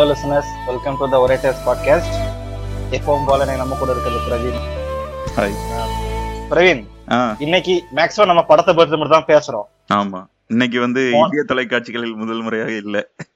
Hello listeners welcome to the orators podcast எப்பவும் போல எனக்கு நம்ம கூட இருக்கிறது பிரவீன் ஹாய் பிரவீன் ஆ இன்னைக்கு மேக்ஸிமம் நம்ம படத்தை பத்தி மட்டும் தான் பேசுறோம் ஆமா இன்னைக்கு வந்து போ- இந்திய தொலைக்காட்சிகளில் முதல் முறையாக இல்ல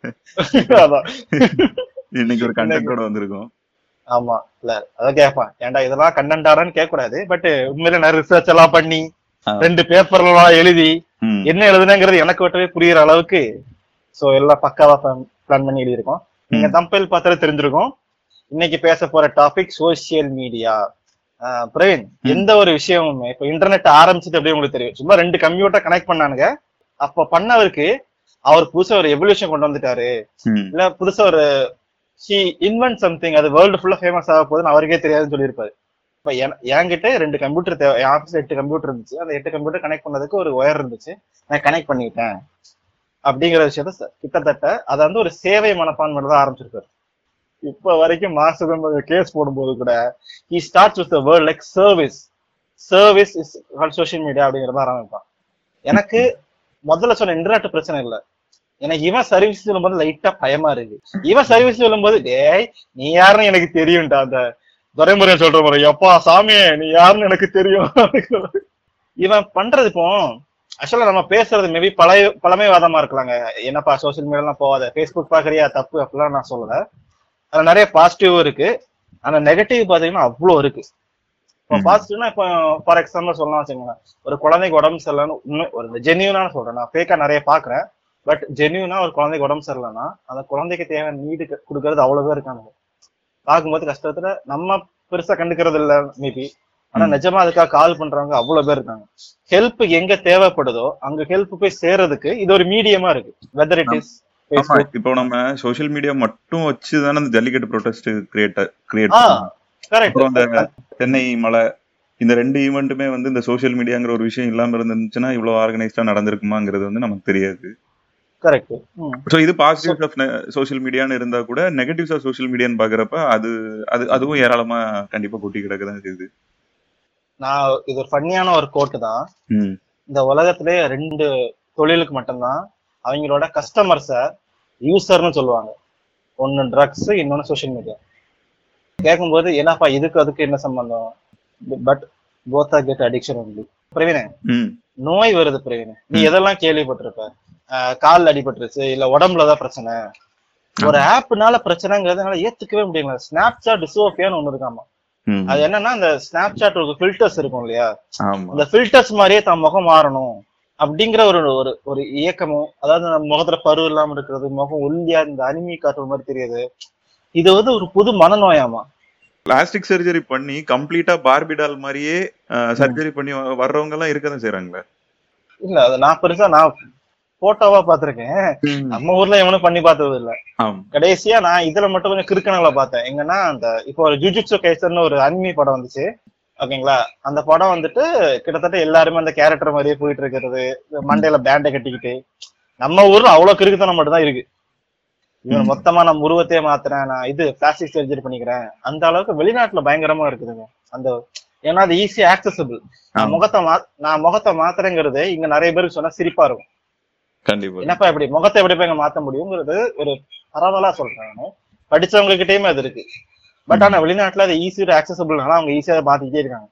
அதான். இன்னைக்கு ஒரு கண்டென்ட்டோட வந்திருக்கோம் ஆமா இல்ல அதான் கேட்பான் ஏன்டா இதெல்லாம் கண்டென்டாரான்னு கேட்க கூடாது பட் உண்மையில நான் ரிசர்ச் எல்லாம் பண்ணி ஆ. ரெண்டு பேப்பர்ல எல்லாம் எழுதி ம், என்ன எழுதுனங்கிறது எனக்கு மட்டுமே புரியுற அளவுக்கு சோ எல்லாம் பக்காவா பிளான் பண்ணி எழுதியிருக்கோம் நீங்க ம். தம்பல் பார்த்தாலே தெரிஞ்சிருக்கும் இன்னைக்கு பேச போற டாபிக் சோசியல் மீடியா பிரவீன் ம். எந்த ஒரு விஷயமுமே இப்ப இன்டர்நெட் ஆரம்பிச்சது எப்படி உங்களுக்கு தெரியும் சும்மா ரெண்டு கம்ப்யூட்டர் கனெக்ட் பண்ணானுங்க அப்ப பண்ணவருக்கு அவர் புதுசா ஒரு எவல்யூஷன் கொண்டு வந்துட்டாரு ம், இல்ல புதுசா ஒரு ஹி இன்வென்ட் சம்திங் அது வேர்ல்டு ஃபுல்லா ஃபேமஸ் ஆக போகுதுன்னு அவருக்கே தெரியாதுன்னு சொல்லியிருப்பாரு இப்ப என்- என்கிட்ட ரெண்டு கம்ப்யூட்டர் தேவை என் ஆஃபீஸ்ல எட்டு கம்ப்யூட்டர் இருந்துச்சு அந்த எட்டு கம்ப்யூட்டர் கனெக்ட் பண்ணதுக்கு ஒரு ஒயர் இருந்துச்சு நான் கனெக்ட் பண்ணிட்டேன் அப்படிங்கிற விஷயத்த ச- கிட்டத்தட்ட அதை வந்து ஒரு சேவை மனப்பான்மையில தான் ஆரம்பிச்சிருக்காரு இப்ப வரைக்கும் மாசம் கேஸ் போடும்போது கூட he starts with word like service service is social media அப்படிங்கிற மாதிரி ஆரம்பிப்பான் எனக்கு முதல்ல சொன்ன இன்டர்நெட் பிரச்சனை இல்ல எனக்கு இவன் சர்வீஸ் சொல்லும்போது லைட்டா பயமா இருக்கு இவன் சர்வீஸ் சொல்லும்போது டேய் நீ யாருன்னு எனக்கு தெரியும்டா அந்த துரைமுறையன் சொல்ற முறை எப்பா சாமியே நீ யாருன்னு எனக்கு தெரியும் இவன் பண்றது இப்போ ஆக்சுவலா நம்ம பேசுறது மேபி பழைய பழமைவாதமா இருக்கலாங்க என்னப்பா சோசியல் மீடியாலாம் போகாத ஃபேஸ்புக் பாக்குறியா தப்பு அப்படிலாம் நான் சொல்லல அதுல நிறைய பாசிட்டிவ் இருக்கு ஆனா நெகட்டிவ் பாத்தீங்கன்னா அவ்வளவு இருக்கு இப்போ ம். பாசிட்டிவ்னா இப்போ ஃபார் எக்ஸாம்பிள் சொல்லலாம் வச்சுக்கோங்க ஒரு குழந்தைக்கு உடம்பு சரியில்லைன்னு உண்மை ஒரு ஜென்யூனான சொல்றேன் நான் ஃபேக்கா நிறைய பாக்குறேன் பட் ஜென்யூனா ஒரு குழந்தைக்கு உடம்பு சரியில்லைன்னா அந்த குழந்தைக்கு தேவையான நீடு கொடுக்கறது அவ்வளவு பேர் இருக்காங்க பார்க்கும்போது கஷ்டத்துல நம்ம பெருசா கண்டுக்கிறது இல்ல மேபி ஆனா ம். நிஜமா அதுக்காக கால் பண்றவங்க அவ்வளவு பேர் இருக்காங்க ஹெல்ப் எங்க தேவைப்படுதோ அங்க ஹெல்ப் போய் சேர்றதுக்கு இது ஒரு மீடியமா இருக்கு வெதர் இட் இஸ் ஆமா இப்போ நம்ம சோஷியல் மீடியா மட்டும் வச்சு தானே அந்த ஜல்லிக்கட்டு ப்ரொடெஸ்ட் கிரியேட் கிரியேட் ஆ கரெக்ட் அப்புறம் அந்த சென்னை மலை இந்த ரெண்டு ஈவெண்ட்டுமே வந்து இந்த சோஷியல் மீடியாங்கிற ஒரு விஷயம் இல்லாம இருந்துச்சுன்னா இவ்வளவு ஆர்கனைஸ்டா நடந்திருக்குமாங்கிறது வந்து நமக்கு தெரியாது கரெக்ட் ஸோ இது பாசிட்டிவ்ஸ் ஆஃப் சோஷியல் மீடியான்னு இருந்தா கூட நெகட்டிவ்ஸ் ஆஃப் சோஷியல் மீடியான்னு பாக்குறப்ப அது அது அதுவும் ஏராளமா கண்டிப்பா கொட்டி கிடக்கு தான் செய்யுது நான் இது ஒரு ஃபன்னியான ஒரு கோட்டு தான் ம் இந்த உலகத்திலே ரெண்டு தொழிலுக்கு மட்டும்தான் அவங்களோட கஸ்டமர்ஸ யூசர்னு சொல்லுவாங்க ஒன்னு ட்ரக்ஸ் இன்னொன்னு சோஷியல் மீடியா கேட்கும்போது என்னப்பா இதுக்கு அதுக்கு என்ன சம்பந்தம் பட் போத்தா கெட் அடிக்ஷன் ஒன்லி பிரவீனே ம் நோய் வருது பிரவீனே நீ ம். எதெல்லாம் கேள்விப்பட்டிருப்ப ஆஹ் கால்ல அடிபட்டுருச்சு இல்ல உடம்புல தான் பிரச்சனை ஒரு ஆப்னால பிரச்சனைங்கிறதுனால ஏத்துக்கவே முடியல ஸ்னாப்சாட் டிசோபியான்னு ஒண்ணு இருக்காமா ம் அது என்னன்னா அந்த ஸ்னாப்சாட் ஒரு ஃபில்டர்ஸ் இருக்கும் இல்லையா ஆமா அந்த ஃபில்டர்ஸ் மாதிரியே தான் முகம் மாறணும் அப்படிங்கிற ஒரு ஒரு ஒரு இயக்கமும் அதாவது நம்ம முகத்துல பரு இல்லாம இருக்கிறது முகம் ஒல்லியா இந்த அனிமி காட்டுற மாதிரி தெரியுது இது வந்து ஒரு புது மனநோயாமா பிளாஸ்டிக் சர்ஜரி பண்ணி கம்ப்ளீட்டா பார்பிடால் மாதிரியே சர்ஜரி பண்ணி வ- வர்றவங்க எல்லாம் இருக்கதான் செய்யறாங்களே இல்ல அது நான் பெருசா நான் போட்டோவா பாத்திருக்கேன் நம்ம ஊர்ல எவனும் பண்ணி பார்த்தது இல்ல ஆமா கடைசியா நான் இதுல மட்டும் கொஞ்சம் கிறுக்கணங்களை பார்த்தேன் எங்கன்னா அந்த இப்போ ஒரு ஜுஜுட்சு கைசர்னு ஒரு அனிமி படம் வந்துச்சு ஓகேங்களா அந்த படம் வந்துட்டு கிட்டத்தட்ட எல்லாருமே அந்த கேரக்டர் மாதிரியே போயிட்டு இருக்கிறது மண்டையில பேண்டை கட்டிக்கிட்டு நம்ம ஊர்ல அவ்வளவு கிறுக்குத்தனம் மட்டும் தான் இருக்கு இவன் ம். மொத்தமா நம்ம உருவத்தையே மாத்துறேன் நான் இது பிளாஸ்டிக் சர்ஜரி பண்ணிக்கிறேன் அந்த அளவுக்கு வெளிநாட்டுல பயங்கரமா இருக்குதுங்க அந்த ஏன்னா அது ஈஸியா ஆக்சசபிள் நான் ஆமா. முகத்தை மா நான் முகத்தை மாத்துறேங்கிறது இங்க நிறைய பேருக்கு சொன்னா சிரிப்பா இருக்கும் கண்டிப்பா என்னப்பா இப்படி முகத்தை எப்படி போய் மாத்த முடியுங்கிறது ஒரு பரவலா சொல்றேன் நானு படிச்சவங்க கிட்டயுமே அது இருக்கு பட் ஆனா வெளிநாட்டுல அது ஈஸியா ஆக்சசபிள்னால அவங்க ஈஸியா மாத்திக்கிட்டே இருக்காங்க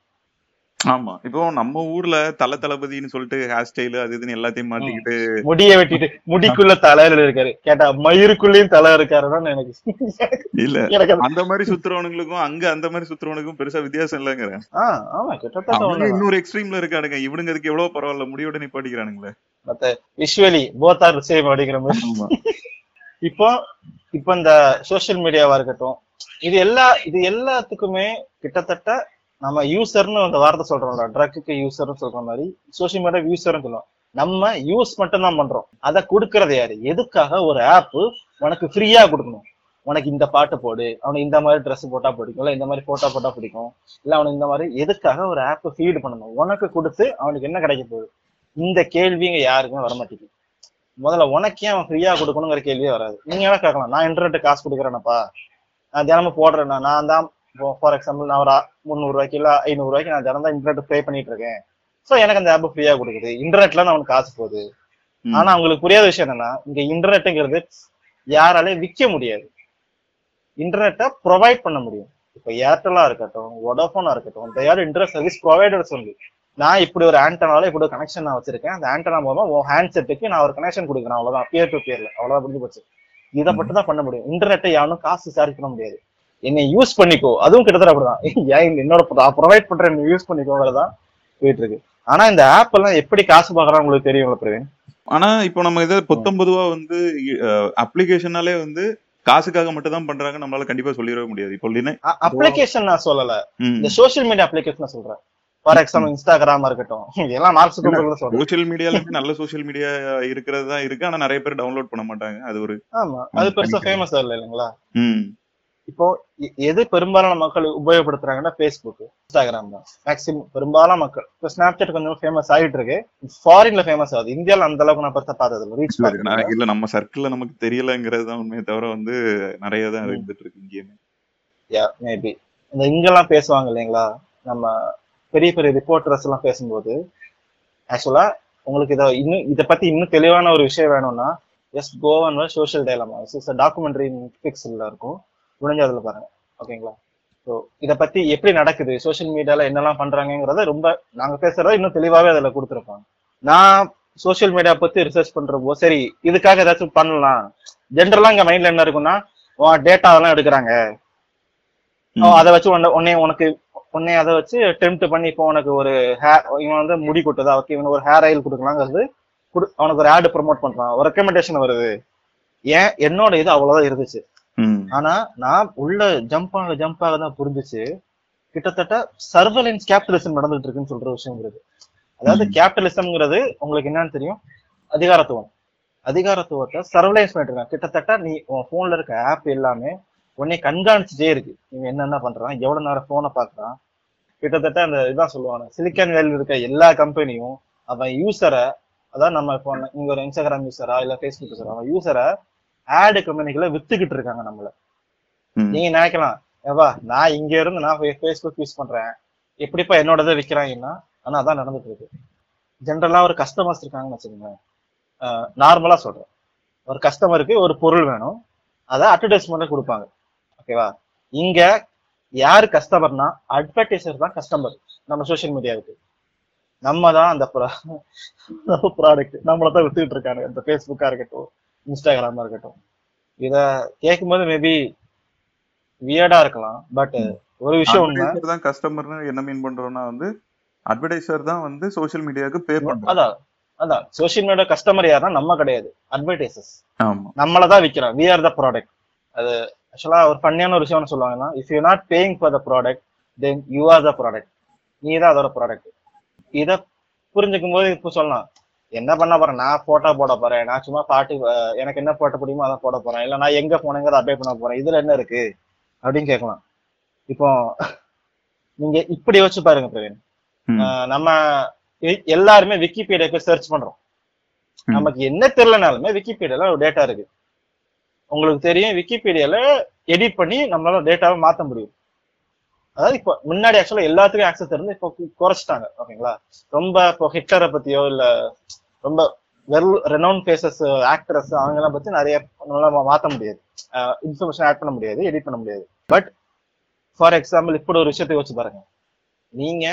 ஆமா இப்போ நம்ம ஊர்ல தல தளபதின்னு சொல்லிட்டு ஹேர் ஸ்டைல் அது இதுன்னு எல்லாத்தையும் மாட்டிக்கிட்டு முடிய வெட்டிட்டு முடிக்குள்ள தலையில இருக்காரு கேட்டா மயிருக்குள்ளயும் தலை இருக்காருன்னு எனக்கு இல்ல எனக்கு அது- அந்த மாதிரி சுத்துறவனுங்களுக்கும் அங்க அந்த மாதிரி சுத்துறவனுக்கும் பெருசா வித்தியாசம் இல்லைங்கிறேன் ஆ, ஆமா கிட்டத்தட்ட அவங்க ஒண்ணுதான். இன்னொரு எக்ஸ்ட்ரீம்ல இருக்கானுங்க இவனுங்க அதுக்கு எவ்வளவு பரவாயில்ல முடியோட நிப்பாட்டிக்கிறானுங்களே மத்த விஷுவலி போத் ஆர் சேம் அப்படிங்கிற மாதிரி ஆமா இப்போ இப்போ இந்த சோஷியல் மீடியாவா இருக்கட்டும் இது எல்லா இது எல்லாத்துக்குமே கிட்டத்தட்ட நம்ம யூசர்னு அந்த வார்த்தை சொல்றோம்ல ட்ரக்குக்கு யூசர்னு சொல்ற மாதிரி சோஷியல் மீடியா யூசர்னு சொல்லுவோம் நம்ம யூஸ் மட்டும் தான் பண்றோம் அதை கொடுக்கறது யாரு எதுக்காக ஒரு ஆப் உனக்கு ஃப்ரீயா கொடுக்கணும் உனக்கு இந்த பாட்டு போடு அவனுக்கு இந்த மாதிரி ட்ரெஸ் போட்டா பிடிக்கும் இல்ல இந்த மாதிரி போட்டோ போட்டா பிடிக்கும் இல்ல அவனுக்கு இந்த மாதிரி எதுக்காக ஒரு ஆப் ஃபீட் பண்ணணும் உனக்கு கொடுத்து அவனுக்கு என்ன கிடைக்க போகுது இந்த கேள்விங்க யாருக்குமே வர மாட்டேங்குது முதல்ல உனக்கே அவன் ஃப்ரீயா கொடுக்கணுங்கிற கேள்வியே வராது நீங்க என்ன கேட்கலாம் நான் இன்டர்நெட் காசு கொடுக்குறேனப்பா நான் தினமும் போடுறேன் நான் தான் ஃபார் எக்ஸாம்பிள் நான் ஒரு முந்நூறு ரூபாய்க்கு இல்ல ஐநூறு ரூபாய்க்கு நான் தினம் தான் இன்டர்நெட் பே பண்ணிட்டு இருக்கேன் சோ எனக்கு அந்த ஆப் ஃப்ரீயா கொடுக்குது இன்டர்நெட்ல அவனுக்கு காசு போகுது ம். ஆனா அவங்களுக்கு புரியாத விஷயம் என்னன்னா இங்க இன்டர்நெட்டுங்கிறது யாராலையும் விற்க முடியாது இன்டர்நெட்டை ப்ரொவைட் பண்ண முடியும் இப்போ ஏர்டெல்லா இருக்கட்டும் வோடோஃபோனா இருக்கட்டும் தயார் இன்டர்நெட் சர்வீஸ் ப்ரொவைடர்ஸ் சொல்லி நான் இப்படி ஒரு ஆண்டனால இப்படி ஒரு கனெக்ஷன் நான் வச்சிருக்கேன் அந்த ஆண்டனா மூலமா உன் ஹேண்ட் செட்டுக்கு நான் ஒரு கனெக்ஷன் கொடுக்குறேன் அவ்வளவுதான் பியர் டு பியர்ல அவ்வளவுதான் முடிஞ்சு போச்சு இதை மட்டும் தான் பண்ண முடியும் இன்டர்நெட்டை யாரும் காசு சார்ஜ் பண்ண முடியாது என்னை யூஸ் பண்ணிக்கோ அதுவும் கிட்டத்தட்ட அப்படிதான் ஏன் என்னோட ப்ரொவைட் பண்ற என்ன யூஸ் பண்ணிக்கோங்கிறதான் போயிட்டு இருக்கு ஆனா இந்த ஆப் எல்லாம் எப்படி காசு பாக்குறாங்க உங்களுக்கு தெரியுங்களா பிரவீன் ஆனா இப்போ நம்ம இதை பொத்தொன்பதுவா வந்து அப்ளிகேஷனாலே வந்து காசுக்காக மட்டும் தான் பண்றாங்க நம்மளால கண்டிப்பா சொல்லிடவே முடியாது இப்போ லின- அப்ளிகேஷன் நான் சொல்லல ம். இந்த சோஷியல் மீடியா அப்ளிகேஷன் சொல்றேன் ஃபார் எக்ஸாம்பிள் இன்ஸ்டாகிராமா இருக்கட்டும் இதெல்லாம் மார்க்ஸ் சொல்றேன் சோஷியல் மீடியாலுமே நல்ல சோஷியல் மீடியா இருக்கிறது தான் இருக்கு ஆனா நிறைய பேர் டவுன்லோட் பண்ண மாட்டாங்க அது ஒரு ஆமா அது பெருசா ஃபேமஸ் இல்ல இல்லைங்களா ம் இப்போ எ- எது பெரும்பாலான மக்கள் உபயோகப்படுத்துறாங்கன்னா ஃபேஸ்புக் இன்ஸ்டாகிராம் தான் மேக்சிமம் பெரும்பாலான மக்கள் இப்போ ஸ்னாப்சாட் கொஞ்சம் ஃபேமஸ் ஆயிட்டு இருக்கு ஃபாரின்ல ஃபேமஸ் ஆகுது இந்தியால அந்த அளவுக்கு நான் பெருசா பார்த்தது இல்லை ரீச் இல்ல, நான் இல்ல நம்ம சர்க்கிள்ல நமக்கு தெரியலங்கிறது தான் உண்மையை தவிர வந்து நிறைய தான் இருந்துட்டு இருக்கு இங்கேயுமே மேபி இந்த இங்கெல்லாம் பேசுவாங்க இல்லைங்களா நம்ம பெரிய பெரிய ரிப்போர்ட்டர்ஸ் எல்லாம் பேசும்போது ஆக்சுவலா உங்களுக்கு இதை இன்னும் இதை பத்தி இன்னும் தெளிவான ஒரு விஷயம் வேணும்னா எஸ் கோவன் சோஷியல் டைலமா டாக்குமெண்ட்ரி பிக்ஸ்ல இருக்கும் முடிஞ்ச அதுல பாருங்க ஓகேங்களா ஸோ இதை பத்தி எப்படி நடக்குது சோஷியல் மீடியால என்னெல்லாம் பண்றாங்கங்கிறத ரொம்ப நாங்க பேசுறத இன்னும் தெளிவாவே அதுல கொடுத்துருப்பாங்க நான் சோஷியல் மீடியா பத்தி ரிசர்ச் பண்றப்போ சரி இதுக்காக ஏதாச்சும் பண்ணலாம் ஜென்ரலா இங்க மைண்ட்ல என்ன இருக்குன்னா டேட்டா அதெல்லாம் எடுக்கிறாங்க ம். அதை வச்சு உன்னை உன்னை உனக்கு உன்னை அதை வச்சு டெம்ட் பண்ணி இப்போ உனக்கு ஒரு ஹேர் இவன் வந்து முடி கொட்டுதா ஓகே இவனுக்கு ஒரு ஹேர் ஆயில் கொடுக்கலாங்கிறது குடு அவனுக்கு ஒரு ஆடு ப்ரமோட் பண்றான் ஒரு ரெக்கமெண்டேஷன் வருது ஏன் என்னோட இது அவ்வளவுதான் இருந்துச்சு ம். ஆனா நான் உள்ள ஜம்ப் ஆக ஜம்ப் ஆக தான் புரிஞ்சுச்சு கிட்டத்தட்ட சர்வலன்ஸ் கேபிட்டலிசம் நடந்துட்டு இருக்குன்னு சொல்ற விஷயங்கிறது அதாவது கேபிட்டலிசம்ங்கிறது உங்களுக்கு என்னன்னு தெரியும் அதிகாரத்துவம் அதிகாரத்துவத்தை சர்வலைன்ஸ் பண்ணிட்டு இருக்காங்க கிட்டத்தட்ட நீ உன் போன்ல இருக்க ஆப் எல்லாமே உன்னை கண்காணிச்சுட்டே இருக்கு இவன் என்னென்ன பண்றான் எவ்வளவு நேரம் போனை பாக்குறான் கிட்டத்தட்ட அந்த இதான் சொல்லுவாங்க சிலிக்கான் வேலியில் இருக்க எல்லா கம்பெனியும் அவன் யூசரை அதான் நம்ம இப்போ நீங்க ஒரு இன்ஸ்டாகிராம் யூசரா இல்ல ஃபேஸ்புக் யூசரா அவன் யூசரை ஆடு கம்பெனிகளை வித்துக்கிட்டு இருக்காங்க நம்மள ம். நீங்க நினைக்கலாம் ஏவா நான் இங்க இருந்து நான் ஃபேஸ்புக் யூஸ் பண்றேன் எப்படிப்பா என்னோடதை விக்கிறாங்கன்னா ஆனா அதான் நடந்துட்டு இருக்கு ஜென்ரலா ஒரு கஸ்டமர்ஸ் இருக்காங்கன்னு வச்சுக்கோங்களேன் நார்மலா சொல்றேன் ஒரு கஸ்டமருக்கு ஒரு பொருள் வேணும் அதை அட்வர்டைஸ்மெண்ட் கொடுப்பாங்க ஓகேவா இங்க யாரு கஸ்டமர்னா அட்வர்டைசர் தான் கஸ்டமர் நம்ம சோஷியல் மீடியாவுக்கு நம்ம தான் அந்த ப்ராடக்ட் நம்மள தான் வித்துக்கிட்டு இருக்காங்க இந்த ஃபேஸ்புக்கா இருக்கட்டும் இன்ஸ்டாகிராமா இருக்கட்டும் இத கேட்கும்போது மேபி வியர்டா இருக்கலாம் பட் ஒரு விஷயம் உண்மை Advertiser தான் கஸ்டமர்னு என்ன மீன் பண்றோம்னா வந்து அட்வர்டைசர் தான் வந்து சோஷியல் மீடியாவுக்கு பே பண்றோம் அதான் அதான் சோஷியல் மீடியா கஸ்டமர் யாருன்னா நம்ம கிடையாது அட்வர்டைசர்ஸ் ஆமா நம்மள தான் விற்கிறோம் வி ஆர் த ப்ராடக்ட் அது ஆக்சுவலா ஒரு பண்ணியான ஒரு விஷயம் சொல்லுவாங்கன்னா if you not paying for the product then you are the product நீ தான் அதோட ப்ராடக்ட் இத புரிஞ்சுக்கும் போது இப்போ சொல்லலாம் என்ன பண்ண போறேன் நான் போட்டோ போட போறேன் நான் சும்மா பாட்டு அஹ், எனக்கு என்ன போட்ட முடியுமோ அதை போட போறேன் இல்ல நான் எங்க போனேங்கிறத அப்டேட் பண்ண போறேன் இதுல என்ன இருக்கு அப்படின்னு கேட்கலாம் இப்போ நீங்க இப்படி வச்சு பாருங்க பிரவீன் ம். அஹ், நம்ம எ- எல்லாருமே விக்கிபீடியா போய் சர்ச் பண்றோம் ம். நமக்கு என்ன தெரியலனாலுமே விக்கிபீடியால ஒரு டேட்டா இருக்கு உங்களுக்கு தெரியும் விக்கிபீடியால எடிட் பண்ணி நம்மளால டேட்டாவை மாத்த முடியும் அதாவது இப்போ முன்னாடி ஆக்சுவலா எல்லாத்துக்கும் ஆக்சஸ் இருந்து இப்போ கு- குறைச்சிட்டாங்க ஓகேங்களா ரொம்ப இப்போ ஹிட்லரை பத்தியோ இல்ல ரொம்ப வெல் ரெனவுன் ஃபேஸஸ் ஆக்டர்ஸ் அவங்க எல்லாம் பத்தி நிறைய நம்மளால மாத்த முடியாது இன்ஃபர்மேஷன் ஆட் பண்ண முடியாது எடிட் பண்ண முடியாது பட் ஃபார் எக்ஸாம்பிள் இப்படி ஒரு விஷயத்தை யோசிச்சு பாருங்க நீங்க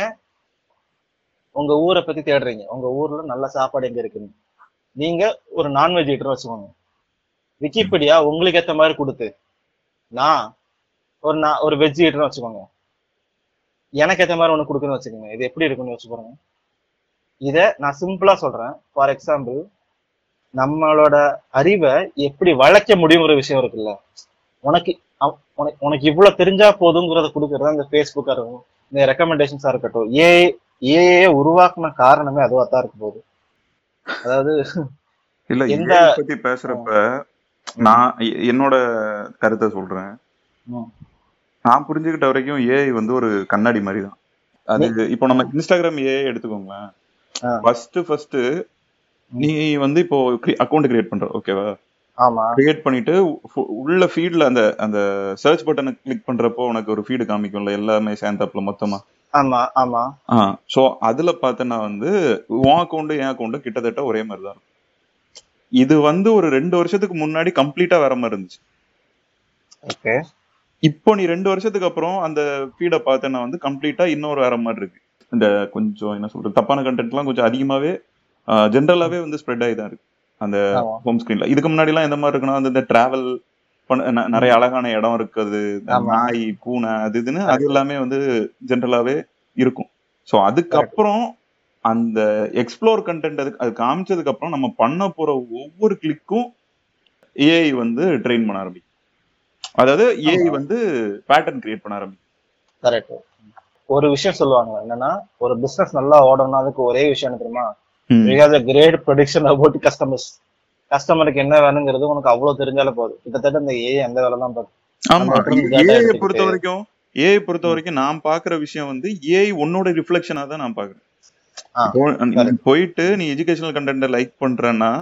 உங்க ஊரை பத்தி தேடுறீங்க உங்க ஊர்ல நல்ல சாப்பாடு எங்க இருக்குன்னு நீங்க ஒரு நான்வெஜ் ஈட்டர் வச்சுக்கோங்க விக்கிபீடியா உங்களுக்கு ஏத்த மாதிரி கொடுத்து நான் ஒரு நான் ஒரு வெஜ் ஈட்டர் வச்சுக்கோங்க எனக்கு ஏத்த மாதிரி ஒண்ணு கொடுக்குன்னு வச்சுக்கோங்க இது எப்படி இருக்குன்னு யோசிச்சு பாருங்க இத நான் சிம்பிளா சொல்றேன் ஃபார் எக்ஸாம்பிள் நம்மளோட அறிவை எப்படி வளைக்க முடியுங்கிற விஷயம் இருக்குல்ல உனக்கு அவ- உனக்கு உனக்கு இவ்வளவு தெரிஞ்சா போதுங்கிறத கொடுக்கறது அந்த ஃபேஸ்புக்கா இருக்கும் இந்த ரெக்கமெண்டேஷன்ஸா இருக்கட்டும் ஏ ஏ உருவாக்குன காரணமே அதுவா தான் இருக்க போகுது அதாவது இல்ல எந்த- AI பத்தி பேசுறப்ப நான் எ- என்னோட கருத்தை சொல்றேன் ம். நான் புரிஞ்சுக்கிட்ட வரைக்கும் ஏஐ வந்து ஒரு கண்ணாடி மாதிரி தான் அது இப்போ நம்ம இன்ஸ்டாகிராம் ஏஐ எடுத்துக்கோங்களேன் ஆ. ஃபர்ஸ்ட் ஃபர்ஸ்ட் நீ வந்து இப்போ அக்கௌண்ட் கிரியேட் பண்ற ஓகேவா ஆமா கிரியேட் பண்ணிட்டு உ- உள்ள ஃபீட்ல அந்த அந்த சர்ச் பட்டனை கிளிக் பண்றப்போ உனக்கு ஒரு ஃபீடு காமிக்கும்ல எல்லாமே சேர்ந்தாப்புல மொத்தமா ஆமா ஆமா ஆ சோ அதுல பார்த்தேன்னா வந்து உன் அக்கௌண்ட் என் அக்கௌண்ட் கிட்டத்தட்ட ஒரே மாதிரி தான் இருக்கும் இது வந்து ஒரு ரெண்டு வருஷத்துக்கு முன்னாடி கம்ப்ளீட்டா வேற மாதிரி இருந்துச்சு ஓகே இப்போ நீ ரெண்டு வருஷத்துக்கு அப்புறம் அந்த ஃபீடை பார்த்தேன்னா வந்து கம்ப்ளீட்டா இன்னொரு வேற மாதிரி இருக்கு இந்த கொஞ்சம் என்ன சொல்றது தப்பான கண்டென்ட்லாம் கொஞ்சம் அதிகமாவே ஜென்ரலாவே வந்து ஸ்ப்ரெட் ஆகி தான் இருக்கு அந்த ஆமா ஹோம் ஸ்கிரீன்ல இதுக்கு முன்னாடி எல்லாம் எந்த மாதிரி இருக்குன்னா வந்து இந்த டிராவல் பண்ண ந- நிறைய அழகான இடம் இருக்குது இந்த ஆமா. நாய் பூனை அது இதுன்னு அது எல்லாமே வந்து ஜென்ரலாவே இருக்கும் ஸோ அதுக்கப்புறம் அந்த எக்ஸ்ப்ளோர் கண்டென்ட் அதுக்கு அது காமிச்சதுக்கு அப்புறம் நம்ம பண்ண போற ஒவ்வொரு கிளிக்கும் ஏஐ வந்து ட்ரெயின் பண்ண ஆரம்பிக்கும் அதாவது ஏஐ ஆமா. வந்து பேட்டர்ன் கிரியேட் பண்ண ஆரம்பிக்கும் கரெக்ட் ஒரு விஷயம் சொல்லுவாங்க என்னன்னா ஒரு பிசினஸ் நல்லா ஓடணும்னா அதுக்கு ஒரே விஷயம் என்ன தெரியுமா we have a great production about customers கஸ்டமருக்கு என்ன வேணுங்கிறது உனக்கு அவ்வளவு தெரிஞ்சாலே போதும் கிட்டத்தட்ட இந்த ஏ அந்த வேலை தான் பார்க்கும் ஆமா நம்ம கிட்ட இருந்து data ஏஐ எடுத்துக்கிட்டு- பொறுத்த வரைக்கும் ஏஐ பொறுத்த வரைக்கும் நான் பாக்குற விஷயம் வந்து ஏஐ உன்னோட ரிஃப்ளெக்ஷனா தான் நான் பாக்குறேன் ஆ, இப்போ நீ correct. போயிட்டு நீ எஜுகேஷனல் கண்டென்ட் லைக் பண்றேன்னா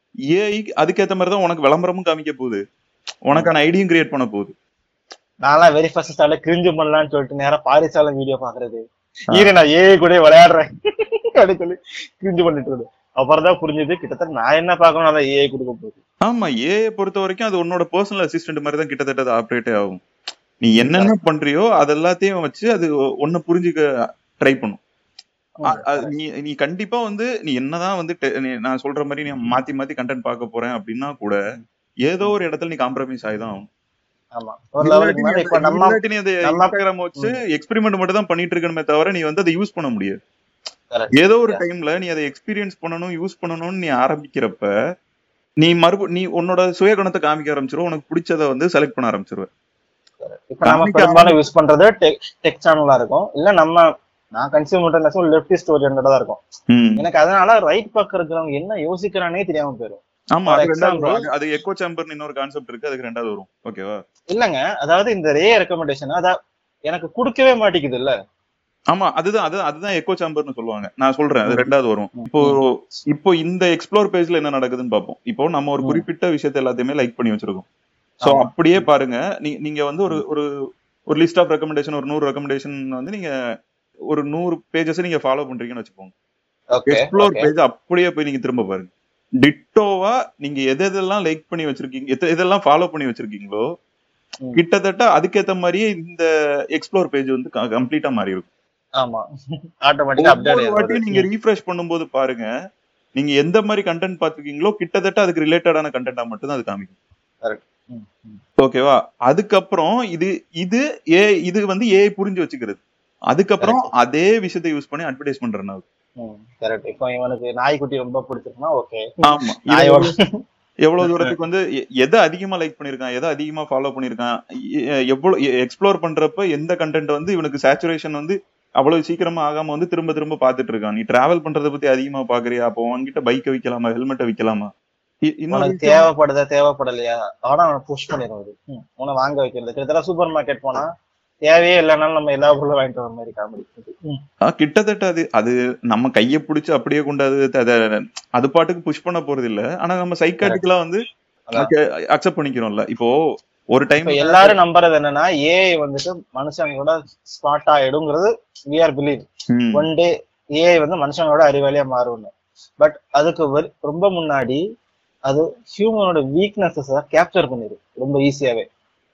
ஏஐ அதுக்கேத்த மாதிரி தான் உனக்கு விளம்பரமும் காமிக்க போகுது உனக்கான ஐடியும் கிரியேட் பண்ண போகுது நான்லாம் வெரி ஃபர்ஸ்ட் ஸ்டார்ட்ல கிரிஞ்சு பண்ணலாம்னு சொல்லிட்டு நேரா பாரிசால வீடியோ பாக்குறது ஈர நான் ஏ கூட விளையாடுறேன் அப்படின்னு சொல்லி கிரிஞ்சு பண்ணிட்டு இருந்தேன் அப்புறம் தான் புரிஞ்சது கிட்டத்தட்ட நான் என்ன பார்க்கணும் அதான் ஏஐ கொடுக்க போகுது ஆமா ஏஐ பொறுத்த வரைக்கும் அது உன்னோட பர்சனல் அசிஸ்டன்ட் மாதிரி தான் கிட்டத்தட்ட அது ஆப்ரேட்டே ஆகும் நீ என்னென்ன பண்றியோ அது எல்லாத்தையும் வச்சு அது ஒன்னு புரிஞ்சுக்க ட்ரை பண்ணும் அ- அது நீ நீ கண்டிப்பா வந்து நீ என்னதான் வந்து te- நீ- நான் சொல்ற மாதிரி நீ மாத்தி மாத்தி கண்டென்ட் பார்க்க போறேன் அப்படின்னா கூட ஏதோ ஒரு இடத்துல நீ காம்ப்ரமைஸ் ஆயிதான் ஆகும் ஆமா ஒரு லெவலுக்கு மேல இப்ப நம்ம இல்லாட்டி நீ அதை நம்ம- இன்ஸ்டாகிராம் வச்சு எக்ஸ்பெரிமெண்ட் மட்டும் தான் பண்ணிட்டு இருக்கணுமே தவிர நீ வந்து அதை யூஸ் பண்ண முடியாது Correct. ஏதோ ஒரு டைம்ல நீ அதை எக்ஸ்பீரியன்ஸ் பண்ணணும் யூஸ் பண்ணணும்னு நீ ஆரம்பிக்கிறப்ப நீ மறுப நீ உன்னோட சுய குணத்தை காமிக்க ஆரம்பிச்சிருவ உனக்கு பிடிச்சத வந்து செலக்ட் பண்ண ஆரம்பிச்சிருவ இப்ப நம்ம காமிக்க பெரும்பாலும் யூஸ் பண்றது டெக் சேனலா இருக்கும் இல்ல நம்ம நான் கன்சியூமர் லெப்டிஸ்ட் ஓரியன்டா தான் இருக்கும் ம். எனக்கு அதனால ரைட் பக்கம் இருக்கிறவங்க என்ன யோசிக்கிறானே தெரியாம போயிடும் ஆமா For அது ரெண்டாவது example- வரும். அது எக்கோ சேம்பர்னு இன்னொரு கான்செப்ட் இருக்கு அதுக்கு ரெண்டாவது வரும் ஓகேவா இல்லங்க அதாவது இந்த ரே ரெக்கமெண்டேஷன் அத எனக்கு கொடுக்கவே மாட்டேங்குது இல்ல ஆமா அதுதான் அது அதுதான் எக்கோ சேம்பர்னு சொல்லுவாங்க நான் சொல்றேன் அது ரெண்டாவது வரும் இப்போ இப்போ இந்த எக்ஸ்ப்ளோர் பேஜ்ல என்ன நடக்குதுன்னு பார்ப்போம் இப்போ நம்ம ஒரு ம். குறிப்பிட்ட விஷயத்த எல்லாத்தையுமே லைக் பண்ணி வச்சிருக்கோம் சோ ஆமா. அப்படியே பாருங்க நீ- நீங்க வந்து ஒரு ஒரு ஒரு லிஸ்ட் ஆஃப் ரெக்கமெண்டேஷன் ஒரு நூறு ரெக்கமெண்டேஷன் வந்து நீங்க ஒரு நூறு பேஜஸ் நீங்க ஃபாலோ பண்றீங்கன்னு வச்சுக்கோங்க ஓகே எக்ஸ்ப்ளோர் பேஜ் அப்படியே போய் நீங்க திரும்ப பாருங்க டிட்டோவா நீங்க எது எதெல்லாம் லைக் பண்ணி வச்சிருக்கீங்க எது எதெல்லாம் ஃபாலோ பண்ணி வச்சிருக்கீங்களோ ம். கிட்டத்தட்ட அதுக்கேத்த மாதிரியே இந்த எக்ஸ்ப்ளோர் பேஜ் வந்து கம்ப்ளீட்டா மாறி இருக்கும் ஆமா ஆட்டோமேட்டிக்கா ஒவ்வொரு வாட்டியும் அப்டேட் நீங்க ரீஃப்ரெஷ் பண்ணும்போது பாருங்க நீங்க எந்த மாதிரி கண்டென்ட் பாத்துருக்கீங்களோ கிட்டத்தட்ட அதுக்கு ரிலேட்டடான கண்டென்ட்டா மட்டும் தான் அது காமிக்கும் ஓகேவா அதுக்கப்புறம் இது இது ஏ இது வந்து ஏ புரிஞ்சு வச்சுக்கிறது அதுக்கப்புறம் அதே விஷயத்தை யூஸ் பண்ணி அட்வர்டைஸ் பண்றேன் கரெக்ட் இப்போ இவனுக்கு நாய்க்குட்டி ரொம்ப பிடிச்சிருக்குன்னா ஓகே ஆமா இது நாயோட எவ்வளவு தூரத்துக்கு வந்து எ- எதை அதிகமா லைக் பண்ணிருக்கான் எதை அதிகமா ஃபாலோ பண்ணிருக்கான் எ- எவ்வளவு எக்ஸ்ப்ளோர் பண்றப்ப எந்த கண்டென்ட் வந்து இவனுக்கு சேச்சுரேஷன் வந்து அவ்வளவு சீக்கிரமா ஆகாம வந்து திரும்ப திரும்ப பாத்துட்டு இருக்கான் நீ டிராவல் பண்றத பத்தி அதிகமா பாக்குறியா அப்போ உன்கிட்ட பைக்கை விக்கலாமா ஹெல்மெட்டை விக்கலாமா இ- இன்னொரு உனக்கு விஷயம் தேவைப்படுதா தேவைப்படலையா ஆனா அவனை புஷ் பண்ணிடும் அது ம், உன்னை வாங்க வைக்கிறது கிட்டத்தட்ட சூப்பர் மார்க்கெட் போனா தேவையே இல்லைனாலும் நம்ம எல்லா பொருளும் வாங்கிட்டு வர மாதிரி காமெடி ஆ, கிட்டத்தட்ட அது அது நம்ம கைய பிடிச்சு அப்படியே கொண்டு அது அத- அது பாட்டுக்கு புஷ் பண்ண போறது இல்ல ஆனா நம்ம சைக்காட்டிக்கலா வந்து அதான். அக்செப்ட் பண்ணிக்கிறோம்ல இப்போ ஒரு டைம் இப்ப எல்லாரும் நம்புறது என்னன்னா ஏஐ வந்துட்டு மனுஷங்களோட ஸ்மார்ட் ஆயிடுங்கிறது we are believe one day AI வந்து மனுஷங்களோட அறிவாளியா மாறும்னு பட் அதுக்கு வெ- ரொம்ப முன்னாடி அது ஹியூமனோட வீக்னஸஸ் கேப்சர் பண்ணிடும் ரொம்ப ஈஸியாவே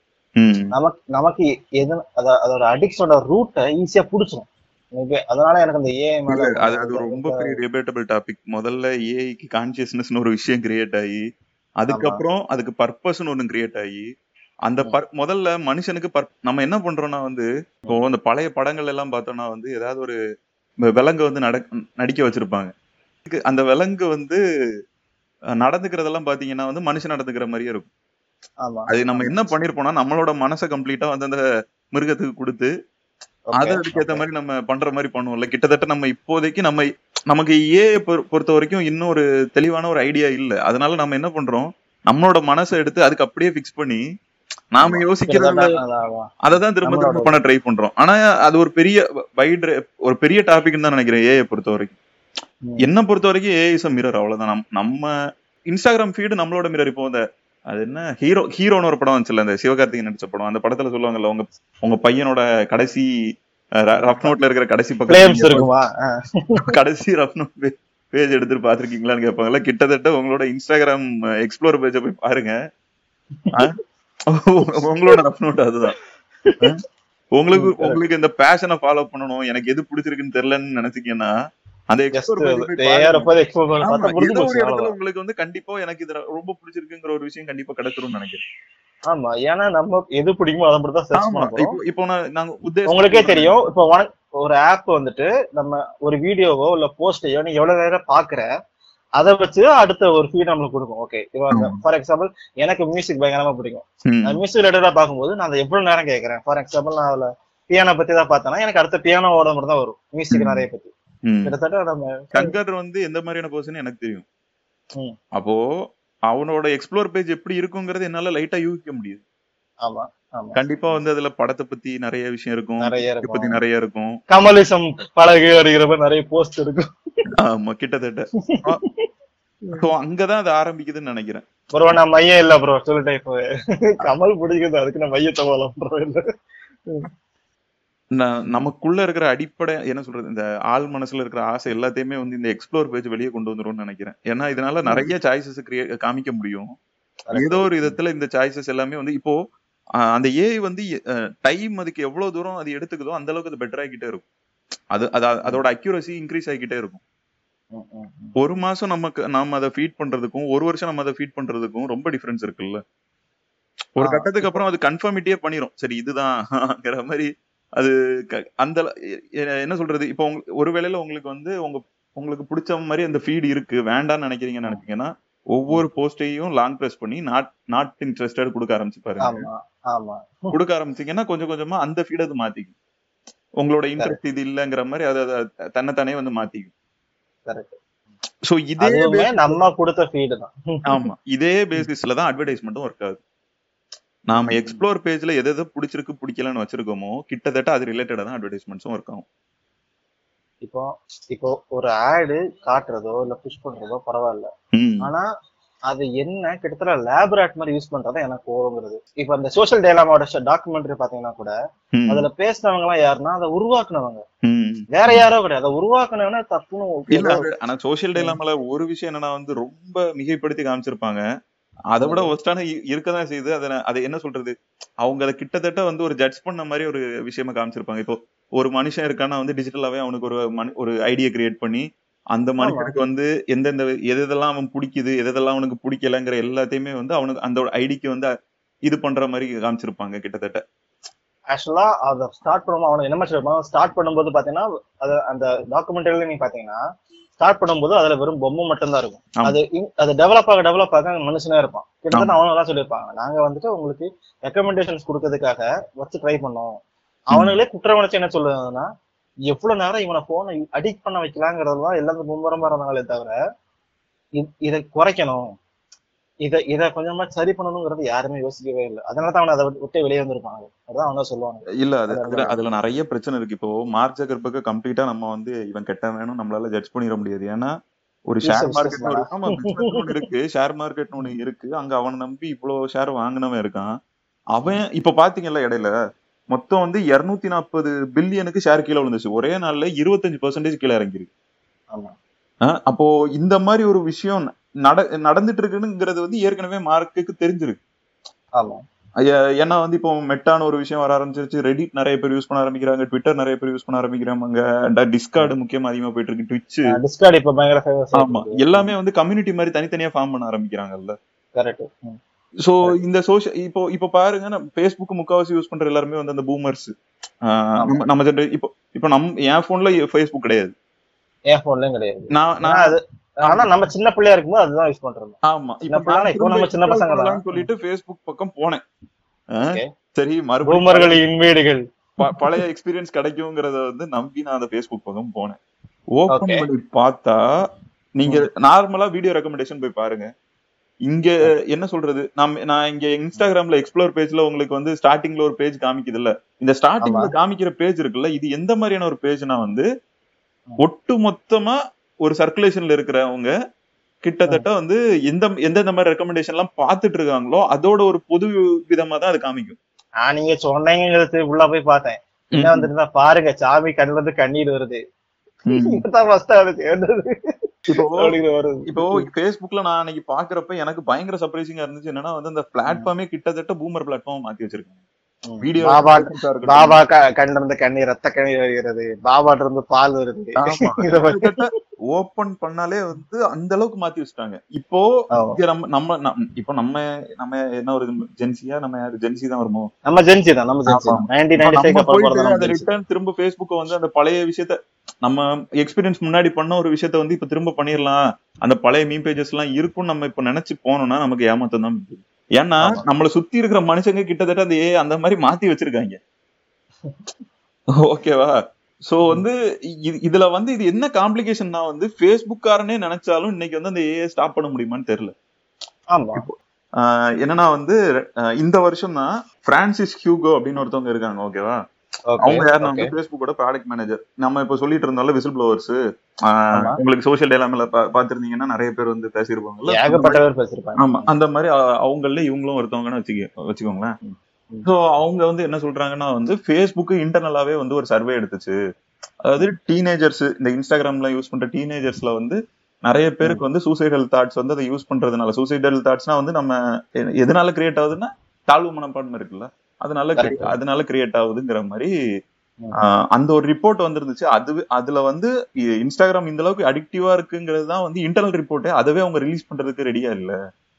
நமக்கு நமக்கு எது அத- அதோட அடிக்ஷனோட ரூட்டை ஈஸியா புடிச்சிடும் Maybe அதனால எனக்கு அந்த ஏஐ மேல அது அது ஒரு ரொம்ப பெரிய டிபேட்டபிள் டாபிக் முதல்ல ஏஐக்கு கான்சியஸ்னஸ் ஒரு விஷயம் கிரியேட் ஆகி அதுக்கப்புறம் அதுக்கு பர்பஸ்னு ஒண்ணு கிரியேட் ஆகி அந்த பர் முதல்ல மனுஷனுக்கு பர் நம்ம என்ன பண்றோம்னா வந்து இப்போ அந்த பழைய படங்கள் எல்லாம் பார்த்தோம்னா வந்து ஏதாவது ஒரு வ- விலங்கு வந்து நட நடிக்க வச்சிருப்பாங்க இதுக்கு அந்த விலங்கு வந்து அஹ், நடந்துக்கிறதெல்லாம் பாத்தீங்கன்னா வந்து மனுஷன் நடந்துக்கிற மாதிரியே இருக்கும் ஆமா அது நம்ம என்ன பண்ணிருப்போம்னா நம்மளோட மனசை கம்ப்ளீட்டா வந்து அந்த மிருகத்துக்கு கொடுத்து Okay, அது அதுக்கேத்த okay. மாதிரி நம்ம பண்ற மாதிரி பண்ணுவோம்ல கிட்டத்தட்ட நம்ம இப்போதைக்கு நம்ம நமக்கு ஏ பொறுத்த வரைக்கும் இன்னும் ஒரு தெளிவான ஒரு ஐடியா இல்ல அதனால நம்ம என்ன பண்றோம் நம்மளோட மனசை எடுத்து அதுக்கு அப்படியே ஃபிக்ஸ் பண்ணி நாம யோசிக்கிறது கிட்டத்தட்ட அதான், அதான். அததான் திரும்ப திரும்ப நம்மளோட- பண்ண ட்ரை பண்றோம் ஆனா அது ஒரு பெரிய வைட் ஒரு பெரிய டாபிக்னு தான் நினைக்கிறேன் ஏஐ பொறுத்த வரைக்கும் ம். என்ன பொறுத்த வரைக்கும் ஏஐ இஸ் மிரர் அவ்வளவுதான் நம்- நம்ம இன்ஸ்டாகிராம் ஃபீடு நம்மளோட மிரர் இப்போ இந்த அது என்ன ஹீரோ ஹீரோன்னு ஒரு படம் வந்துச்சுல்ல இந்த சிவகார்த்திகேயன் நடிச்ச படம் அந்த படத்துல சொல்லுவாங்கல்ல உங்க உங்க பையனோட கடைசி ரஃப் நோட்ல இருக்கிற கடைசி Claims பக்கம் இருக்குமா ஆ. கடைசி ரஃப் நோட் பேஜ் எடுத்துட்டு பாத்திருக்கீங்களான்னு கேட்பாங்கல்ல கிட்டத்தட்ட உங்களோட இன்ஸ்டாகிராம் எக்ஸ்ப்ளோர் பேஜை போய் பாருங்க ஆ? உங்களோட ரஃப் நோட் அதுதான் அஹ் உங்களுக்கு ம், correct. உங்களுக்கு இந்த பேஷனை ஃபாலோ பண்ணணும் எனக்கு எது பிடிச்சிருக்குன்னு தெரியலன்னு நினைச்சீங்கன்னா அந்த Just எக்ஸ்ப்ளோர் பேஜ் போய் ஏற பாருங்க போது எக்ஸ்போஸ் பண்ண ஆமா பார்த்தா முடிஞ்சு ஏதோ ஒரு போச்சு இடத்துல அவ்வளவுதான் உங்களுக்கு வந்து கண்டிப்பா எனக்கு இது ரொம்ப பிடிச்சிருக்குங்கிற ஒரு விஷயம் கண்டிப்பா கிடைச்சிரும்னு நினைக்கிறேன் ஆமா ஏன்னா நம்ம எது பிடிக்குமோ அதை மட்டும் தான் சர்ச் ஆமா பண்ண போறோம் இப்போ இப்போ நான் நாங்க உத்தேசம் உங்களுக்கே சொல்றேன் தெரியும் இப்போ உனக்கு ஒரு ஆப் வந்துட்டு நம்ம ஒரு வீடியோவோ இல்ல போஸ்டையோ நீ எவ்வளவு நேரம் பாக்குற அதை வச்சு அடுத்த ஒரு ஃபீட் நம்மளுக்கு கொடுக்கும் ஓகே இவங்க ஆமா. ஃபார் எக்ஸாம்பிள் எனக்கு மியூசிக் பயங்கரமா பிடிக்கும் ம், நான் மியூசிக் ரிலேட்டடா பார்க்கும்போது நான் அதை எவ்வளவு நேரம் கேட்கறேன் ஃபார் எக்ஸாம்பிள் நான் அதுல பியானோ பத்தி தான் பார்த்தேன்னா எனக்கு அடுத்த பியானோவோட மட்டும் தான் வரும் மியூசிக் ம். நிறைய பத்தி ம். கிட்டத்தட்ட நம்ம சங்கர் வந்து எந்த மாதிரியான பர்சன் எனக்கு தெரியும் ம். அப்போ அவனோட எக்ஸ்ப்ளோர் பேஜ் எப்படி இருக்குங்கிறது என்னால லைட்டா யூகிக்க முடியுது ஆமா ஆமா கண்டிப்பா வந்து அதுல படத்தை பத்தி நிறைய விஷயம் இருக்கும் நிறைய இதை பத்தி இருக்கும் நிறைய இருக்கும் கமலிசம் பழகு அப்படிங்கிற மாதிரி நிறைய போஸ்ட் இருக்கும் ஆமா கிட்டத்தட்ட சோ அங்கதான் அது ஆரம்பிக்குதுன்னு நினைக்கிறேன் ப்ரோ நான் மையம் இல்ல ப்ரோ சொல்லிட்டேன் இப்போ கமல் பிடிக்குது அதுக்கு நான் மையத்தை போலாம் ப்ரோ இல்ல ந- நமக்குள்ள இருக்கிற அடிப்படை என்ன சொல்றது இந்த ஆள் மனசுல இருக்கிற ஆசை எல்லாத்தையுமே வந்து இந்த எக்ஸ்ப்ளோர் பேஜ் வெளியே கொண்டு வந்துரும்னு நினைக்கிறேன் ஏன்னா இதனால நிறைய சாய்ஸஸ் கிரியே காமிக்க முடியும் ஏதோ ஒரு விதத்துல இந்த சாய்ஸஸ் எல்லாமே வந்து இப்போ ஆஹ், அந்த ஏஐ வந்து டைம் அதுக்கு எவ்வளவு தூரம் அது எடுத்துக்குதோ அந்த அளவுக்கு அது பெட்டர் ஆகிக்கிட்டே இருக்கும் அது அது அதோட அக்யூரசி இன்க்ரீஸ் ஆகிக்கிட்டே இருக்கும் ம், ம், ம். ஒரு மாசம் நமக்கு நாம அதை ஃபீட் பண்றதுக்கும் ஒரு வருஷம் நம்ம அதை ஃபீட் பண்றதுக்கும் ரொம்ப டிஃபரன்ஸ் இருக்குல்ல ஒரு ஆ, கட்டத்துக்கு இப்போ அப்புறம் அது கன்ஃபர்மிட்டியே பண்ணிரும் சரி இதுதான்ங்கிற மாதிரி அது க- அந்த ல- எ- எ- என்ன சொல்றது இப்போ உங்க- ஒரு வேளையில உங்களுக்கு வந்து உங்க உங்களுக்கு பிடிச்ச மாதிரி அந்த ஃபீட் இருக்கு வேண்டாம்னு நினைக்கிறீங்கன்னு நினைச்சீங்கன்னா ஒவ்வொரு போஸ்டையும் லாங் பிரஸ் பண்ணி நாட் நாட் இன்ட்ரெஸ்டட் கொடுக்க ஆரம்பிச்சு பாருங்க ஆமா ஆமா கொடுக்க ஆரம்பிச்சீங்கன்னா கொஞ்சம் கொஞ்சமா அந்த ஃபீட் அது மாத்திக்கும் உங்களோட இன்ட்ரெஸ்ட் இது இல்லைங்கிற மாதிரி அது அது தன்னைத்தானே வந்து மாத்திக்கும் கரெக்ட் சோ இதே அதுவுமே basis- நம்ம கொடுத்த ஃபீடு தான் ஆமா இதே பேசிஸ்ல தான் அட்வர்டைஸ்மெண்ட்டும் ஒர்க் ஆகுது நாம எக்ஸ்ப்ளோர் பேஜ்ல எது எது பிடிச்சிருக்கு பிடிக்கலன்னு வச்சிருக்கோமோ கிட்டத்தட்ட அது ரிலேட்டடா தான் அட்வர்டைஸ்மெண்ட்ஸும் ஒர்க் ஆகும் இப்போ இப்போ ஒரு ஆடு காட்டுறதோ இல்ல புஷ் பண்றதோ பரவாயில்ல ம், ஆனா அது என்ன கிட்டத்தட்ட லேபரேட் மாதிரி யூஸ் பண்றதா எனக்கு கோவங்கிறது இப்போ அந்த சோஷியல் டேலாமோட டாக்குமெண்ட்ரி பாத்தீங்கன்னா கூட ம், அதுல பேசினவங்க எல்லாம் யாருன்னா அதை உருவாக்குனவங்க ம். வேற யாரோ கிடையாது அதை உருவாக்குனவன தப்புன்னு இல்ல அது- ஆனா சோசியல் டைலாமல ஒரு விஷயம் என்னன்னா வந்து ரொம்ப மிகைப்படுத்தி காமிச்சிருப்பாங்க அதை விட ஒஸ்டான இருக்கதான் செய்யுது அதை நான்- அதை என்ன சொல்றது அவங்க அதை கிட்டத்தட்ட வந்து ஒரு ஜட்ஜ் பண்ண மாதிரி ஒரு விஷயமா காமிச்சிருப்பாங்க இப்போ ஒரு மனுஷன் இருக்கான்னா வந்து டிஜிட்டலாவே அவனுக்கு ஒரு மனு- ஒரு ஐடியா கிரியேட் பண்ணி அந்த மனுஷனுக்கு வந்து எந்தெந்த எது எதெல்லாம் அவன் பிடிக்குது எது எதெல்லாம் அவனுக்கு பிடிக்கலங்கிற எல்லாத்தையுமே வந்து அவனுக்கு அந்த ஐடிக்கு வந்து இது பண்ற மாதிரி காமிச்சிருப்பாங்க கிட்டத்தட்ட ஆக்சுவலா அதை ஸ்டார்ட் பண்ணும்போது அவனை என்ன மாதிரி ஸ்டார்ட் பண்ணும்போது பாத்தீங்கன்னா அது அந்த டாக்குமெண்ட்ரியில நீங்க பாத்தீங்கன்னா ஸ்டார்ட் பண்ணும்போது அதுல வெறும் பொம்மை மட்டும்தான் இருக்கும் ஆமா. அது இன்- அது டெவலப் ஆக டெவலப் ஆக அங்க மனுஷனே இருப்பான் கிட்டத்தட்ட அவங்க எல்லாம் சொல்லியிருப்பாங்க நாங்க வந்துட்டு உங்களுக்கு ரெக்கமெண்டேஷன்ஸ் கொடுக்கறதுக்காக வச்சு ட்ரை பண்ணோம் அவனுங்களே குற்ற உணர்ச்சி என்ன சொல்லுவாங்கன்னா எவ்வளவு நேரம் இவனை போனை அடிக்ட் பண்ண வைக்கலாங்கிறதுலாம் எல்லாரும் மும்பரமா இருந்தாங்களே தவிர இ- இதை குறைக்கணும் இதை இதை கொஞ்சமா சரி பண்ணணுங்கிறது யாருமே யோசிக்கவே இல்லை அதனால தான் அவனை அதை விட்டு- விட்டு வெளியே வந்திருப்பாங்க அதான் அவங்க சொல்லுவாங்க இல்ல அது அது அதுல அதுல நிறைய பிரச்சனை இருக்கு இப்போ மார்க் ஜக்கர்பர்க் கம்ப்ளீட்டா நம்ம வந்து இவன் கெட்ட வேணும் நம்மளால ஜட்ஜ் பண்ணிட முடியாது ஏன்னா ஒரு He's a share market businessman. ஆமா business ஒண்ணு இருக்கு ஷேர் மார்க்கெட் ஒண்ணு இருக்கு அங்க அவனை நம்பி இவ்வளவு ஷேர் வாங்கினவன் இருக்கான் அவன் இப்ப பாத்தீங்கல்ல இடையில மொத்தம் வந்து 240 நாற்பது பில்லியனுக்கு ஷேர் கீழே விழுந்துச்சு ஒரே நாள்ல இருபத்தஞ்சு பர்சன்டேஜ் கீழே இறங்கிருக்கு ஆமா அஹ் அப்போ இந்த மாதிரி ஒரு விஷயம் நட நடந்துட்டு இருக்குங்கிறது வந்து ஏற்கனவே மார்க்குக்கு தெரிஞ்சிருக்கு ஆமா ஐய- ஏன்னா வந்து இப்போ மெட்டான ஒரு விஷயம் வர ஆரம்பிச்சிருச்சு ரெடிட் நிறைய பேர் யூஸ் பண்ண ஆரம்பிக்கிறாங்க ட்விட்டர் நிறைய பேர் யூஸ் பண்ண ஆரம்பிக்கிறாங்க டிஸ்கார்டு முக்கியமா அதிகமா போயிட்டு இருக்கு ட்விட்ச் டிஸ்கார்ட் இப்ப பயங்கர ஃபேமஸ் ஆமா எல்லாமே வந்து கம்யூனிட்டி மாதிரி தனித்தனியா ஃபார்ம் பண்ண ஆரம்பிக்கிறாங்கல்ல கரெக்ட் சோ இந்த சோஷியல் இப்போ இப்போ பாருங்க நம்ம ஃபேஸ்புக் முக்காவாசி யூஸ் பண்ற எல்லாருமே வந்து அந்த பூமர்ஸ் நம்ம நம்ம ஜென்ரே இப்போ இப்போ நம் என் போன்ல ஃபேஸ்புக் கிடையாது என் போன்லயும் கிடையாது நான் ஆனா நான் அது ஆனா நம்ம சின்ன பிள்ளையா இருக்கும்போது அதுதான் யூஸ் பண்றோம் ஆமா சின்ன இப்போ பிள்ளைனா நான் இப்போ நம்ம திரும்ப சின்ன பசங்க தான். பண்ணலாம்னு சொல்லிட்டு ஃபேஸ்புக் பக்கம் போனேன் அஹ் Okay. சரி மறுபடியும் பூமர்களின் வீடுகள் ப- பழைய எக்ஸ்பீரியன்ஸ் கிடைக்குங்கிறத வந்து நம்பி நான் அந்த ஃபேஸ்புக் பக்கம் போனேன் ஓபன் Okay. பண்ணி பார்த்தா நீங்க நார்மலா வீடியோ ரெக்கமெண்டேஷன் போய் பாருங்க இங்க என்ன சொல்றது நம்ம நான் இங்க இன்ஸ்டாகிராம்ல எக்ஸ்ப்ளோர் பேஜ்ல உங்களுக்கு வந்து ஸ்டார்டிங்ல ஒரு பேஜ் காமிக்குது இல்ல இந்த ஸ்டார்டிங்ல காமிக்கிற பேஜ் இருக்குல்ல இது எந்த மாதிரியான ஒரு பேஜ்னா வந்து ஒட்டு மொத்தமா ஒரு சர்க்குலேஷன்ல இருக்கிறவங்க கிட்டத்தட்ட வந்து எந்த எந்தெந்த மாதிரி ரெக்கமெண்டேஷன் எல்லாம் பார்த்துட்டு இருக்காங்களோ அதோட ஒரு பொது விதமா தான் அது காமிக்கும் நான் நீங்க சொன்னீங்கிறது உள்ள போய் பார்த்தேன் என்ன வந்துட்டு தான் பாருங்க சாமி கண்ணுல இருந்து கண்ணீர் வருது ம். இப்பதான் ஃபர்ஸ்ட் அதுக்கு என்னது இப்போ அப்படிங்கிற வருது இப்போ ஃபேஸ்புக்ல நான் அன்னைக்கு பாக்குறப்ப எனக்கு பயங்கர சர்ப்ரைசிங்கா இருந்துச்சு என்னன்னா வந்து அந்த பிளாட்ஃபார்மே கிட்டத்தட்ட பூமர் பிளாட்ஃபார்ம் மாத்தி வச்சிருக்காங்க ம். வீடியோ பாபா பாபா க- கண்ணிலிருந்து கண்ணீர் ரத்த கண்ணீர் வருகிறது பாபாட்ட இருந்து பால் வருது இத பத்தி ஓபன் பண்ணாலே வந்து அந்த அளவுக்கு மாத்தி வச்சுட்டாங்க இப்போ ஆமா. இங்க நம்ம நம்ம நம்- இப்போ நம்ம நம்ம என்ன ஒரு ஜென்சியா நம்ம யாரு ஜென்சி தான் வருமோ நம்ம ஜென்சி தான் நம்ம ஜென்சி தான் நைன்டி இப்ப நைன்டி நம்ம ஃபைவ் அப்புறம் போயிட்டு பிறந்த நம்ம அந்த ஜென்சி ரிட்டர்ன் திரும்ப Facebook வந்து அந்த பழைய விஷயத்த நம்ம எக்ஸ்பீரியன்ஸ் முன்னாடி பண்ண ஒரு விஷயத்த வந்து இப்ப திரும்ப பண்ணிடலாம் அந்த பழைய மீம் பேஜஸ் எல்லாம் இருக்கும் நம்ம இப்ப நினைச்சு போனோம்னா நமக்கு ஏமாத்தம் தான் மிஞ்சுது. ஏன்னா ஆமா. நம்மள சுத்தி இருக்கிற மனுஷங்க கிட்டத்தட்ட அந்த ஏ அந்த மாதிரி மாத்தி வச்சிருக்காங்க ஓகேவா சோ வந்து இது- இதுல வந்து இது என்ன காம்ப்ளிகேஷன்னா வந்து ஃபேஸ்புக்காரனே நினைச்சாலும் இன்னைக்கு வந்து அந்த ஏஐ ஸ்டாப் பண்ண முடியுமான்னு தெரியல ஆமா ஆஹ் என்னன்னா வந்து ஆஹ் இந்த வருஷம் தான் பிரான்சிஸ் ஹியூகோ அப்படின்னு ஒருத்தவங்க இருக்காங்க ஓகேவா ஓகே அவங்க யாருன்னா ஓகே வந்து ஃபேஸ்புக்கோட ப்ராடக்ட் மேனேஜர் நம்ம இப்ப சொல்லிட்டு இருந்தாலும் விசில் ப்ளோவர்ஸ் ஆமா. உங்களுக்கு சோஷியல் டேலாமில் பாத்திருந்தீங்கன்னா நிறைய பேர் வந்து பேசியிருப்பாங்கல்ல ஏகப்பட்ட பேர் பேசிருப்பாங்க ஆமா அந்த மாதிரி அ- அவங்கள இவங்களும் ஒருத்தவங்கன்னு வச்சுக்க வச்சுக்கோங்களேன் ம். சோ அவங்க வந்து என்ன சொல்றாங்கன்னா வந்து ஃபேஸ்புக் இன்டர்னலாவே வந்து ஒரு சர்வே எடுத்துச்சு அதாவது டீனேஜர்ஸ் இந்த இன்ஸ்டாகிராம்ல யூஸ் பண்ற டீனேஜர்ஸ்ல வந்து நிறைய பேருக்கு வந்து சூசைடல் தாட்ஸ் வந்து அதை யூஸ் பண்றதுனால சூசைடல் தாட்ஸ்னா வந்து நம்ம எ- எதனால கிரியேட் ஆகுதுன்னா தாழ்வு மனப்பான்மை இருக்குல்ல அதனால cre- Correct. அதனால கிரியேட் ஆகுதுங்கிற மாதிரி ம். ஆஹ் அந்த ஒரு ரிப்போர்ட் வந்துருந்துச்சு அது அதுல வந்து இ- இன்ஸ்டாகிராம் இந்த அளவுக்கு அடிக்டிவா இருக்குங்கிறது தான் வந்து இன்டர்னல் ரிப்போர்ட்டே அதவே அவங்க ரிலீஸ் பண்றதுக்கு ரெடியா இல்ல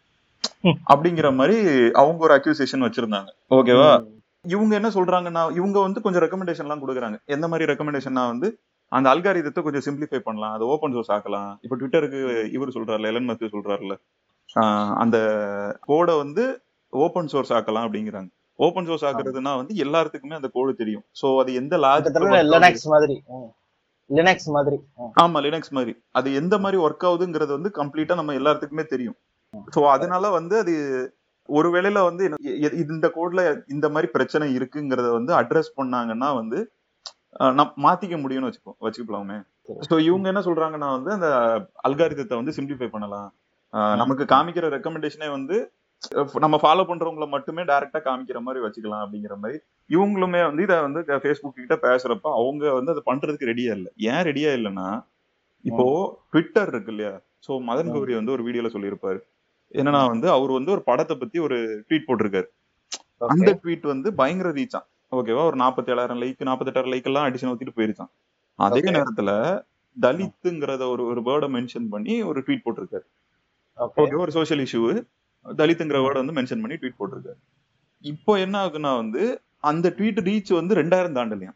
ம். அப்படிங்கிற மாதிரி அவங்க ஒரு அக்யூசேஷன் வச்சிருந்தாங்க ஓகேவா ம். இவங்க என்ன சொல்றாங்கன்னா இவங்க வந்து கொஞ்சம் ரெக்கமெண்டேஷன் எல்லாம் கொடுக்குறாங்க எந்த மாதிரி ரெக்கமெண்டேஷன்னா வந்து அந்த அல்காரிதத்தை கொஞ்சம் சிம்பிளிஃபை பண்ணலாம் அதை ஓப்பன் சோர்ஸ் ஆக்கலாம் இப்போ ட்விட்டருக்கு இவர் சொல்றாருல எலன் மஸ்க் சொல்றாருல ஆஹ் அந்த கோடை வந்து ஓப்பன் சோர்ஸ் ஆக்கலாம் அப்படிங்கிறாங்க ஓப்பன் சோர்ஸ் ஆக்குறதுன்னா வந்து எல்லாத்துக்குமே அந்த கோடு தெரியும் சோ அது எந்த கிட்டத்தட்ட லாஜிக் லினக்ஸ் மாதிரி லினக்ஸ் மாதிரி ம். ஆமா லினக்ஸ் மாதிரி அது எந்த மாதிரி ஒர்க் ஆகுதுங்கிறது வந்து கம்ப்ளீட்டா நம்ம எல்லாத்துக்குமே தெரியும் சோ அதனால வந்து அது ஒரு வேளையில வந்து என்ன- எ- எ- இந்த கோட்ல இந்த மாதிரி பிரச்சனை இருக்குங்கிறத வந்து அட்ரஸ் பண்ணாங்கன்னா வந்து அஹ், நம் மாத்திக்க முடியும்னு வச்சுக்கோ வச்சுக்கலாமே சரி. சோ இவங்க என்ன சொல்றாங்கன்னா வந்து அந்த அல்காரிதத்தை வந்து சிம்பிளிஃபை பண்ணலாம் அஹ், நமக்கு காமிக்கிற ரெக்கமெண்டேஷனே வந்து அஹ், நம்ம ஃபாலோ பண்றவங்கள மட்டுமே டைரக்டா காமிக்கிற மாதிரி வச்சுக்கலாம் அப்படிங்கிற மாதிரி இவங்களுமே வந்து இதை வந்து ஃபேஸ்புக் கிட்ட பேசுறப்ப அவங்க வந்து அதை பண்றதுக்கு ரெடியா இல்லை ஏன் ரெடியா இல்லைன்னா இப்போ ட்விட்டர் இருக்கு இல்லையா சோ மதன் ம். கௌரி வந்து ஒரு வீடியோல சொல்லியிருப்பாரு என்னன்னா வந்து அவர் வந்து ஒரு படத்தை பத்தி ஒரு ட்வீட் போட்டிருக்காரு Okay. அந்த ட்வீட் வந்து பயங்கர ரீச்சான் ஓகேவா ஒரு நாற்பத்தி ஏழாயிரம் லைக் நாற்பத்தெட்டாயிரம் லைக் எல்லாம் அடிஷன் ஊத்திட்டு போயிருச்சான் அதே Okay. நேரத்துல தலித்துங்கிறத ஒரு ஒரு வேர்டை மென்ஷன் பண்ணி ஒரு ட்வீட் போட்டிருக்காரு ஓகே ஓகே ஒரு சோஷியல் இஷ்யூ தலித்துங்கிற வேர்டை வந்து மென்ஷன் பண்ணி ட்வீட் போட்டிருக்காரு இப்போ என்ன ஆகுதுன்னா வந்து அந்த ட்வீட் ரீச் வந்து ரெண்டாயிரம் தாண்டலையாம்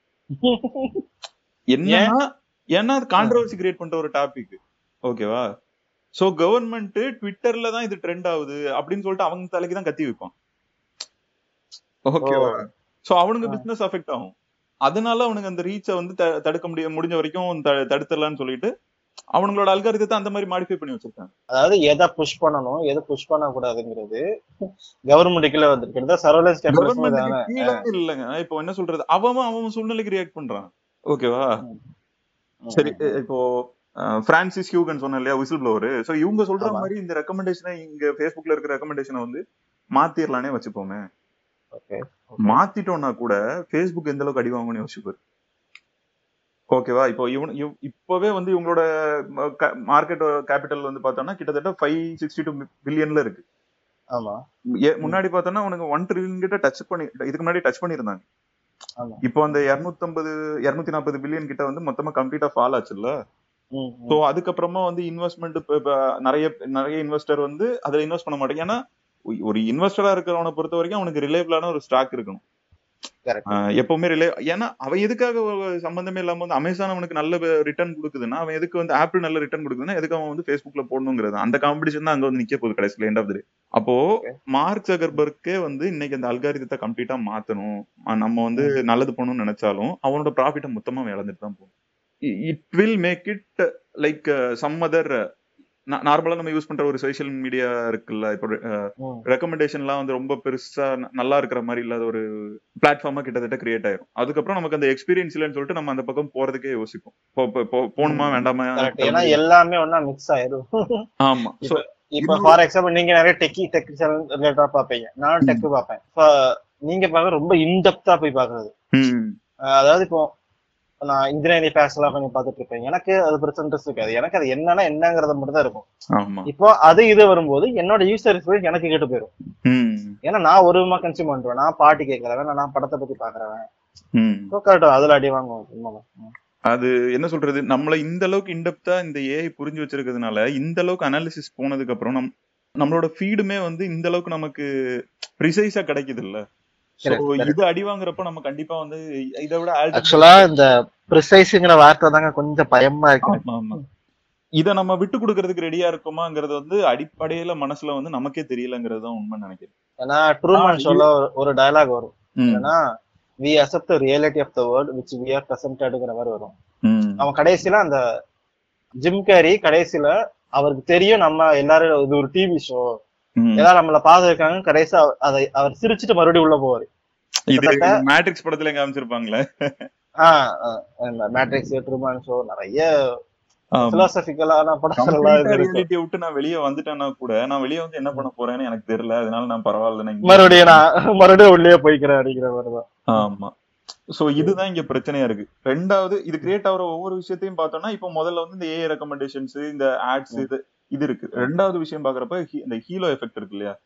என்னன்னா ஏன்னா அது கான்ட்ரவர்சி கிரியேட் பண்ற ஒரு டாபிக் ஓகேவா சோ கவர்மெண்ட் ட்விட்டர்ல தான் இது ட்ரெண்ட் ஆகுது அப்படின்னு சொல்லிட்டு அவங்க தலைக்கு தான் கத்தி வைப்பான் ஓகேவா சோ அவனுங்க ஆ. பிசினஸ் அஃபெக்ட் ஆகும் அதனால அவனுங்க அந்த ரீச்சை வந்து த- தடுக்க முடிய முடிஞ்ச வரைக்கும் த- தடுத்துடலாம்னு சொல்லிட்டு அவங்களோட அல்காரிதத்தை அந்த மாதிரி மாடிஃபை பண்ணி வச்சிருக்காங்க அதாவது எதை புஷ் பண்ணணும் எதை புஷ் பண்ண கூடாதுங்கிறது கவர்மெண்ட் கீழே வந்திருக்கிறது சர்வலன்ஸ் கவர்மெண்ட்டுக்கு கீழே இல்லைங்க இப்போ என்ன சொல்றது அவன் அவன் சூழ்நிலைக்கு ரியாக்ட் பண்றான் ஓகேவா சரி இ- இப்போ அஹ், பிரான்சிஸ் ஹியூகன் சொன்ன இல்லையா விசில் ப்ளோவர் சோ இவங்க சொல்ற ஆமா. மாதிரி இந்த ரெக்கமெண்டேஷனை இங்க Facebookல இருக்கிற ரெக்கமெண்டேஷனை வந்து மாத்திரலானே வச்சுப்போமே ஓகே மாத்திட்டோம்னா கூட Facebook எந்த அளவுக்கு அடி வாங்கும்னு யோசிப்பாரு ஓகேவா இப்போ இவன் இவ்- இப்பவே வந்து இவங்களோட மார்க்கெட் கேபிட்டல் வந்து பார்த்தோம்னா கிட்டத்தட்ட ஃபைவ் சிக்ஸ்டி டூ பில்லியன்ல இருக்கு ஆமா ஏ- முன்னாடி பார்த்தோம்னா உனக்கு ஒன் ட்ரில்லியன் கிட்ட டச் பண்ணி இதுக்கு முன்னாடி டச் பண்ணியிருந்தாங்க ஆமா இப்போ அந்த இருநூத்தம்பது இருநூத்தி நாற்பது பில்லியன் கிட்ட வந்து மொத்தமா கம்ப்ளீட்டா ஃபால் ஆச்சுல்ல ம், ம். சோ அதுக்கப்புறமா வந்து இன்வெஸ்ட்மெண்ட் நிறைய நிறைய இன்வெஸ்டர் வந்து அதுல இன்வெஸ்ட் பண்ண மாட்டாங்க ஏன்னா ஒ- ஒரு இன்வெஸ்டரா இருக்கிறவனை பொறுத்த வரைக்கும் அவனுக்கு ரிலேபிளான ஒரு ஸ்டாக் இருக்கணும் Correct. ஆஹ் எப்பவுமே ரிலே ஏன்னா அவன் எதுக்காக ஒரு சம்பந்தமே இல்லாம வந்து அமேசான் அவனுக்கு நல்ல ரிட்டர்ன் கொடுக்குதுன்னா அவன் எதுக்கு வந்து ஆப்பிள் நல்ல ரிட்டர்ன் கொடுக்குதுன்னா எதுக்கு அவன் வந்து Facebookல போடணுங்கிறது அந்த காம்படிஷன் தான் அங்க வந்து நிக்க போகுது கடைசியில எண்ட் ஆஃப் த அப்போ Okay. மார்க் ஜகர்பர்க்கே வந்து இன்னைக்கு அந்த அல்காரிதத்தை கம்ப்ளீட்டா மாத்தணும் ஆஹ் நம்ம வந்து நல்லது பண்ணணும்னு நினைச்சாலும் அவனோட ப்ராஃபிட்டை மொத்தமா அவன் இழந்துட்டு தான் போகும் it will make it like some other நார்மலா நம்ம யூஸ் பண்ற ஒரு சோஷியல் மீடியா இருக்குல்ல இப்போ ம். ரெக்கமெண்டேஷன்லாம் வந்து ரொம்ப பெருசா ந- நல்லா இருக்கிற மாதிரி இல்லாத ஒரு பிளாட்ஃபார்மா கிட்டத்தட்ட கிரியேட் ஆயிரும் அதுக்கப்புறம் நமக்கு அந்த எக்ஸ்பீரியன்ஸ் இல்லைன்னு சொல்லிட்டு நம்ம அந்த பக்கம் போறதுக்கே யோசிப்போம் போ- போ- போ- போகணுமா வேண்டாமா Correct. ஏன்னா எல்லாமே ஒண்ணா மிக்ஸ் ஆயிரும் ஆமா So, இப்ப இன்னொரு- ஃபார் எக்ஸாம்பிள் நீங்க நிறைய டெக்கி டெக் ரிலேட்டடா பாப்பீங்க நானும் டெக் பார்ப்பேன் இப்ப நீங்க பார்க்க ரொம்ப இன்டெப்தா போய் பாக்குறது ம், அஹ் அதாவது இப்போ நான் இன்ஜினியரிங் ஃபேஷன் எல்லாம் கொஞ்சம் பார்த்துட்டு இருப்பேன் எனக்கு அது பிரச்சனை இன்ட்ரெஸ்ட் இருக்காது எனக்கு அது என்னன்னா என்னங்கிறத மட்டும் தான் இருக்கும் ஆமா இப்போ அது இது வரும்போது என்னோட யூசர் எக்ஸ்பீரியன்ஸ் எனக்கு கேட்டு போயிடும் ம் ஏன்னா நான் ஒரு விதமா கன்சியூம் பண்றேன் நான் பாட்டு கேட்கறவன் நான் படத்தை பத்தி பாக்குறவன் ம் கரெக்ட் அதுல அடி வாங்குவோம் உண்மைதான். ம். அது என்ன சொல்றது நம்மள இந்த அளவுக்கு இன்டெப்தா இந்த ஏஐ புரிஞ்சு வச்சிருக்கிறதுனால இந்த அளவுக்கு அனாலிசிஸ் போனதுக்கு அப்புறம் நம் நம்மளோட ஃபீடுமே வந்து இந்த அளவுக்கு நமக்கு ப்ரிசைஸா கிடைக்குது இல்ல Correct, correct. இது அடி வாங்குறப்ப நம்ம கண்டிப்பா வந்து இதை விட alternate- ஆக்சுவலா இந்த ப்ரிசைஸுங்கிற வார்த்தை தாங்க கொஞ்சம் பயமா இருக்கு ஆமா, ஆமா. இத நம்ம விட்டு கொடுக்கறதுக்கு ரெடியா இருக்குமாங்கிறது வந்து அடிப்படையில மனசுல வந்து நமக்கே தெரியலங்கிறது தான் உண்மை நினைக்கிறேன் ஏன்னா ட்ரூமன் ஆ, ஷோல ஒரு டயலாக் வரும் ம், ஏன்னா we accept the reality of the world which we are பிரசன்டட்ங்கிற மாதிரி வரும் ம், அவன் கடைசியில அந்த ஜிம் கேரி கடைசியில அவருக்கு தெரியும் நம்ம எல்லாரும் இது ஒரு டிவி ஷோ ம். எல்லாரும் நம்மள பாத்துருக்காங்க கடைசியா அவ- அதை அவர் சிரிச்சிட்டு மறுபடியும் உள்ள போவாரு இது கிட்டத்தட்ட- மேட்ரிக்ஸ் படத்துல காமிச்சிருப்பாங்களே ஆஹ் மேட்ரிக்ஸ் ட்ரூமன் ஷோ நிறைய ஆமா. பிலாசபிக்கலான படங்கள் எல்லாம் இது இருக்கு ரியாலிட்டியை விட்டு நான் வெளியே வந்துட்டேன்னா கூட நான் வெளியே வந்து என்ன பண்ண போறேன்னு எனக்கு தெரியல அதனால நான் பரவாயில்ல நான் இங்கே மறுபடியும் நான் மறுபடியும் உள்ளே போய்க்கிறேன் அப்படிங்கிற மாதிரிதான் ஆமா சோ இதுதான் இங்க பிரச்சனையா இருக்கு ரெண்டாவது இது கிரியேட் ஆகிற ஒவ்வொரு விஷயத்தையும் பார்த்தோம்னா இப்போ முதல்ல வந்து இந்த ஏஐ ரெக்கமெண்டேஷன்ஸ் இந்த ஆட்ஸ் இது இது இருக்கு ரெண்டாவது விஷயம் பாக்குறப்ப ஹீ- இந்த ஹீலோ எஃபெக்ட் இருக்கு இல்லையா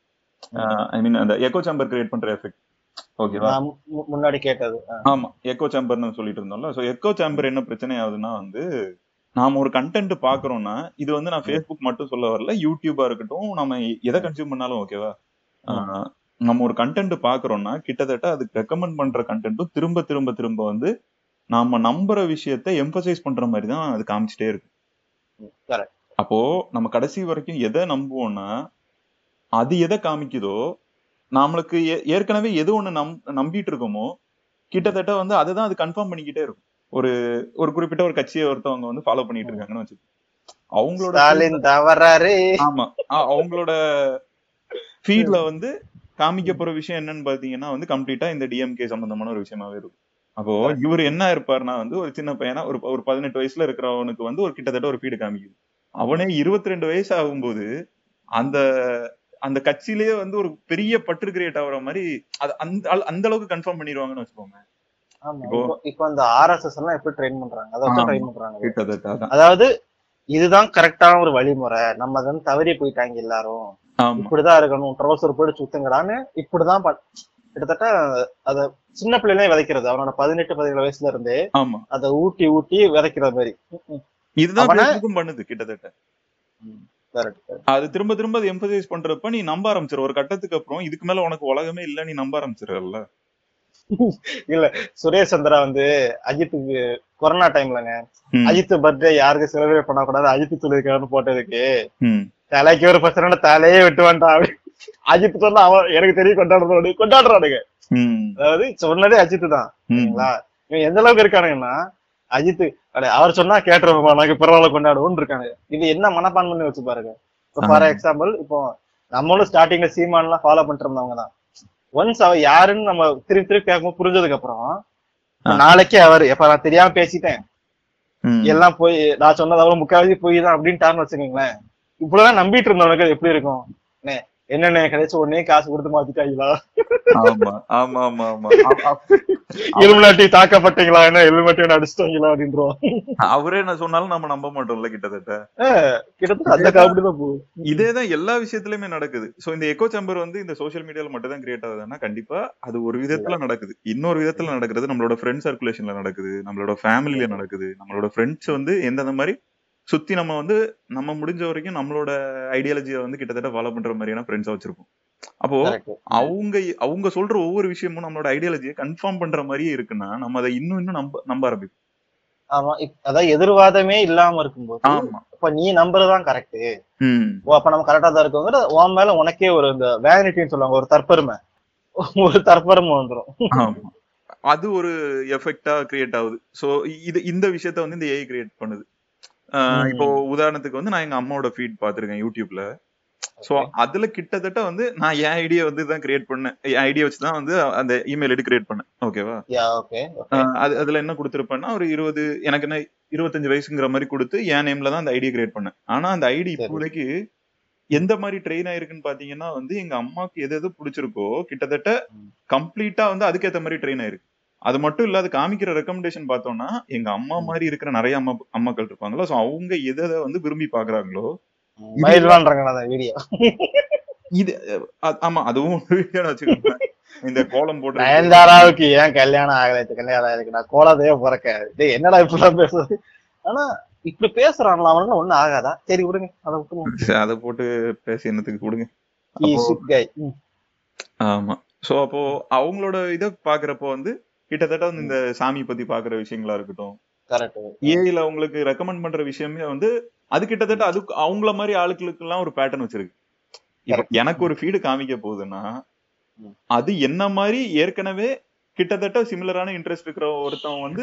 ஐ மீன் அந்த எக்கோ சாம்பர் கிரியேட் பண்ற எஃபெக்ட் ஓகேவா நான் மு- முன்னாடி கேட்டது ஆ. ஆமா எக்கோ சாம்பர்னு சொல்லிட்டு இருந்தோம்ல சோ எக்கோ சாம்பர் என்ன பிரச்சனை ஆகுதுன்னா வந்து நாம ஒரு கண்டென்ட் பாக்குறோம்னா இது வந்து நான் ஃபேஸ்புக் மட்டும் சொல்ல வரல யூடியூபா இருக்கட்டும் நம்ம எதை கன்சியூம் பண்ணாலும் ஓகேவா ஆஹ் நம்ம ஒரு கண்டென்ட் பாக்குறோம்னா கிட்டத்தட்ட அதுக்கு ரெக்கமெண்ட் பண்ற கண்டென்ட்டும் திரும்ப திரும்ப திரும்ப வந்து நாம நம்புற விஷயத்த எம்பசைஸ் பண்ற மாதிரி தான் அது காமிச்சிட்டே இருக்கு correct. அப்போ நம்ம கடைசி வரைக்கும் எதை நம்புவோம்னா அது எதை காமிக்குதோ நம்மளுக்கு ஏ- ஏற்கனவே எது ஒண்ணு நம் நம்பிட்டு இருக்கோமோ கிட்டத்தட்ட வந்து அதை தான் அது கன்ஃபார்ம் பண்ணிக்கிட்டே இருக்கும் ஒரு ஒரு குறிப்பிட்ட ஒரு கட்சியை ஒருத்தவங்க வந்து ஃபாலோ பண்ணிட்டு இருக்காங்கன்னு வச்சு அவங்களோட ஸ்டாலின் தவறாரு ஆமா அ- அவங்களோட ஃபீட்ல வந்து காமிக்க போற விஷயம் என்னன்னு பாத்தீங்கன்னா வந்து கம்ப்ளீட்டா இந்த டிஎம்கே சம்பந்தமான ஒரு விஷயமாவே இருக்கும் அப்போ இவர் என்ன இருப்பாருன்னா வந்து ஒரு சின்ன பையனா ஒரு ஒரு பதினெட்டு வயசுல இருக்கிறவனுக்கு வந்து ஒரு கிட்டத்தட்ட ஒரு ஃபீடு காமிக்குது அவனே இருபத்தி ரெண்டு வயசு ஆகும்போது அந்த அந்த கட்சியிலேயே வந்து ஒரு பெரிய பற்று கிரியேட் ஆகுற மாதிரி அது அந்த அள- அந்த அளவுக்கு கன்ஃபார்ம் பண்ணிடுவாங்கன்னு வச்சுக்கோங்க ஆமா இப்போ- இப்போ இப்போ அந்த ஆர்எஸ்எஸ் எல்லாம் எப்படி ட்ரெயின் பண்றாங்க அதை வச்சு ஆமா. ட்ரெயின் பண்றாங்க கிட்டத்தட்ட அதான். அதாவது இதுதான் கரெக்டான ஒரு வழிமுறை நம்ம வந்து தவறி போயிட்டாங்க எல்லாரும் ஆமா இப்படிதான் இருக்கணும் ட்ரௌசர் போயிட்டு சுத்துங்கடான்னு இப்படிதான் பண்- கிட்டத்தட்ட அத சின்ன பிள்ளைலே விதைக்கிறது அவனோட பதினெட்டு பதினேழு வயசுல இருந்தே ஆமா அதை ஊட்டி ஊட்டி விதைக்கிற மாதிரி இதுதான் அவன- ஃபேஸ்புக்கும் பண்ணுது கிட்டத்தட்ட கரெக்ட் அது திரும்ப திரும்ப அது எம்பசைஸ் பண்றப்ப நீ நம்ப ஆரம்பிச்சிரு ஒரு கட்டத்துக்கு அப்புறம் இதுக்கு மேல உனக்கு உலகமே இல்ல நீ நம்ப ஆரம்பிச்சிருல இல்ல சுரேஷ் சந்திரா வந்து அஜித்துக்கு கொரோனா டைம்லங்க ம். அஜித் பர்த்டே யாருக்கு செலிப்ரேட் பண்ணக்கூடாது அஜித் சொல்லியிருக்காருன்னு போட்டதுக்கு ம். தலைக்கு ஒரு பிரச்சனை தலையே விட்டு வேண்டாம் அப்படி அஜித் சொன்னா அவன் எனக்கு தெரியும் கொண்டாடுறானு கொண்டாடுறானுங்க ம். அதாவது சொன்னதே அஜித் தான் ம். சரிங்களா இவன் எந்த அளவுக்கு இருக்கானுங்கன்னா அஜித் அட, அவர் சொன்னா கேட்டுருவோமா நாங்க பரவாயில்ல கொண்டாடுவோம்னு இருக்கானுங்க இது என்ன மனப்பான்மை வச்சு பாருங்க இப்போ ஃபார் ஆமா. எக்ஸாம்பிள் இப்போ நம்மளும் ஸ்டார்டிங்ல சீமான் எல்லாம் ஃபாலோ பண்ணிட்டு இருந்தவங்க தான் ஒன்ஸ் அவ யாருன்னு நம்ம திருப்பி திருப்பி கேட்கும்போது புரிஞ்சதுக்கு அப்புறம் இப்ப ஆ. நாளைக்கே அவர் எப்ப நான் தெரியாம பேசிட்டேன் ம். எல்லாம் போய் நான் சொன்னது அவ்வளவு முக்காவாசி போய் தான் அப்படின்ட்டான்னு வச்சுக்கோங்களேன் இவ்வளவுதான் நம்பிட்டு இருந்தவனுக்கு அது எப்படி இருக்கும் அண்ணே, என்னண்ணே கிடைச்சு உடனே காசு கொடுத்து மாத்திட்டாங்களா ஆமா ஆமா ஆமா ஆமா அ- அ- இலுமினாட்டி தாக்கப்பட்டீங்களா என்ன இலுமினாட்டி அடிச்சிட்டாங்களா அப்படின்றோம் அவரே நான் சொன்னாலும் நம்ம நம்ப மாட்டோம்ல கிட்டத்தட்ட கிட்டத்தட்ட அந்த காமெடி தான் போகுது இதேதான் எல்லா விஷயத்துலயுமே நடக்குது சோ இந்த எக்கோ சேம்பர் வந்து இந்த சோஷியல் மீடியால மட்டும் தான் கிரியேட் ஆகுதுன்னா கண்டிப்பா அது ஒரு விதத்துல நடக்குது இன்னொரு விதத்துல நடக்கிறது நம்மளோட ஃப்ரெண்ட் சர்க்குலேஷன்ல நடக்குது நம்மளோட ஃபேமிலில நடக்குது நம்மளோட ஃப்ரெண்ட்ஸ் வந்து எந்தெந்த மாதிரி சுத்தி நம்ம வந்து நம்ம முடிஞ்ச வரைக்கும் நம்மளோட ஐடியாலஜியை வந்து கிட்டத்தட்ட ஃபாலோ பண்ற மாதிரியான ஃப்ரெண்ட்ஸா வச்சிருப்போம் அப்போ Correct. அவங்க அவங்க சொல்ற ஒவ்வொரு விஷயமும் நம்மளோட ஐடியாலஜியை கன்ஃபார்ம் பண்ற மாதிரியே இருக்குன்னா நம்ம அதை இன்னும் இன்னும் நம்ப நம்ப ஆரம்பிப்போம் ஆமா இப்- அதான் எதிர்வாதமே இல்லாம இருக்கும்போது ஆமா அப்ப நீ நம்புறதுதான் கரெக்ட் ம் ஓ அப்ப நம்ம கரெக்டா தான் இருக்கோங்கிற உன் மேல உனக்கே ஒரு இந்த வேனிட்டின்னு சொல்லுவாங்க ஒரு தற்பெருமை ஒரு தற்பெருமை வந்துரும் ஆமா அது ஒரு எஃபெக்டா கிரியேட் ஆகுது சோ இது இந்த விஷயத்த வந்து இந்த ஏஐ கிரியேட் பண்ணுது ஆஹ் ம். இப்போ உதாரணத்துக்கு வந்து நான் எங்க அம்மாவோட ஃபீட் பாத்திருக்கேன் யூடியூப்ல சோ அதுல கிட்டத்தட்ட வந்து நான் என் ஐடியா வந்து தான் கிரியேட் பண்ணேன் என் ஐடியா வச்சு தான் வந்து அந்த இமெயில் ஐடி கிரியேட் பண்ணேன் ஓகேவா யா ஓகே அது அதுல என்ன கொடுத்துருப்பேன்னா ஒரு இருபது எனக்கு என்ன இருபத்தஞ்சு வயசுங்கிற மாதிரி கொடுத்து என் நேம்ல தான் அந்த ஐடியா கிரியேட் பண்ணேன் ஆனா அந்த ஐடி சரி. இப்போதைக்கு எந்த மாதிரி ட்ரெயின் ஆயிருக்குன்னு பாத்தீங்கன்னா வந்து எங்க அம்மாக்கு எது எது பிடிச்சிருக்கோ கிட்டத்தட்ட ம். கம்ப்ளீட்டா வந்து அதுக்கேத்த மாதிரி ட்ரெயின் ஆயிருக்கு அது மட்டும் இல்ல அது காமிக்கிற ரெக்கமெண்டேஷன் பார்த்தோம்னா எங்க அம்மா மாதிரி இருக்கிற நிறைய அம்மா அம்மாக்கள் இருப்பாங்களா சோ அவங்க எதை எதை வந்து விரும்பி பாக்குறாங்களோ மயில்வான்றாங்க அந்த வீடியோ இது அ- ஆமா அதுவும் ஒரு வீடியோன்னு வச்சுக்கோங்க இந்த கோலம் போட்டு நயன்தாராவுக்கு ஏன் கல்யாணம் ஆகல இது கல்யாணம் ஆயிருக்கு நான் கோலாதையே பிறக்க டேய் என்னடா இப்படிலாம் பேசுறது ஆனா இப்படி பேசுறான்ல அவனுக்கு ஒண்ணும் ஆகாதா சரி விடுங்க அதை விட்டுருவோம் அதை போட்டு பேசி என்னத்துக்கு கொடுங்க He அப்போ- shit guy. ம். ஆமா சோ அப்போ அவங்களோட இதை பாக்குறப்போ வந்து கிட்டத்தட்ட வந்து இந்த சாமி பத்தி பாக்குற விஷயங்களா இருக்கட்டும் correct. ஏஐல உங்களுக்கு ரெக்கமெண்ட் பண்ற விஷயமே வந்து அது கிட்டத்தட்ட அது அவங்கள மாதிரி ஆளுகளுக்கு எல்லாம் ஒரு பேட்டர்ன் வச்சிருக்கு இப்ப Correct. எனக்கு ஒரு ஃபீடு காமிக்க போகுதுன்னா ம். அது என்ன மாதிரி ஏற்கனவே கிட்டத்தட்ட சிமிலரான இன்ட்ரெஸ்ட் இருக்கிற ஒருத்தன் வந்து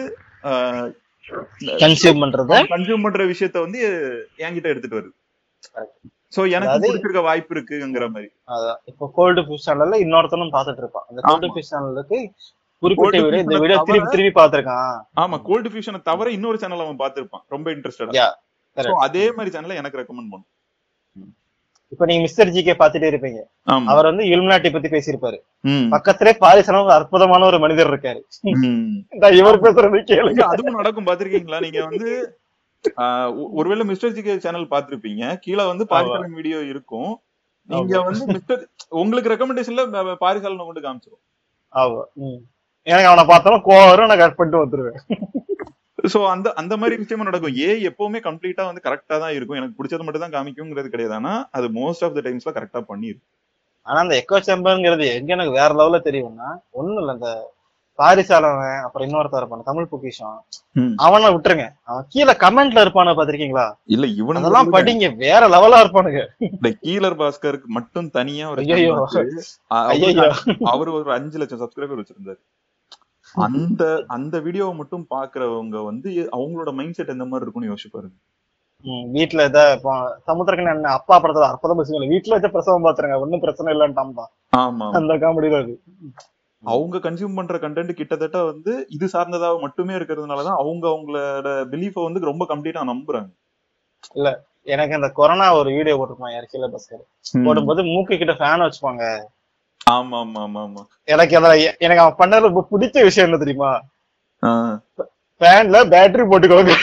Consume பண்றத கன்சியூம் பண்ற விஷயத்த வந்து என்கிட்ட எடுத்துட்டு வருது Correct. சோ எனக்கு அதாவது- பிடிச்சிருக்க வாய்ப்பு இருக்குங்கிற மாதிரி அதான் இப்போ கோல்டு ஃபிஷ் சேனல்ல இன்னொருத்தனும் பாத்துட்டு இருப்பான் அந்த கோல்டு ஆமா. ஃபிஷ் சேனலுக்கு குறிப்பிட்ட Cold வீடியோ இந்த Fish வீடியோ தவிர- திருப்பி திருப்பி பாத்திருக்கான் ஆமா கோல்டு ஃபியூஷனை தவிர இன்னொரு சேனல் அவன் பார்த்திருப்பான் ரொம்ப இன்ட்ரெஸ்டடா Yeah, correct. சோ அதே மாதிரி சேனலை எனக்கு ரெக்கமெண்ட் பண்ணும் இப்ப நீங்க மிஸ்டர் ஜி கே பாத்துட்டே இருப்பீங்க ஆமா அவர் வந்து இலுமினாட்டி பத்தி பேசியிருப்பாரு ம். பக்கத்திலே பாரிசனம் ஒரு அற்புதமான ஒரு மனிதர் இருக்காரு ம். இந்த இவர் பேசுறது கேளுங்க இல்ல, அதுவும் நடக்கும் பாத்திருக்கீங்களா நீங்க வந்து ஆஹ் ஒ- ஒருவேளை மிஸ்டர் ஜிகே சேனல் பாத்திருப்பீங்க கீழே வந்து பாரிசாலன் வீடியோ இருக்கும் நீங்க ஆமா. வந்து மிஸ்டர் உங்களுக்கு ரெக்கமெண்டேஷன்ல பாரிசாலனை கொண்டு காமிச்சிரும் ஆமா ம். எனக்கு அவனை பார்த்தாலும் கோவம் வரும் நான் கட் பண்ணிட்டு வந்துருவேன் சோ அந்த அந்த மாதிரி விஷயமும் நடக்கும் ஏ எப்பவுமே கம்ப்ளீட்டா வந்து கரெக்டா தான் இருக்கும் எனக்கு பிடிச்சது மட்டும் தான் காமிக்குங்கிறது கிடையாது ஆனா அது மோஸ்ட் ஆஃப் த டைம்ஸ்ல கரெக்டா பண்ணிருக்கும் ஆனா அந்த எக்கோ சேம்பர்ங்கிறது எங்க எனக்கு வேற லெவல்ல தெரியும்னா ஒண்ணும் இல்ல இந்த பாரிசாலவன் அப்புறம் இன்னொருத்தர் இருப்பான தமிழ் பொக்கிஷம் ம். அவனை விட்டுருங்க அவன் கீழே கமெண்ட்ல இருப்பான பாத்திருக்கீங்களா இல்ல இவனுங்க அதெல்லாம் படிங்க வேற லெவலா இருப்பானுங்க இந்த கீலர் பாஸ்கருக்கு மட்டும் தனியா ஒரு ஐயையோ. channel இருக்கு. அ- அவரு- ஐயோ அவரு ஒரு அஞ்சு லட்சம் சப்ஸ்கிரைபர் வச்சிருந்தாரு அந்த அந்த வீடியோவை மட்டும் பாக்குறவங்க வந்து அவங்களோட மைண்ட் செட் எந்த மாதிரி இருக்கும்னு யோசிச்சு பாருங்க வீட்டுல இத இப்போ சமுத்திரக்கன் என்ன அப்பா படத்துல அற்புதம் பேசுங்க வீட்டுல வச்ச பிரசவம் பாத்துருங்க ஒண்ணும் பிரச்சனை இல்லன்ட்டான் ஆமா அந்த காமெடியில அது அவங்க கன்சியூம் பண்ற கண்டென்ட் கிட்டத்தட்ட வந்து இது சார்ந்ததா மட்டுமே இருக்கிறதுனாலதான் அவங்க அவங்களோட பிலீஃப வந்து ரொம்ப கம்ப்ளீட்டா நம்புறாங்க எனக்கு அந்த கொரோனா ஒரு வீடியோ போட்டிருப்பான் யார் கீழே பஸ்கர் போடும்போது மூக்கு கிட்ட ஃபேன் வச்சுப்பாங்க ஆமா ஆமா ஆமா ஆமா எனக்கு அதுல எ- எனக்கு அவன் பண்ணது ரொம்ப பிடிச்ச விஷயம் என்ன தெரியுமா ஆ, ஃபேன்ல பேட்டரி போட்டுக்கோங்க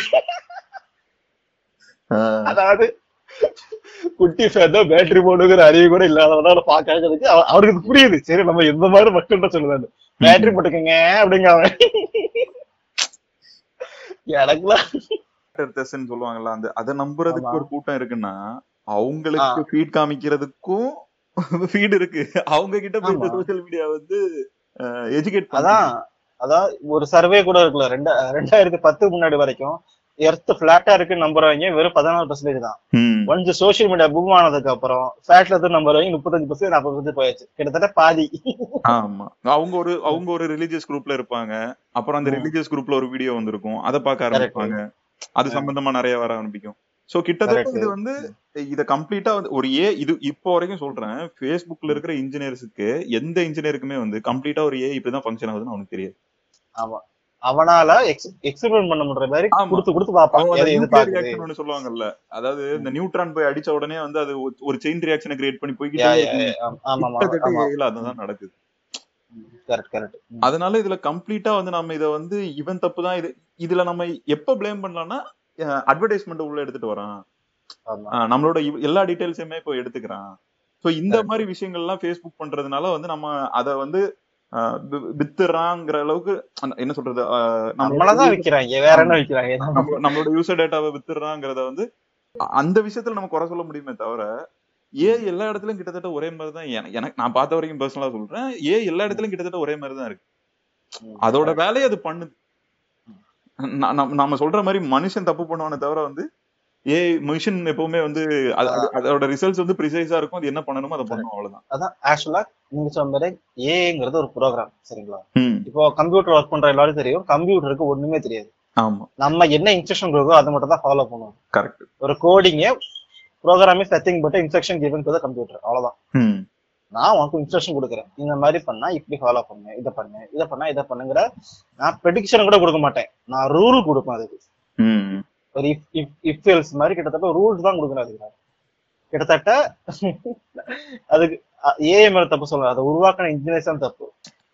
ஆ. அதாவது குட்டி ஃபேன் தான் பேட்டரி போடுங்கிற அறிவு கூட இல்லாதவனால பாக்காததுக்கு அவ- அவருக்கு இது புரியுது சரி நம்ம எந்த மாதிரி மக்கள்கிட்ட சொல்லுதாரு பேட்டரி போட்டுக்கோங்க அப்படிங்க அவன் எனக்குலாம் டெஸ்ட்னு சொல்லுவாங்கல்ல அந்த அதை நம்புறதுக்கு ஆமா. ஒரு கூட்டம் இருக்குன்னா அவங்களுக்கு ஃபீட் காமிக்கிறதுக்கும் ஃபீட் இருக்கு அவங்க கிட்ட போய் ஆமா. சோசியல் மீடியா வந்து எஜுகேட் அதான் அதான் ஒரு சர்வே கூட இருக்குல்ல ரெண்டா ரெண்டாயிரத்தி பத்து முன்னாடி வரைக்கும் எர்த் பிளாட்டா இருக்குன்னு நம்புறவங்க வெறும் பதினாறு பர்சன்டேஜ் தான் கொஞ்சம் சோசியல் மீடியா பூம் ஆனதுக்கு அப்புறம் ஃபேட்ல இருந்து நம்புறவங்க முப்பத்தஞ்சு பர்சன்ட் நாற்பது பர்சன்ட் போயாச்சு கிட்டத்தட்ட பாதி ஆமா அவங்க ஒரு அவங்க ஒரு ரிலீஜியஸ் குரூப்ல இருப்பாங்க அப்புறம் அந்த ம். ரிலீஜியஸ் குரூப்ல ஒரு வீடியோ வந்திருக்கும் அதை பார்க்க ஆரம்பிப்பாங்க அது ஆ. சம்பந்தமா நிறைய வர ஆரம்பிக்கும் சோ கிட்டத்தட்ட Correct. இது வந்து இத கம்ப்ளீட்டா வந்து ஒரு ஏ இது இப்போ வரைக்கும் சொல்றேன் Facebookல இருக்கிற இன்ஜினியர்ஸுக்கு எந்த இன்ஜினியருக்குமே வந்து கம்ப்ளீட்டா ஒரு ஏ இப்படிதான் ஃபங்க்ஷன் ஆகுதுன்னு அவனுக்கு தெரியாது ஆமா அவனால எக்ஸ்பெரிமெண்ட் பண்ண முடிற மாதிரி ஆமா. கொடுத்து கொடுத்து பாப்பான் அவங்க எது எது nuclear பாக்குது reaction ஒண்ணு சொல்லுவாங்கல்ல அதாவது இந்த நியூட்ரான் போய் அடிச்ச உடனே வந்து அது ஒரு- ஒரு செயின் ரியாக்ஷனை கிரியேட் பண்ணி போய்கிட்டே யா, யா, இருக்கும். யா, ஆமா, ஆமா ஆமா கிட்டத்தட்ட ஆமா AI ல அதுதான் நடக்குது கரெக்ட் கரெக்ட் அதனால இதுல கம்ப்ளீட்டா வந்து நம்ம இத வந்து இவன் தப்பு தான் இது இதுல நம்ம எப்ப ப்ளேம் பண்ணலாம்னா அட்வர்டைஸ்மெண்ட் உள்ள எடுத்துட்டு வரான் ஆமா அஹ் நம்மளோட இவ்- எல்லா டீடைல்ஸுமே இப்போ எடுத்துக்கிறான் சோ இந்த Correct. மாதிரி விஷயங்கள்லாம் ஃபேஸ்புக் பண்றதுனால வந்து நம்ம அத வந்து அஹ், வி- வித்துறாங்கிற அளவுக்கு அந்த- என்ன சொல்றது அஹ், நம்மளதான் நம்மளோட விக்கிறாங்க வேற என்ன விக்கிறாங்க நம்ம- நம்மளோட யூசர் டேட்டாவை வித்துறாங்கிறத வந்து அ- அந்த விஷயத்துல நம்ம குறை சொல்ல முடியுமே தவிர ஏ எல்லா இடத்துலயும் கிட்டத்தட்ட ஒரே மாதிரி தான் எனக்கு எனக்கு நான் பார்த்த வரைக்கும் பர்சனலா சொல்றேன் ஏ எல்லா இடத்துலயும் கிட்டத்தட்ட ஒரே மாதிரி தான் இருக்கு அதோட வேலையை அது பண்ணுது நா- நம்ம- நாம சொல்ற மாதிரி மனுஷன் தப்பு பண்ணுவானே தவிர வந்து ஏ மிஷின் எப்பவுமே வந்து அது- அது- அதோட ரிசல்ட்ஸ் வந்து ப்ரிசைஸா இருக்கும் அது என்ன பண்ணணுமோ அதை பண்ணும் அவ்வளவுதான் அதான் ஆக்சுவலா நீங்க சொன்ன மாதிரி ஏங்கிறது ஒரு ப்ரோக்ராம் சரிங்களா ம், இப்போ கம்ப்யூட்டர் ஒர்க் பண்ற எல்லாரும் தெரியும் கம்ப்யூட்டருக்கு ஒண்ணுமே தெரியாது ஆமா நம்ம என்ன இன்ஸ்ட்ரக்ஷன் கொடுக்கோ அதை மட்டும் தான் ஃபாலோ பண்ணுவோம் கரெக்ட் ஒரு கோடிங்க program is nothing but instruction given to the computer அவ்வளவுதான் ம் நான் உனக்கு இன்ஸ்ட்ரக்ஷன் கொடுக்குறேன் இந்த மாதிரி பண்ணா இப்படி ஃபாலோ பண்ணு இதை பண்ணு இதை பண்ணா இதை பண்ணுங்கிற நான் ப்ரெடிக்ஷன் கூட கொடுக்க மாட்டேன் நான் ரூல் கொடுப்பேன் அதுக்கு ம் ஒரு இஃப் இஃப் இஃப் எல்ஸ் மாதிரி கிட்டத்தட்ட ரூல்ஸ் தான் கொடுக்குறேன் அதுக்கு நான். கிட்டத்தட்ட அதுக்கு ஏஎம்எல் தப்பு சொல்றேன் அதை உருவாக்கின இன்ஜினியர்ஸ் தான் தப்பு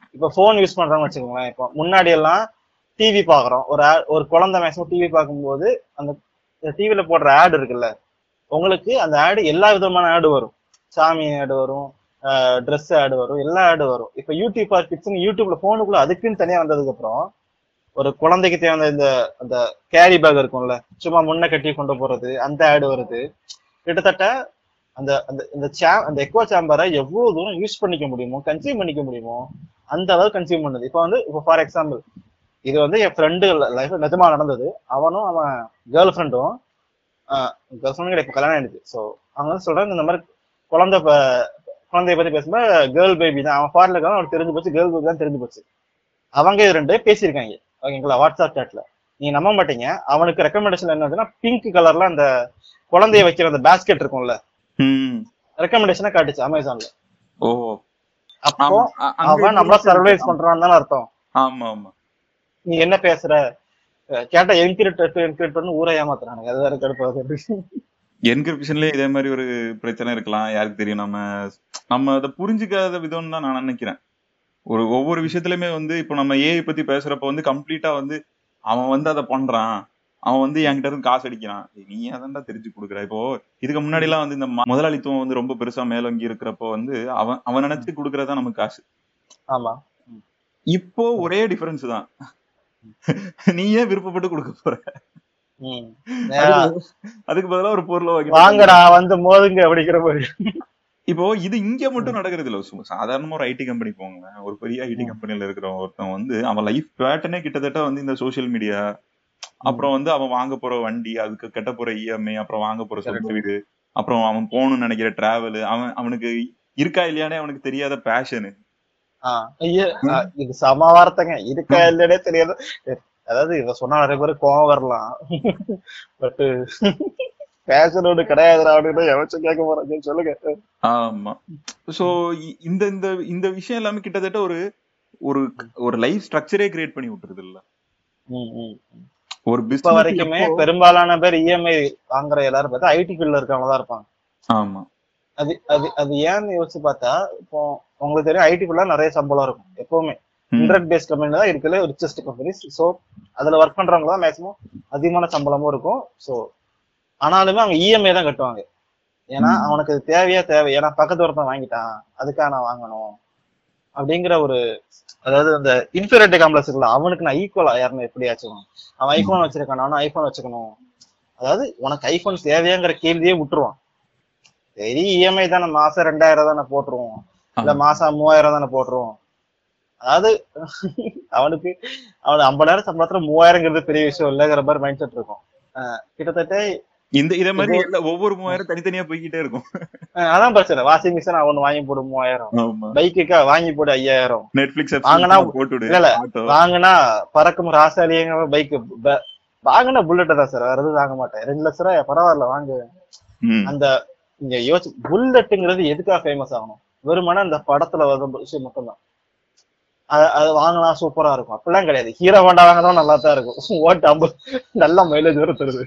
இப்ப போன் யூஸ் பண்றோம்னு வச்சுக்கோங்களேன் இப்போ முன்னாடி எல்லாம் டிவி பாக்குறோம் ஒரு ad- ஒரு குழந்தை மேக்ஸிமம் டிவி பார்க்கும்போது அந்த டிவில போடுற ஆட் இருக்குல்ல உங்களுக்கு அந்த ஆடு எல்லா விதமான ஆடு வரும் சாமி ஆடு வரும் ட்ரெஸ் ஆடு வரும் எல்லா ஆடு வரும் இப்ப யூடியூப் ஆர் கிட்ஸ்னு யூடியூப்ல போனுக்குள்ள அதுக்குன்னு தனியா வந்ததுக்கு அப்புறம் ஒரு குழந்தைக்கு தேவையான இந்த அந்த கேரி பேக் இருக்கும்ல சும்மா முன்ன கட்டி கொண்டு போறது அந்த ஆடு வருது கிட்டத்தட்ட அந்த அந்த இந்த சே அந்த எக்கோ சேம்பரை எவ்வளவு தூரம் யூஸ் பண்ணிக்க முடியுமோ கன்சியூம் பண்ணிக்க முடியுமோ அந்த அளவுக்கு கன்சியூம் பண்ணுது இப்போ வந்து இப்போ ஃபார் எக்ஸாம்பிள் இது வந்து என் ஃப்ரெண்டு லைஃப் நிஜமா நடந்தது அவனும் அவன் கேர்ள் ஃப்ரெண்டும் கேர்ள் ஃப்ரெண்டு இப்போ கல்யாணம் ஆயிடுச்சு ஸோ அவங்க வந்து சொல்றாங்க இந்த மாதிரி குழந்தை ப- குழந்தைய பத்தி பேசும்போது கேர்ள் பேபி தான் அவன் ஃபாரில் இருக்கான் அவனுக்கு தெரிஞ்சு போச்சு கேர்ள் பேபி தான் தெரிஞ்சு போச்சு அவங்க இது ரெண்டு பேசியிருக்காங்க ஓகேங்களா வாட்ஸ்அப் சாட்ல நீங்க நம்ப மாட்டீங்க அவனுக்கு ரெக்கமெண்டேஷன் என்னதுன்னா பிங்க் கலர்ல அந்த குழந்தைய வைக்கிற அந்த பேஸ்கெட் இருக்கும்ல ம் ரெக்கமெண்டேஷனா காட்டுச்சு அமேசான்ல ஓ அப்போ ஆமா அ- அங்க அவன் நம்மள சர்வைஸ் பண்றான்னு தானே அர்த்தம் ஆமா ஆமா நீ என்ன பேசுற அஹ் கேட்டா என்கிரிப்ட் என்கிரிப்ட் பண்ணி ஊரை ஏமாத்துறானுங்க அது வேற கடுப்பாகுது என்கிரிப்ஷன்லயே இதே மாதிரி ஒரு பிரச்சனை இருக்கலாம் யாருக்கு தெரியும் நம்ம நம்ம அதை புரிஞ்சுக்காத விதம்னு தான் நான் நினைக்கிறேன் ஒரு ஒவ்வொரு விஷயத்துலயுமே வந்து இப்போ நம்ம ஏஐ பத்தி பேசுறப்ப வந்து கம்ப்ளீட்டா வந்து அவன் வந்து அதை பண்றான் அவன் வந்து என்கிட்ட இருந்து காசு அடிக்கிறான் ஏய், நீ அதான்டா தெரிஞ்சு கொடுக்குற இப்போ இதுக்கு முன்னாடி எல்லாம் வந்து இந்த ம- முதலாளித்துவம் வந்து ரொம்ப பெருசா மேலோங்கி இருக்கிறப்போ வந்து அவன் அவன் நினைச்சு கொடுக்கறதா நமக்கு காசு ஆமா இப்போ ஒரே டிஃபரன்ஸ் தான் நீ ஏன் விருப்பப்பட்டு கொடுக்க போற ம் நேரா அதுக்கு- அதுக்கு பதிலா ஒரு பொருளை வாங்கி வாங்கடா வந்து மோதுங்க அப்படிங்கிற மாதிரி இப்போ இது இங்க மட்டும் நடக்கிறது இல்ல சும்மா சாதாரணமா ஒரு ஐடி கம்பெனி போங்களேன் ஒரு பெரிய ஐடி கம்பெனில இருக்கிற ஒருத்தன் வந்து அவன் லைஃப் பேட்டர்னே கிட்டத்தட்ட வந்து இந்த சோஷியல் மீடியா அப்புறம் வந்து அவன் வாங்க போற வண்டி அதுக்கு கட்ட போற இஎம்ஐ அப்புறம் வாங்க போற சொந்த Correct. வீடு அப்புறம் அவன் போகணும்னு நினைக்கிற டிராவல் அவன் அவனுக்கு இருக்கா இல்லையானே அவனுக்கு தெரியாத பேஷனு ஆஹ் ஐய, ஆஹ் இது சம வார்த்தைங்க இருக்கா இல்லையே தெரியாது அதாவது இத சொன்னா நிறைய பேருக்கு கோவம் வரலாம் பட் பேஷனோடு கிடையாதுடா அப்படின்னு எவச்சும் கேட்க போறாங்க சொல்லுங்க ஆமா சோ இந்த இந்த இந்த விஷயம் எல்லாமே கிட்டத்தட்ட ஒரு ஒரு ஒரு லைஃப் ஸ்ட்ரக்சரே கிரியேட் பண்ணி விட்டுருது இல்ல ம், ம். ஒரு இப்ப பிசினஸ் வரைக்குமே பெரும்பாலான பேர் இஎம்ஐ வாங்குற எல்லாரும் பார்த்தா ஐடி ஃபீல்ட்ல இருக்கவங்க தான் இருப்பாங்க ஆமா அது அது அது ஏன்னு யோசிச்சு பார்த்தா இப்போ உங்களுக்கு தெரியும் ஐடி ஃபீல்ட்ல நிறைய சம்பளம் இருக்கும் எப்பவுமே ம். இன்டர்நெட் பேஸ்ட் கம்பெனி தான் இருக்கிற ரிச்சஸ்ட் கம்பெனிஸ் ஸோ அதுல ஒர்க் பண்றவங்க தான் மேக்ஸிமம் அதிகமான சம்பளமும் இருக்கும் ஸோ ஆனாலுமே அவங்க இஎம்ஐ தான் கட்டுவாங்க ஏன்னா ம். அவனுக்கு இது தேவையா தேவை ஏன்னா பக்கத்து ஒருத்தன் வாங்கிட்டான் அதுக்காக நான் வாங்கணும் அப்படிங்கிற ஒரு அதாவது அந்த இன்ஃபீரியாரிட்டி காம்ப்ளெக்ஸ் இருக்குல்ல அவனுக்கு நான் ஈக்குவலா யாருன்னு எப்படியாச்சும் அவன் ஐபோன் வச்சிருக்கான் நானும் ஐபோன் வச்சுக்கணும் அதாவது உனக்கு ஐபோன் தேவையாங்கிற கேள்வியே விட்டுருவான் சரி இஎம்ஐ தானே மாசம் ரெண்டாயிரம் தானே போட்டுருவோம் இல்ல ஆமா. மாசம் மூவாயிரம் தானே போட்டுருவோம் அதாவது அவனுக்கு அவன் ஐம்பதாயிரம் சம்பளத்துல மூவாயிரங்கிறது பெரிய விஷயம் இல்லைங்கிற மாதிரி மைண்ட் செட் இருக்கும் அஹ் கிட்டத்தட்ட இந்த இத மாதிரி எல்லா- ஒவ்வொரு மூவாயிரம் தனித்தனியா போய்கிட்டே இருக்கும் அஹ் அதான் பிரச்சனை வாஷிங் மிஷின் அவன் வாங்கி போடு மூவாயிரம் ஆமா பைக்குக்கா வாங்கி போடு ஐயாயிரம் நெட்ஃபிளிக்ஸ் வாங்கினா- போட்டுடு இல்ல, இல்ல. ஆட்டோ வாங்கினா பறக்கும் ராசாலியங்க பைக் வாங்கினா புல்லட் தான் சார் வேற எதுவும் வாங்க மாட்டேன் ரெண்டு லட்ச ரூபாய் பரவாயில்ல வாங்கு ம். அந்த இங்க யோசி புல்லட்டுங்கிறது எதுக்காக ஃபேமஸ் ஆகணும் வெறுமனே அந்த படத்துல வர விஷயம் மட்டும்தான் அது அது வாங்கினா சூப்பரா இருக்கும் அப்படிலாம் கிடையாது ஹீரோ ஹோண்டா வாங்கினா நல்லா தான் இருக்கும் ஓட்டு ஐம்பது நல்ல மைலேஜ் வர தருது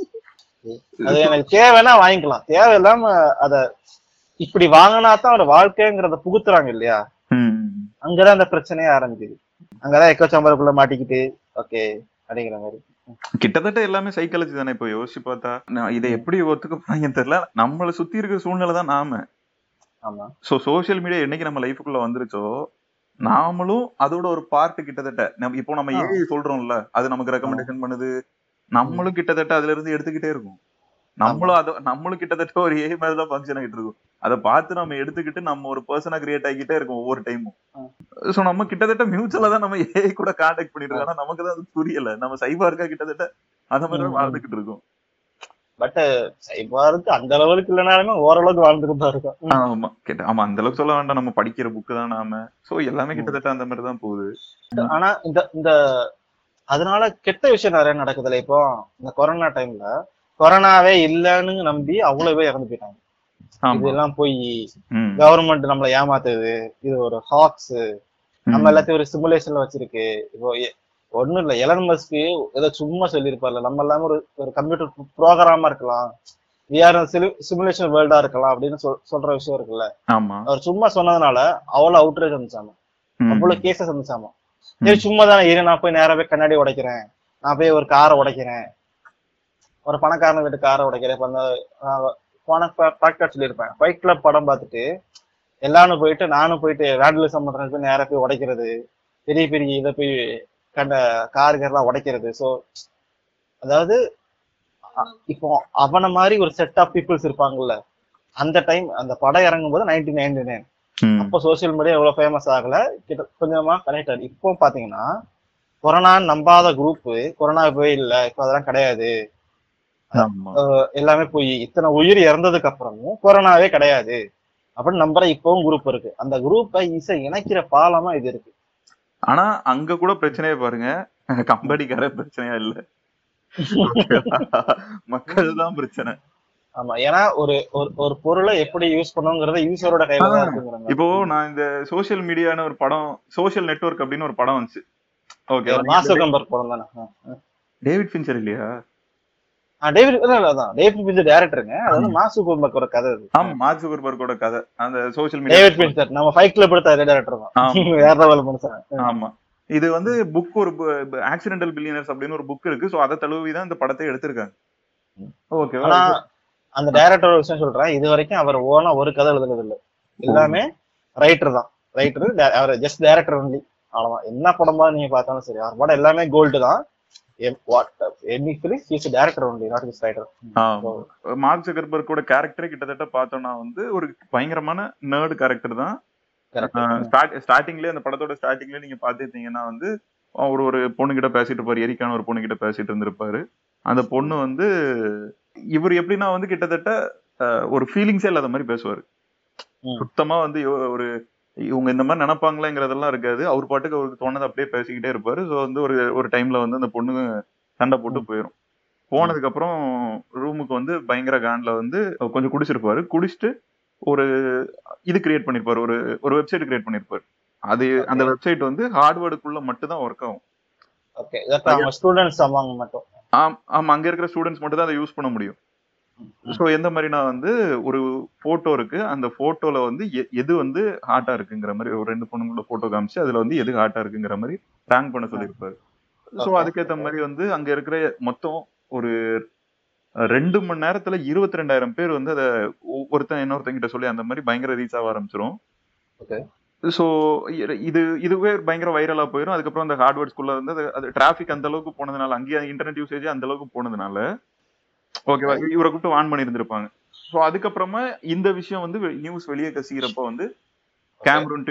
அது எனக்கு தேவைன்னா வாங்கிக்கலாம் தேவையில்லாம அத இப்படி வாங்கினா தான் ஒரு வாழ்க்கைங்கிறத புகுத்துறாங்க இல்லையா ம். அங்கதான் அந்த பிரச்சனையே ஆரம்பிக்குது அங்கதான் எக்கோ சம்பரக்குள்ள மாட்டிக்கிட்டு ஓகே அப்படிங்கிற மாதிரி கிட்டத்தட்ட எல்லாமே சைக்காலஜி தானே இப்போ யோசிச்சு பார்த்தா நான் இதை எப்படி ஒத்துக்க போறாங்கன்னு தெரியல நம்மள சுத்தி இருக்கிற சூழ்நிலை தான் நாம ஆமா சோ சோஷியல் மீடியா என்னைக்கு நம்ம லைஃபுக்குள்ள வந்துருச்சோ நாமளும் அதோட ஒரு பார்ட் கிட்டத்தட்ட நம்ம இப்போ நம்ம ஆ. ஏஐ சொல்றோம்ல அது நமக்கு ரெக்கமெண்டேஷன் பண்ணுது நம்மளும் கிட்டத்தட்ட அதுல இருந்து எடுத்துக்கிட்டே இருக்கும் நம்மளும் அத நம்மளும் கிட்டத்தட்ட ஒரு ஏஐ மாதிரி தான் ஃபங்க்ஷன் ஆகிட்டு இருக்கும் அதை பார்த்து நம்ம எடுத்துக்கிட்டு நம்ம ஒரு பர்சனா கிரியேட் ஆகிட்டே இருக்கோம் ஒவ்வொரு டைமும் ஆ. சோ நம்ம கிட்டத்தட்ட மியூச்சுவலா தான் நம்ம ஏஐ கூட கான்டாக்ட் பண்ணிட்டு இருக்கோம் ஆனா நமக்கு தான் அது புரியல நம்ம சைபார்க்கா கிட்டத்தட்ட அந்த மாதிரி தான் ம். வாழ்ந்துகிட்டு இருக்கோம் பட் சைபாருக்கு அந்த அளவுக்கு இல்லைனாலுமே ஓரளவுக்கு வாழ்ந்துட்டு தான் இருக்கும் ஆமா கிட்ட ஆமா அந்த அளவுக்கு சொல்ல வேண்டாம் நம்ம படிக்கிற புக்கு தான் நாம சோ எல்லாமே கிட்டத்தட்ட அந்த மாதிரி தான் போகுது ஆனா இந்த இந்த அதனால கெட்ட விஷயம் நிறைய நடக்குதுல்ல இப்போ இந்த கொரோனா டைம்ல கொரோனாவே இல்லைன்னு நம்பி அவ்வளவு பேர் இறந்து போயிட்டாங்க ஆமா இதெல்லாம் போய் ம். கவர்மெண்ட் நம்மளை ஏமாத்துது இது ஒரு ஹாக்ஸ் நம்ம ம். எல்லாத்தையும் ஒரு சிமுலேஷன்ல வச்சிருக்கு இப்போ எ- ஒண்ணும் இல்ல எலன் மஸ்க்கு ஏதோ சும்மா சொல்லியிருப்பார்ல நம்ம எல்லாமே ஒரு ஒரு கம்ப்யூட்டர் ப்ரோக்ராமா இருக்கலாம் விஆர் சிமுலேஷன் வேர்ல்டா இருக்கலாம் அப்படின்னு சொல் சொல்ற விஷயம் இருக்குல்ல ஆமா அவர் சும்மா சொன்னதுனால அவ்வளவு அவுட்ரேஜ் வந்துச்சாங்க ம். அவ்வளவு கேசஸ் வந்துச்சாமா சரி சும்மா தானே இரு நான் போய் நேரா போய் கண்ணாடி உடைக்கிறேன் நான் போய் ஒரு காரை உடைக்கிறேன் ஒரு பணக்காரன் வீட்டு காரை உடைக்கிறேன் இப்ப அந்த நான் போன பாட்காஸ்ட் சொல்லியிருப்பேன் ஃபைட் கிளப் படம் பார்த்துட்டு எல்லாரும் போயிட்டு நானும் போயிட்டு வேண்டலிசம் பண்றது போய் நேரா போய் உடைக்கிறது பெரிய பெரிய இதை போய் கண்ட காருகெல்லாம் உடைக்கிறது சோ அதாவது அ- இப்போ அவன மாதிரி ஒரு செட் ஆஃப் பீப்புள்ஸ் இருப்பாங்கல்ல அந்த டைம் அந்த படம் இறங்கும் போது நைன்டீன் நைன்டி நைன் ம். அப்போ சோசியல் மீடியா எவ்வளவு ஃபேமஸ் ஆகல கிட்ட கொஞ்சமா கனெக்ட் ஆகுது இப்போ பாத்தீங்கன்னா கொரோனான்னு நம்பாத குரூப் கொரோனா போய் இல்ல இப்போ அதெல்லாம் கிடையாது ஆமா அஹ் எல்லாமே போய் இத்தனை உயிர் இறந்ததுக்கு அப்புறமும் கொரோனாவே கிடையாது அப்படின்னு நம்புற இப்பவும் குரூப் இருக்கு அந்த குரூப்பை ஈஸியா இணைக்கிற பாலமா இது இருக்கு ஆனா அங்க கூட பிரச்சனையே பாருங்க கம்பெனிக்கார பிரச்சனையா இல்ல மக்கள் தான் பிரச்சனை ஆமா ஏன்னா ஒரு ஒரு- ஒரு பொருளை எப்படி யூஸ் பண்ணுங்கிறத யூசரோட கையில தான் ஆ. இருக்குங்கிறாங்க இப்போ நான் இந்த சோஷியல் மீடியான்னு ஒரு படம் சோஷியல் நெட்வொர்க் அப்படின்னு ஒரு படம் வந்துச்சு ஓகே மாசுகம்பர் படம் தானே டேவிட் ஃபின்ச்சர் இல்லையா டேவிட் இல்ல, இல்ல, அதான் டேவிட் பின்சர் டேரக்டருங்க அது வந்து மாசு கும்பக்கோட கதை அது ஆமா மார்க் ஜுகர்பர்கோட கதை அந்த சோஷியல் மீடியா டேவிட் பின்சர் நம்ம ஃபைட் கிளப் எடுத்த அதே டேரக்டர் தான் ஆமா. வேற லெவல் மனுஷன் ஆமா இது வந்து புக் ஒரு ஆக்சிடென்டல் பில்லியனர்ஸ் அப்படின்னு ஒரு புக் இருக்கு சோ அதை தழுவி தான் இந்த படத்தை எடுத்திருக்காங்க ஓகேவா ஆனா அந்த டைரக்டர் ஒரு விஷயம் சொல்றேன் இது வரைக்கும் அவர் ஓனா ஒரு கதை எழுதுனது இல்ல எல்லாமே ரைட்டர் தான் ரைட்டர் அவர் ஜஸ்ட் டைரக்டர் ஒன்லி அவ்வளவுதான் என்ன படமா நீங்க பார்த்தாலும் சரி அவர் படம் எல்லாமே கோல்டு தான் any film he's director only not is writer ஆமா. மார்க் ஜுகர்பர்கோட கேரக்டரே கிட்டத்தட்ட பார்த்தோம்னா வந்து ஒரு பயங்கரமான நேர்டு கேரக்டர் தான் ஸ்டார்டிங்லயே அந்த படத்தோட ஸ்டார்டிங்லயே நீங்க பாத்துட்டீங்கன்னா வந்து அவர் ஒரு பொண்ணு கிட்ட பேசிட்டு இருப்பாரு எரிக்கான ஒரு பொண்ணு கிட்ட பேசிட்டு இருந்திருப்பாரு அந்த பொண்ணு வந்து இவர் எப்படின்னா வந்து கிட்டத்தட்ட அஹ், ஒரு ஃபீலிங்ஸே இல்லாத மாதிரி பேசுவாரு ம். சுத்தமா வந்து இவ- ஒரு இவங்க இந்த மாதிரி நினைப்பாங்களேங்கிறதெல்லாம் இருக்காது அவர் பாட்டுக்கு அவருக்கு தோணதை அப்படியே பேசிக்கிட்டே இருப்பாரு ஸோ வந்து ஒரு ஒரு டைம்ல வந்து அந்த பொண்ணு சண்டை போட்டு போயிடும் போனதுக்கு அப்புறம் ரூமுக்கு வந்து பயங்கர கான்ல வந்து கொஞ்சம் குடிச்சிருப்பாரு குடிச்சிட்டு ஒரு இது கிரியேட் பண்ணிருப்பாரு ஒரு ஒரு வெப்சைட் கிரியேட் பண்ணிருப்பாரு அது அந்த வெப்சைட் வந்து ஹார்ட்வேர்டுக்குள்ள மட்டும் தான் ஒர்க் ஆகும் ஓகே அவங்க ஸ்டூடெண்ட்ஸ் அவங்க மட்டும் ஆம் ஆமா அங்க இருக்கிற ஸ்டூடெண்ட்ஸ் மட்டும் தான் அதை யூஸ் பண்ண முடியும் ஸோ எந்த மாதிரினா வந்து ஒரு போட்டோ இருக்கு அந்த போட்டோல வந்து எ- எது வந்து ஹாட்டா இருக்குங்கிற மாதிரி ஒரு ரெண்டு பொண்ணுங்களோட போட்டோ காமிச்சு அதுல வந்து எது ஹாட்டா இருக்குங்கிற மாதிரி ரேங்க் பண்ண சொல்லியிருப்பாரு ஸோ Okay. அதுக்கேத்த மாதிரி வந்து அங்க இருக்கிற மொத்தம் ஒரு அஹ், ரெண்டு மணி நேரத்துல இருபத்தி ரெண்டாயிரம் பேர் வந்து அதை ஒ- ஒருத்தன் இன்னொருத்தங்கிட்ட சொல்லி அந்த மாதிரி பயங்கர ரீச் ஆக ஆரம்பிச்சிரும் Okay. ஸோ இது இதுவே பயங்கர வைரலா போயிடும் அதுக்கப்புறம் அந்த ஹார்ட்வேர்ட்ஸ்குள்ள வந்து அது- அது டிராஃபிக் அந்த அளவுக்கு போனதுனால அங்கேயே இன்டர்நெட் யூசேஜ் அந்த அளவுக்கு போனதுனால ஓகேவா இவரை கூப்பிட்டு வான் பண்ணியிருந்திருப்பாங்க ஸோ அதுக்கப்புறமா இந்த விஷயம் வந்து நியூஸ் வெளியே கசிகிறப்ப வந்து கேமரூன்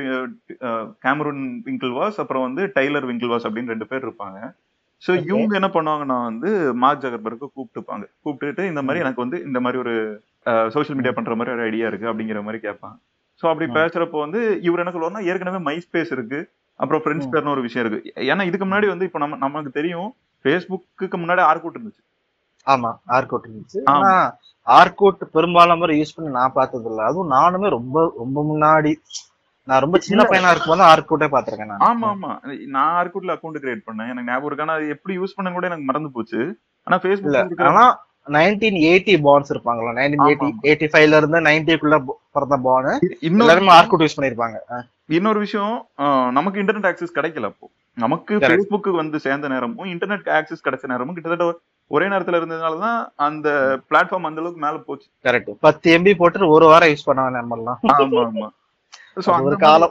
கேமரூன் விங்கிள்வாஸ் அப்புறம் வந்து டைலர் விங்கிள்வாஸ் அப்படின்னு ரெண்டு பேர் இருப்பாங்க ஸோ Okay. இவங்க என்ன பண்ணுவாங்கன்னா வந்து மார்க் ஜகர்பர்க்கு கூப்பிட்டுப்பாங்க கூப்பிட்டுட்டு இந்த மாதிரி எனக்கு வந்து இந்த மாதிரி ஒரு சோஷியல் மீடியா பண்ற மாதிரி ஒரு ஐடியா இருக்கு அப்படிங்கிற மாதிரி கேட்பாங்க ஸோ அப்படி ம். பேசுறப்போ வந்து இவர் என்ன சொல்லுவாருன்னா ஏற்கனவே மை ஸ்பேஸ் இருக்கு அப்புறம் ஃப்ரெண்ட்ஸ் ம். பேர்னு ஒரு விஷயம் இருக்கு ஏன்னா இதுக்கு முன்னாடி வந்து இப்போ நம்ம நமக்கு தெரியும் ஃபேஸ்புக்கு முன்னாடி ஆர்கூட் இருந்துச்சு ஆமா ஆர்கோட் இருந்துச்சு ஆமா. ஆனா ஆர்கோட் பெரும்பாலும் முறை யூஸ் பண்ணி நான் பார்த்தது இல்ல அதுவும் நானுமே ரொம்ப ரொம்ப முன்னாடி நான் ரொம்ப சின்ன இல்ல. பையனா இருக்கும்போது ஆர்கோட்டே பாத்திருக்கேன் நான் ஆமா ஆமா நான் ஆர்கூட்ல அக்கௌண்ட் கிரியேட் பண்ணேன் எனக்கு ஞாபகம் இருக்கு ஆனா அது எப்படி யூஸ் பண்ண கூட எனக்கு மறந்து போச்சு ஆனா இல்ல ஃபேஸ்புக் ஆனா நைன்டீன் எயிட்டி பான்ஸ் இருப்பாங்களா நைன்டீன் எயிட்டி ஆமா. எயிட்டி ஃபைவ்ல இருந்து நைன்டிக்குள்ள பிறந்த பான் இன்னொரு எல்லாருமே ஆர்கோட் யூஸ் பண்ணிருப்பாங்க அஹ் இன்னொரு விஷயம் ஆஹ் நமக்கு இன்டர்நெட் ஆக்சஸ் கிடைக்கல அப்போ நமக்கு Correct. ஃபேஸ்புக்கு வந்து சேர்ந்த நேரமும் இன்டர்நெட் ஆக்சஸ் கிடைச்ச நேரமும் கிட்டத்தட்ட ஒரு- ஒரே நேரத்துல இருந்ததுனால தான் அந்த பிளாட்ஃபார்ம் அந்த அளவுக்கு மேல போச்சு கரெக்ட் பத்து எம்பி போட்டு ஒரு வாரம் யூஸ் பண்ண நம்மலாம் ஆமா ஆமா சோ அது அந்த ஒரு காலம்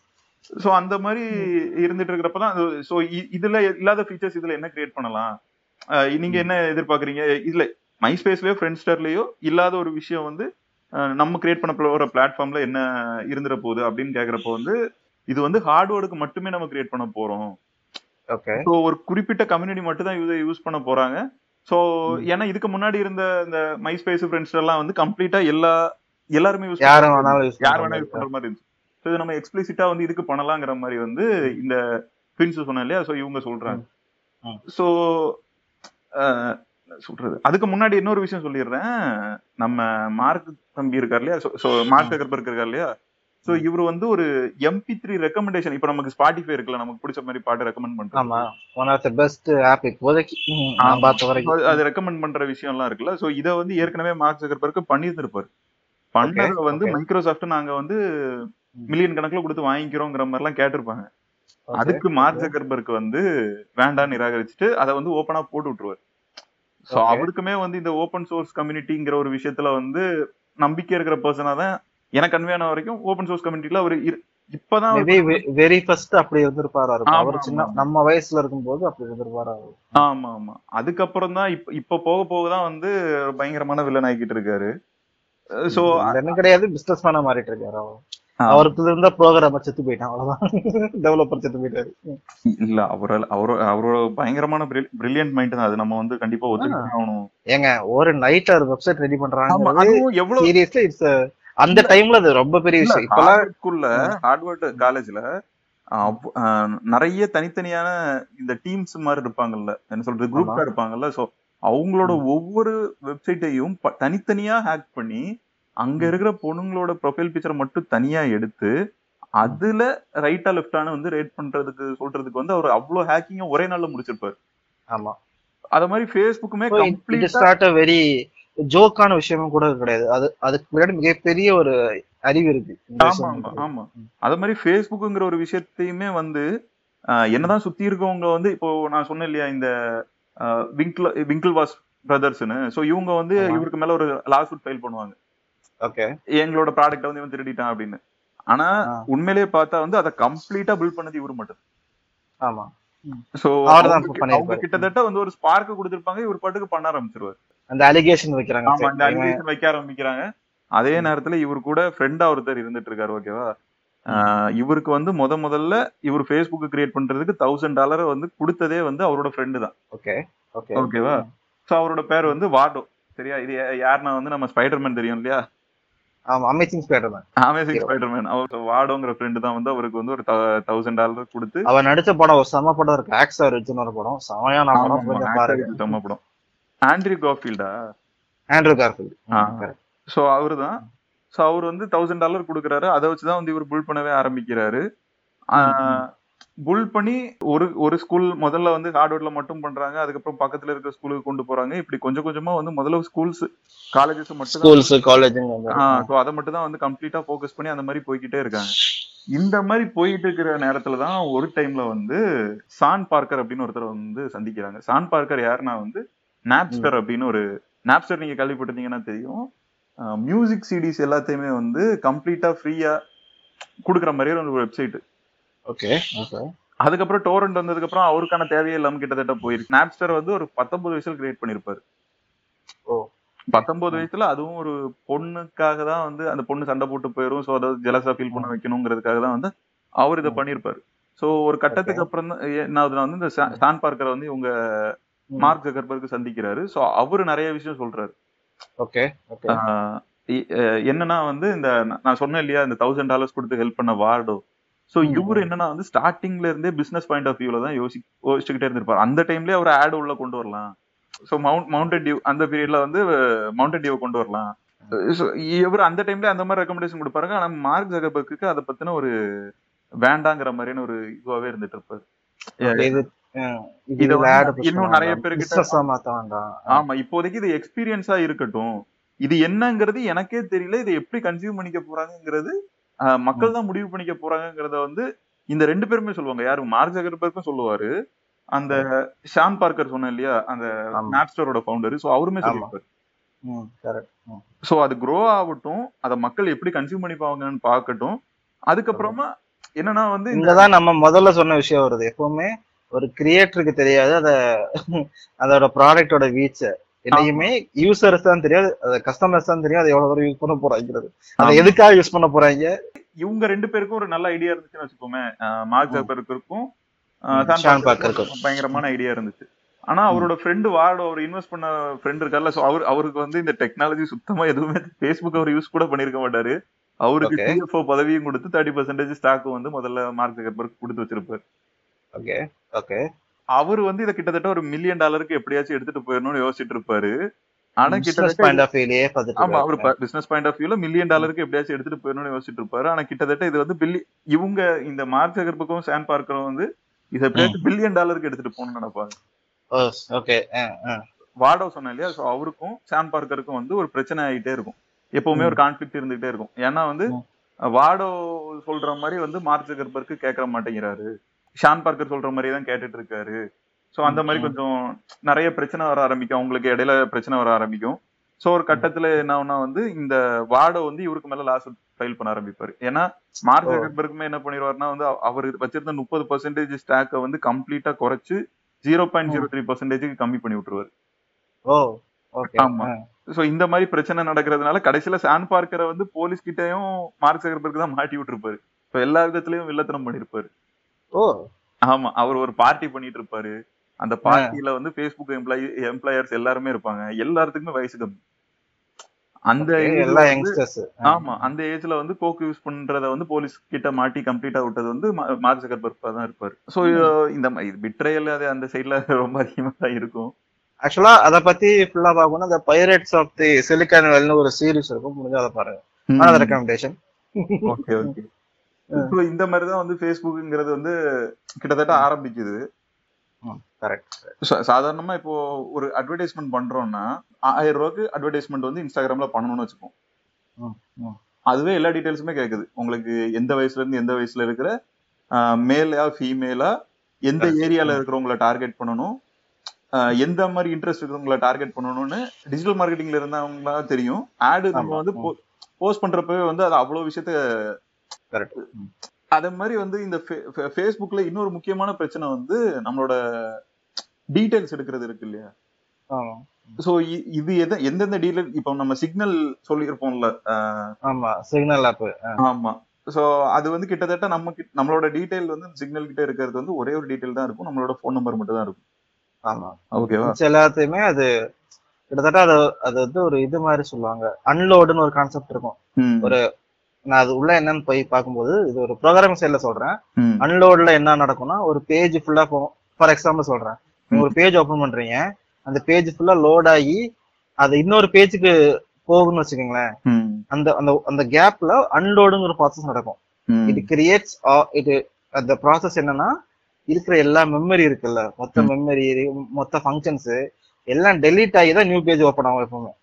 சோ அந்த மாதிரி இருந்துட்டு இருக்கிறப்பதான் சோ இதுல இல்லாத ஃபீச்சர்ஸ் இதுல என்ன கிரியேட் பண்ணலாம் ஆஹ் நீங்க என்ன எதிர்பார்க்கறீங்க இதுல மை ஸ்பேஸ்லயோ ஃப்ரெண்ட்ஸ்டர்லயோ இல்லாத ஒரு விஷயம் வந்து ஆஹ் நம்ம கிரியேட் பண்ண போற பிளாட்ஃபார்ம்ல என்ன இருந்துட போகுது அப்படின்னு கேக்குறப்போ வந்து இது வந்து ஹார்ட்வேர்டுக்கு மட்டுமே நம்ம கிரியேட் பண்ண போறோம் ஓகே ஸோ ஒரு குறிப்பிட்ட கம்யூனிட்டி மட்டும் தான் யூஸ் யூஸ் பண்ண போறாங்க ஸோ ஏன்னா இதுக்கு முன்னாடி இருந்த இந்த மை ஸ்பேஸ் ஃப்ரெண்ட்ஸ் எல்லாம் வந்து கம்ப்ளீட்டா எல்லா எல்லாருமே யூஸ் யாரும் வேணாலும் யூஸ் யார் வேணா யூஸ் பண்ற மாதிரி இருந்துச்சு ஸோ இது நம்ம எக்ஸ்பிளிசிட்டா வந்து இதுக்கு பண்ணலாங்கிற மாதிரி வந்து இந்த பிரின்ஸ் சொன்னேன் இல்லையா ஸோ இவங்க சொல்றாங்க ம். ஸோ சொல்றது அதுக்கு முன்னாடி இன்னொரு விஷயம் சொல்லிடுறேன் நம்ம மார்க் தம்பி இருக்கார் இல்லையா ஸோ மார்க் அகர்பர்க் இருக்கார் இல்லையா ஸோ இவர் வந்து ஒரு எம்பி த்ரீ ரெக்கமெண்டேஷன் இப்போ நமக்கு ஸ்பாட்டிஃபை இருக்குல்ல நமக்கு பிடிச்ச மாதிரி பாட்டு ரெக்கமெண்ட் பண்றாங்க ஆமா one of the best app இப்போதைக்கு ம், நான் ஆமா. பார்த்த வரைக்கும் அது ரெக்கமெண்ட் பண்ற விஷயம் எல்லாம் இருக்குல்ல சோ இத வந்து ஏற்கனவே மார்க் ஜக்கர்பர்க் பண்ணியிருந்திருப்பாரு பண்ணதை வந்து okay. மைக்ரோசாஃப்ட் நாங்க வந்து ம். மில்லியன் கணக்குல கொடுத்து வாங்கிக்கிறோங்கிற மாதிரி எல்லாம் கேட்டிருப்பாங்க Okay. அதுக்கு மார்க் ஜக்கர்பர்க் வந்து வேண்டாம் நிராகரிச்சுட்டு அதை வந்து ஓப்பனா போட்டு விட்டுருவாரு சோ Okay. அவருக்குமே வந்து இந்த ஓப்பன் சோர்ஸ் கம்யூனிட்டிங்கிற ஒரு விஷயத்துல வந்து நம்பிக்கை இருக்கிற பர்சனா தான் எனக்கு கன்வே வரைக்கும் ஓப்பன் சோர்ஸ் கம்யூனிட்டில அவர் இரு- இப்பதான் மேபி வெரி ஃபர்ஸ்ட் அப்படி இருந்திருப்பாரு அவரு. ஆமா, அவர் சின்ன ஆமா. நம்ம வயசுல இருக்கும்போது அப்படி இருந்திருப்பாரு அவரு. ஆமா ஆமா அதுக்கப்புறம் தான் இப்ப இப்ப போக போக தான் வந்து பயங்கரமான வில்லன் ஆகிட்டு இருக்காரு சோ இல்லன்னு கிடையாது பிசினஸ் மேனா மாறிட்டு இருக்காரு அவர் அவருக்கு இருந்த ப்ரோக்ராம செத்து போயிட்டான் அவ்வளவுதான் டெவலப்பர் செத்து போயிட்டாரு இல்ல அவரால் அவரோ அவரோட பயங்கரமான பிரில்லியன்ட் மைண்ட் தான் அது நம்ம வந்து கண்டிப்பா ஒத்துக்கிட்டு ஆகணும் ஏங்க ஒரு நைட் ஒரு வெப்சைட் ரெடி ஆமா பண்றாங்க அதுவும் எவ்வளவு சீரியஸ்லி இட்ஸ் அந்த டைம்ல அது ரொம்ப பெரிய விஷயம் இப்பெல்லாம் ஹார்வர்ட்குள்ள ஹார்வர்ட் காலேஜ்ல நிறைய தனித்தனியான இந்த டீம்ஸ் மாதிரி இருப்பாங்கல்ல என்ன சொல்றது குரூப்பா ஆமா. இருப்பாங்கல்ல சோ அவங்களோட ஒவ்வொரு வெப்சைட்டையும் தனித்தனியா ஹேக் பண்ணி அங்க இருக்கிற பொண்ணுங்களோட ப்ரொஃபைல் பிக்சரை மட்டும் தனியா எடுத்து அதுல ரைட்டா லெஃப்டான வந்து ரேட் பண்றதுக்கு சொல்றதுக்கு வந்து அவர் அவ்வளவு ஹேக்கிங்க ஒரே நாள்ல முடிச்சிருப்பாரு ஆமா அத மாதிரி ஃபேஸ்புக்குமே it completely not a very ஜோக்கான விஷயமும் கூட கிடையாது அது அதுக்கு முன்னாடி மிகப்பெரிய ஒரு அறிவு இருக்கு இந்த ஆமா விஷயம் ஆமா ஆமா அத மாதிரி ஃபேஸ்புக்குங்கிற ஒரு விஷயத்தையுமே வந்து ஆஹ், என்னதான் சுத்தி இருக்கவங்க வந்து இப்போ நான் சொன்னேன் இல்லையா இந்த ஆஹ், விங்கிள் விங்கிள் வாஸ் பிரதர்ஸ்னு சோ இவங்க வந்து ஆமா. இவருக்கு மேல ஒரு லாசூட் ஃபைல் பண்ணுவாங்க ஓகே எங்களோட ப்ராடக்ட் வந்து இவன் திருடிட்டான் அப்படின்னு ஆனா ஆ. உண்மையிலேயே பார்த்தா வந்து அதை கம்ப்ளீட்டா பில்ட் பண்ணது இவரு மட்டும் ஆமா சோ அவர்தான் அவங்க பண்ணிருப்பாரு. அவங்க கிட்டத்தட்ட வந்து ஒரு ஸ்பார்க் கொடுத்திருப்பாங்க இவர் பாட்டுக்கு பண்ண ஆரம்பிச்சிருவாரு அந்த அலிகேஷன் வைக்கிறாங்க ஆமா இந்த சரி, இவன் அலிகேஷன் வைக்க ஆரம்பிக்கிறாங்க அதே நேரத்துல இவர் கூட ஃப்ரெண்டா ஒருத்தர் இருந்துட்டு இருக்காரு ஓகேவா இவருக்கு வந்து முத முதல்ல இவர் ஃபேஸ்புக் கிரியேட் பண்றதுக்கு தௌசண்ட் டாலரை வந்து கொடுத்ததே வந்து அவரோட ஃப்ரெண்டு தான் ஓகே ஓகே ஓகேவா சோ அவரோட பேர் வந்து வார்டோ சரியா இது யா- யாருன்னா வந்து நம்ம ஸ்பைடர்மேன் தெரியும் இல்லையா ஆமா அமேசிங் ஸ்பைடர் தான் அமேசிங் ஸ்பைடர்மேன் அவர் வார்டோங்கிற ஃப்ரெண்டு தான் வந்து அவருக்கு வந்து ஒரு தௌசண்ட் டாலர் கொடுத்து அவன் நடிச்ச படம் ஒரு செம படம் இருக்கு ஆக்ஸ் ரிட்ஜ்னு ஒரு படம் செமையான ஆமா, படம் ஆமா, கொஞ்சம் actor பாருங்க க்கு செம்ம படம் ஆண்ட்ரி காஃபீல்டா ஆண்ட்ரூ கார்ஃபீல்ட் ஆ. சோ அவரு தான் சோ அவர் வந்து தௌசண்ட் டாலர் கொடுக்குறாரு அதை வச்சுதான் வந்து இவர் புல் பண்ணவே ஆரம்பிக்கிறாரு புல் பண்ணி ஒரு ஒரு ஸ்கூல் முதல்ல வந்து ஹார்ட்வேர்ட்ல மட்டும் பண்றாங்க அதுக்கப்புறம் பக்கத்துல இருக்க ஸ்கூலுக்கு கொண்டு போறாங்க இப்படி கொஞ்சம் கொஞ்சமா வந்து முதல்ல ஸ்கூல்ஸ் காலேஜஸ் மட்டும் தான் ஸ்கூல்ஸ் காலேஜ் ஸோ அதை மட்டும் தான் வந்து கம்ப்ளீட்டா ஃபோக்கஸ் பண்ணி அந்த மாதிரி போய்கிட்டே இருக்காங்க இந்த மாதிரி போயிட்டு இருக்கிற நேரத்துல தான் ஒரு டைம்ல வந்து சான் பார்க்கர் அப்படின்னு ஒருத்தர் வந்து சந்திக்கிறாங்க சான் பார்க்கர் யாருன்னா வந்து நாப்ஸ்டர் அப்படின்னு ஒரு நாப்ஸ்டர் நீங்க கேள்விப்பட்டிருந்தீங்கன்னா தெரியும் மியூசிக் சிடிஸ் எல்லாத்தையுமே வந்து கம்ப்ளீட்டா ஃப்ரீயா கொடுக்குற மாதிரியே ஒரு வெப்சைட் ஓகே ஓகே அதுக்கப்புறம் டோரண்ட் வந்ததுக்கு அப்புறம் அவருக்கான தேவையே இல்லாம கிட்டத்தட்ட போயிருக்கு நாப்ஸ்டர் வந்து ஒரு பத்தொன்பது வயசுல கிரியேட் பண்ணிருப்பாரு ஓ பத்தொன்பது வயசுல அதுவும் ஒரு பொண்ணுக்காக தான் வந்து அந்த பொண்ணு சண்டை போட்டு போயிரும் சோ அதாவது ஜெலஸா ஃபீல் பண்ண வைக்கணுங்கிறதுக்காக தான் வந்து அவர் இதை ம். பண்ணிருப்பாரு சோ ஒரு கட்டத்துக்கு அப்புறம் தான் என்ன ஆகுதுன்னா வந்து இந்த சா- ஸ்டான் பார்க்கரை வந்து இவங்க மார்க் ஜக்கர்பர்க் சந்திக்கிறாரு சோ அவரு நிறைய விஷயம் சொல்றாரு ஓகே ஓகே ஆஹ் இ- அஹ் என்னன்னா வந்து இந்த நான் நான் சொன்னேன் இல்லையா இந்த தௌசண்ட் டாலர்ஸ் கொடுத்து ஹெல்ப் பண்ண வார்டோ சோ ம். இவரு என்னன்னா வந்து ஸ்டார்டிங்ல இருந்தே பிசினஸ் பாயிண்ட் ஆஃப் வியூல தான் யோசி யோசிச்சுக்கிட்டே இருந்திருப்பாரு அந்த டைம்லயே அவர் ஆட் உள்ள கொண்டு வரலாம் சோ மவுண்ட் மவுண்டட் டியூ அந்த பீரியட்ல வந்து மவுண்டட் டியூ கொண்டு வரலாம் So, இவர் அந்த டைம்ல அந்த மாதிரி ரெக்கமெண்டேஷன் கொடுப்பாருங்க ஆனா மார்க் ஜகபர்க்கு அதை பத்தின ஒரு வேண்டாங்கிற மாதிரியான ஒரு இதுவாவே இருந்துட்டு இருப்பாரு இது அஹ், இது இத இதுல வந்து ad push இன்னும் பண்ண நிறைய வேண்டாம். பேர்கிட்ட- business ஆ மாத்த வேண்டாம் ஆமா இப்போதைக்கு இது எக்ஸ்பீரியன்ஸா இருக்கட்டும் இது என்னங்கிறது எனக்கே தெரியல இதை எப்படி கன்சியூம் பண்ணிக்க போறாங்கங்கிறது ஆஹ், மக்கள் தான் முடிவு பண்ணிக்க போறாங்கங்கிறத வந்து இந்த ரெண்டு பேருமே சொல்லுவாங்க யாரு மார்க் ஜகர்பர்க்கும் சொல்லுவாரு அந்த ஷான் பார்க்கர் சொன்னேன் இல்லையா அந்த ஆமா. நாப்ஸ்டரோட ஃபவுண்டர் சோ அவருமே ஆமா. சொல்லியிருப்பாரு ம் கரெக்ட் சோ அது க்ரோ ஆகட்டும் அதை மக்கள் எப்படி கன்சியூம் பண்ணிப்பாங்கன்னு பார்க்கட்டும் அதுக்கப்புறமா என்னன்னா வந்து இந்த இங்கதான் நம்ம முதல்ல சொன்ன விஷயம் வருது எப்பவுமே ஒரு கிரியேட்டருக்கு தெரியாது அத அதோட ப்ராடக்டோட வீச்ச என்னையுமே யூசர்ஸ் தான் தெரியாது அது கஸ்டமர்ஸ் தான் தெரியும் அதை எவ்வளவு தூரம் யூஸ் பண்ண போறாங்கிறது அதை ஆமா. எதுக்காக யூஸ் பண்ண போறாங்க இவங்க ரெண்டு பேருக்கும் ஒரு நல்ல ஐடியா இருந்துச்சுன்னு வச்சுக்கோமே ஆஹ் மார்க் ம். ஜக்கர்பர்க்கும் ம், ஆஹ் சான் ஷான் பார்க்கருக்கும் பார்க்கருக்கும். பயங்கரமான ஐடியா இருந்துச்சு ஆனா அவரோட ஃப்ரெண்டு வார்டு அவர் இன்வெஸ்ட் பண்ண ஃப்ரெண்ட் இருக்கார்ல சோ அவர் அவருக்கு வந்து இந்த டெக்னாலஜி சுத்தமா எதுவுமே ஃபேஸ்புக் அவர் யூஸ் கூட பண்ணிருக்க மாட்டாரு அவருக்கு Okay. சிஎஃப்ஓ பதவியும் கொடுத்து தேர்ட்டி பர்சன்டேஜ் ஸ்டாக் வந்து முதல்ல மார்க் ஜக்கர்பர்க் கொடுத்து வச்சிருப்பாரு ஓகே ஓகே அவர் வந்து இதை கிட்டத்தட்ட ஒரு மில்லியன் டாலருக்கு எப்படியாச்சும் எடுத்துட்டு போயிடணும்னு யோசிச்சுட்டு இருப்பாரு ஆனா பிசினஸ் கிட்டத்தட்ட பாயிண்ட் ஆஃப் வியூலயே பார்த்துட்டு ஆமா அவர் இருக்காரு. பிசினஸ் பாயிண்ட் ஆஃப் வியூல மில்லியன் டாலருக்கு எப்படியாச்சும் எடுத்துட்டு போயிடணும்னு யோசிச்சுட்டு இருப்பாரு ஆனா கிட்டத்தட்ட இது வந்து பில்லி இவங்க இந்த மார்க் ஜகர்பர்க்கும் சான் பார்க்கரும் வந்து இதை எப்படியாச்சும் பில்லியன் டாலருக்கு எடுத்துட்டு போகணும்னு நினைப்பாங்க ஓ ஓகே வார்டோ சொன்னேன் இல்லையா சோ அவருக்கும் சான் பார்க்கருக்கும் வந்து ஒரு பிரச்சனை ஆகிட்டே இருக்கும் எப்பவுமே ஒரு கான்ஃபிளிக்ட் இருந்துகிட்டே இருக்கும் ஏன்னா வந்து ம். வாடோ சொல்ற மாதிரி வந்து மார்க் ஜக்கர்பர்க் கேட்கற மாட்டேங்கிறாரு ஷான் பார்க்கர் சொல்ற மாதிரி தான் கேட்டுட்டு இருக்காரு சோ அந்த மாதிரி ம். கொஞ்சம் நிறைய பிரச்சனை வர ஆரம்பிக்கும் அவங்களுக்கு இடையில பிரச்சனை வர ஆரம்பிக்கும் சோ ஒரு கட்டத்துல என்ன ஆகும்னா வந்து இந்த வாடோ வந்து இவருக்கு மேல லாஸ் ஃபைல் பண்ண ஆரம்பிப்பாரு ஏன்னா மார்க் ஓ. ஜக்கர்பர்க்குமே என்ன பண்ணிடுவாருன்னா வந்து அவர் வச்சிருந்த முப்பது பர்சன்டேஜ் ஸ்டாக்கை வந்து கம்ப்ளீட்டா குறைச்சு ஜீரோ பாயிண்ட் ஜீரோ த்ரீ பர்சன்டேஜுக்கு கம்மி பண்ணி விட்டுருவாரு ஓ ஓகே ஆமா. சோ இந்த மாதிரி பிரச்சனை நடக்கிறதுனால கடைசியில சான் பார்க்கரை வந்து போலீஸ் கிட்டயும் மார்க் ஜக்கர்பர்க் தான் மாட்டி விட்டுருப்பாரு இப்ப எல்லா விதத்திலயும் வில்லத்தனம் பண்ணிருப்பாரு ஓ ஆமா அவர் ஒரு பார்ட்டி பண்ணிட்டு இருப்பாரு அந்த பார்ட்டில வந்து ஃபேஸ்புக் எம்ப்ளாயி எம்ப்ளாயர்ஸ் எல்லாருமே இருப்பாங்க எல்லாத்துக்குமே வயசு கம்மி அந்த Okay, age ல எல்லா வந்து- யங்ஸ்டர்ஸ் ஆமா அந்த ஏஜ்ல வந்து கோக் யூஸ் பண்றத வந்து போலீஸ் கிட்ட மாட்டி கம்ப்ளீட்டா விட்டது வந்து மா- மார்க் ஜக்கர்பர்க் தான் இருப்பாரு சோ இந்த பிட்ரையல் அது அந்த சைடுல ரொம்ப அதிகமா தான் இருக்கும் ஆக்சுவலா அத பத்தி ஃபுல்லா பார்க்கணும் அந்த பைரேட்ஸ் ஆஃப் தி சிலிக்கான் வெல்னு ஒரு சீரிஸ் இருக்கும் முடிஞ்சா அதை பாருங்க அனதர் ரெக்கமெண்டேஷன் ஓகே ஓகே இப்போ இந்த மாதிரி தான் வந்து ஃபேஸ்புக்ங்கிறது வந்து கிட்டத்தட்ட ஆரம்பிக்குது கரெக்ட் சா- சாதாரணமா இப்போ ஒரு அட்வர்டைஸ்மெண்ட் பண்றோம்னா ஆயிரம் ரூபாய்க்கு அட்வர்டைஸ்மெண்ட் வந்து இன்ஸ்டாகிராம்ல பண்ணணும்னு வச்சுப்போம் ம், ம். அதுவே எல்லா டீடைல்ஸுமே கேக்குது உங்களுக்கு எந்த வயசுல இருந்து எந்த வயசுல இருக்கிற மேலா ஃபீமேலா எந்த Correct. ஏரியால இருக்கிறவங்கள டார்கெட் பண்ணணும் ஆஹ் எந்த மாதிரி இன்ட்ரெஸ்ட் இருக்கிறவங்கள டார்கெட் பண்ணணும்னு டிஜிட்டல் மார்க்கெட்டிங்ல இருந்தவங்களா தெரியும் ஆடு நம்ம ஆமா. வந்து போஸ்ட் பண்றப்பவே வந்து அது அவ்வளவு விஷயத்த கரெக்ட் அதே மாதிரி வந்து இந்த ஃபேஸ்புக்ல இன்னொரு முக்கியமான பிரச்சனை வந்து நம்மளோட டீடைல்ஸ் எடுக்கிறது இருக்கு இல்லையா ஆமா சோ இது எத எந்தெந்த டீலர் இப்போ நம்ம சிக்னல் சொல்லியிருப்போம்ல ஆஹ் ஆமா சிக்னல் ஆப் ஆமா சோ அது வந்து கிட்டத்தட்ட நம்ம கிட்ட- நம்மளோட டீடைல் வந்து சிக்னல் கிட்ட இருக்கிறது வந்து ஒரே ஒரு டீடைல் தான் இருக்கும் நம்மளோட ஃபோன் நம்பர் மட்டும் தான் இருக்கும் ஆமா ஓகேவா மிச்சம் எல்லாத்தையுமே அது கிட்டத்தட்ட அது அது வந்து ஒரு இது மாதிரி சொல்லுவாங்க அன்லோடுன்னு ஒரு கான்செப்ட் இருக்கும் ஒரு நான் அது உள்ள என்னன்னு போய் பார்க்கும்போது இது ஒரு ப்ரோக்ராமிங் சைட்ல சொல்றேன் அன்லோட்ல என்ன நடக்கும்னா ஒரு பேஜ் ஃபுல்லா போகும் ஃபார் எக்ஸாம்பிள் சொல்றேன் நீங்க ஒரு பேஜ் ஓபன் பண்றீங்க அந்த பேஜ் ஃபுல்லா லோட் ஆகி அது இன்னொரு பேஜுக்கு போகும்னு வச்சுக்கோங்களேன் அந்த அந்த அந்த கேப்ல அன்லோடுங்கிற ஒரு ப்ராசஸ் நடக்கும் இது கிரியேட்ஸ் இது அந்த ப்ராசஸ் என்னன்னா இருக்கிற எல்லா மெமரி இருக்குல்ல மொத்த ம். மெமரி மொத்த ஃபங்க்ஷன்ஸ் எல்லாம் டெலீட் ஆகி தான் நியூ பேஜ் ஓப்பன் ஆகும் எப்பவுமே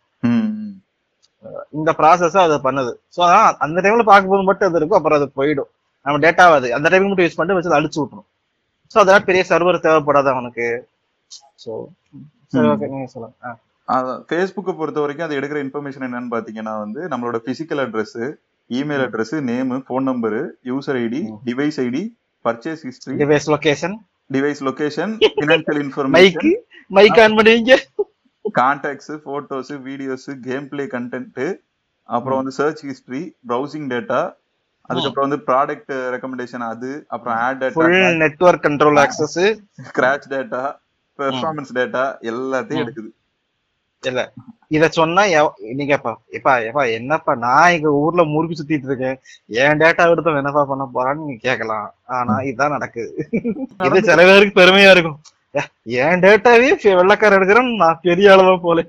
இந்த ப்ராசஸ் அது பண்ணுது ஸோ அந்த டைம்ல பார்க்கும்போது மட்டும் அது இருக்கும் அப்புறம் அது போயிடும் நம்ம டேட்டாவை அது அந்த டைம் மட்டும் யூஸ் பண்ணிட்டு வச்சு அதை அழிச்சு விட்டுரும் ஸோ அதெல்லாம் பெரிய சர்வர் தேவைப்படாது அவனுக்கு ஸோ சரி ம். ஓகே நீங்க சொல்லுங்க ஆ, ஃபேஸ்புக்கை பொறுத்த வரைக்கும் அது எடுக்கிற இன்ஃபர்மேஷன் என்னன்னு பாத்தீங்கன்னா வந்து நம்மளோட physical address email address name phone number user ID ம். Device ID purchase history device location device location financial mike information mike on பண்ணுவீங்க contacts photos videos game play content அப்புறம் வந்து சர்ச் ஹிஸ்டரி ப்ரௌசிங் டேட்டா அதுக்கப்புறம் வந்து product recommendation அது அப்புறம் ad full data network control access scratch data performance data எல்லாத்தையும் ம். எடுக்குது இல்ல இத சொன்னா எவ- நீங்க எப்பா எப்பா எப்பா என்னப்பா நான் எங்க ஊர்ல முறுக்கி சுத்திட்டு இருக்கேன் என் டேட்டா எடுத்து என்னப்பா பண்ண போறான்னு நீங்க கேட்கலாம் ஆனா இதுதான் நடக்குது இது சில பேருக்கு பெருமையா இருக்கும் ஏ, என் டேட்டாவே வெள்ளக்கார எடுக்கிறேன் நான் பெரிய அளவா போல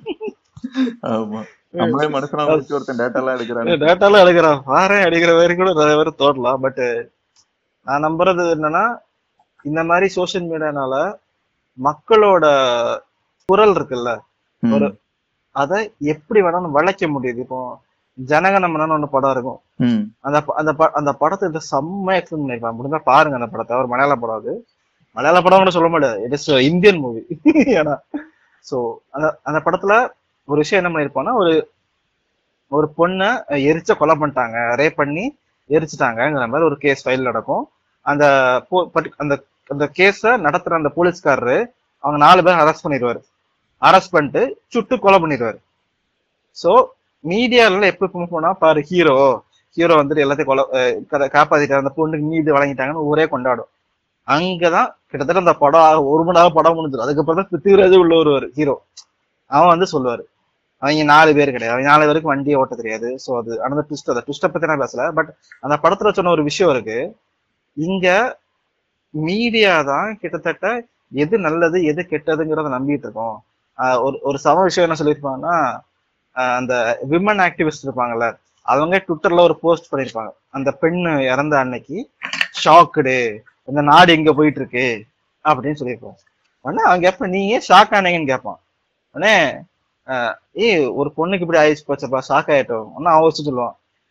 ஆமா நம்மளே மனுஷனா வச்சு ஒருத்தன் டேட்டா எல்லாம் எடுக்கிறாங்க டேட்டாலாம் எடுக்கிறான் பாரு அடிக்கிற வரைக்கும் கூட நிறைய பேர் தோடலாம் பட் நான் நம்புறது என்னன்னா இந்த மாதிரி சோஷியல் மீடியானால மக்களோட குரல் இருக்குல்ல ஒரு- அதை எப்படி வேணாலும் வளைக்க முடியுது இப்போ ஜனகணமனன்னு ஒண்ணு படம் இருக்கும் அந்த ப- அந்த ப- அந்த படத்தை செம்ம எக்ஸ்பிளைன் பண்ணிருப்பாங்க முடிஞ்சா பாருங்க அந்த படத்தை அவர் மலையாள படம் அது மலையாள படம் கூட சொல்ல முடியாது இட் இஸ் இந்தியன் மூவி ஏன்னா சோ அந்த அந்த படத்துல ஒரு விஷயம் என்ன பண்ணிருப்பான்னா ஒரு ஒரு பொண்ணை எரிச்ச கொலை பண்ணிட்டாங்க ரேப் பண்ணி எரிச்சிட்டாங்கங்கிற மாதிரி ஒரு கேஸ் ஃபைல் நடக்கும் அந்த போ- பர்டி- அந்த அந்த கேஸ நடத்துற அந்த போலீஸ்காரரு அவங்க நாலு பேர் அரெஸ்ட் பண்ணிடுவாரு அரெஸ்ட் பண்ணிட்டு சுட்டு கொலை பண்ணிடுவாரு சோ மீடியால எப்ப எப்ப போனா பாரு ஹீரோ ஹீரோ வந்துட்டு எல்லாத்தையும் கொலை அஹ் கதை- காப்பாத்திட்டாரு அந்த பொண்ணுக்கு நீதி வழங்கிட்டாங்கன்னு ஊரே கொண்டாடும் அங்கதான் கிட்டத்தட்ட அந்த படம் ஒரு மணி நேரம் படம் முடிஞ்சிடும் அதுக்கப்புறம் தான் பிருத்திவிராஜ் உள்ள வருவாரு ஹீரோ அவன் வந்து சொல்லுவாரு அவங்க நாலு பேர் கிடையாது அவங்க நாலு பேருக்கு வண்டியை ஓட்ட தெரியாது சோ அது அந்த ட்விஸ்ட் அந்த ட்விஸ்ட பத்தி நான் பேசல பட் அந்த படத்துல சொன்ன ஒரு விஷயம் இருக்கு இங்க மீடியா தான் கிட்டத்தட்ட எது நல்லது எது கெட்டதுங்கிறத நம்பிட்டு இருக்கோம் ஆஹ் ஒரு ஒரு சம விஷயம் என்ன சொல்லியிருப்பாங்கன்னா ஆஹ் அந்த விமன் ஆக்டிவிஸ்ட் இருப்பாங்கல்ல அவங்க ட்விட்டர்ல ஒரு போஸ்ட் பண்ணிருப்பாங்க அந்த பெண்ணு இறந்த அன்னைக்கு ஷாக்குடு இந்த நாடு எங்க போயிட்டு இருக்கு அப்படின்னு சொல்லியிருப்பாங்க உடனே அவங்க கேட்ப நீங்க ஏன் ஷாக் ஆனீங்கன்னு கேட்பான் உடனே ஆஹ் ஏய் ஒரு பொண்ணுக்கு இப்படி ஆயிடுச்சு போச்சப்பா ஷாக் ஆயிட்டோம் ஒன்னும் அவன் வச்சு சொல்லுவான்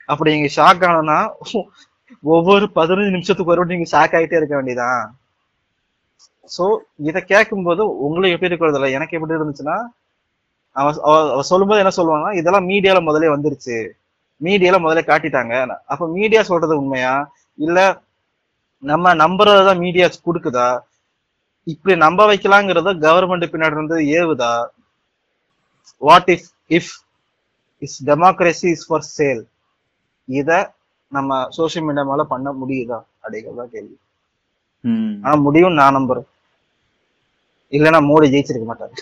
அப்படி நீங்க ஷாக் ஆனோம்னா ஒவ்வொரு பதினஞ்சு நிமிஷத்துக்கு ஒரு வாட்டி நீங்க ஷாக் ஆயிட்டே இருக்க வேண்டியதான் சோ இத கேட்கும்போது உங்களுக்கு எப்படி இருக்கிறது இல்ல எனக்கு எப்படி இருந்துச்சுன்னா அவ அவ- அவ சொல்லும்போது என்ன சொல்லுவாங்கன்னா இதெல்லாம் மீடியால முதல்ல வந்துருச்சு மீடியால முதல்ல காட்டிட்டாங்க அப்ப மீடியா சொல்றது உண்மையா இல்ல நம்ம நம்புறதுதான் மீடியா கொடுக்குதா இப்படி நம்ப வைக்கலாங்கிறத கவர்மெண்ட் பின்னாடி இருந்து ஏவுதா what if if is democracy is for sale இத நம்ம சோசியல் மீடியா மேல பண்ண முடியுதா அப்படிங்கிறதா கேள்வி ம். ஆனா முடியும் நான் நம்புறேன் இல்லைன்னா மோடி ஜெயிச்சிருக்க மாட்டாரு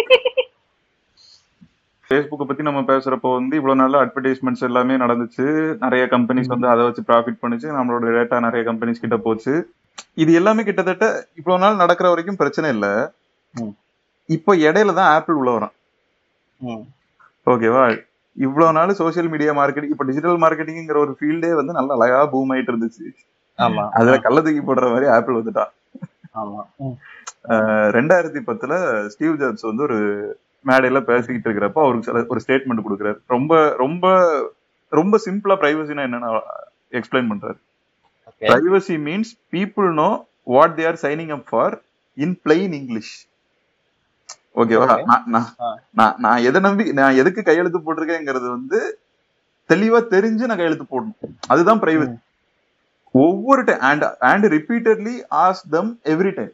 ஃபேஸ்புக்கை பத்தி நம்ம பேசுறப்போ வந்து இவ்வளவு நாள் அட்வர்டைஸ்மெண்ட்ஸ் எல்லாமே நடந்துச்சு நிறைய கம்பெனிஸ் வந்து அதை வச்சு ப்ராஃபிட் பண்ணுச்சு நம்மளோட டேட்டா நிறைய கம்பெனிஸ் கிட்ட போச்சு இது எல்லாமே கிட்டத்தட்ட இவ்வளவு நாள் நடக்கிற வரைக்கும் பிரச்சனை இல்ல ம். இப்போ இடையில தான் ஆப்பிள் உள்ள வரான் ம். ஓகேவா இவ்வளவு நாள் சோஷியல் மீடியா மார்க்கெட்டிங் இப்போ டிஜிட்டல் மார்க்கெட்டிங்கிற ஒரு ஃபீல்டே வந்து நல்ல அழகா பூம் ஆயிட்டு இருந்துச்சு ஆமா அதுல கள்ள தூக்கி போடுற மாதிரி ஆப்பிள் வந்துட்டான் ஆமா ம். அஹ் ரெண்டாயிரத்தி பத்துல ஸ்டீவ் ஜாப்ஸ் வந்து ஒரு மேடையில பேசிக்கிட்டு இருக்கிறப்ப அவருக்கு சில ஒரு ஸ்டேட்மெண்ட் கொடுக்குறாரு ரொம்ப ரொம்ப ரொம்ப சிம்பிளா பிரைவசினா என்னன்னு எக்ஸ்பிளைன் பண்றாரு Okay. Privacy means people know what they are signing up for in plain English ஓகேவா Okay. நான் நான் ஆ. நான் நான் எதை நம்பி நான் எதுக்கு கையெழுத்து போட்டிருக்கேங்கிறது வந்து தெளிவா தெரிஞ்சு நான் கையெழுத்து போடணும் அதுதான் பிரைவசி ஒவ்வொரு time and and repeatedly ask them every time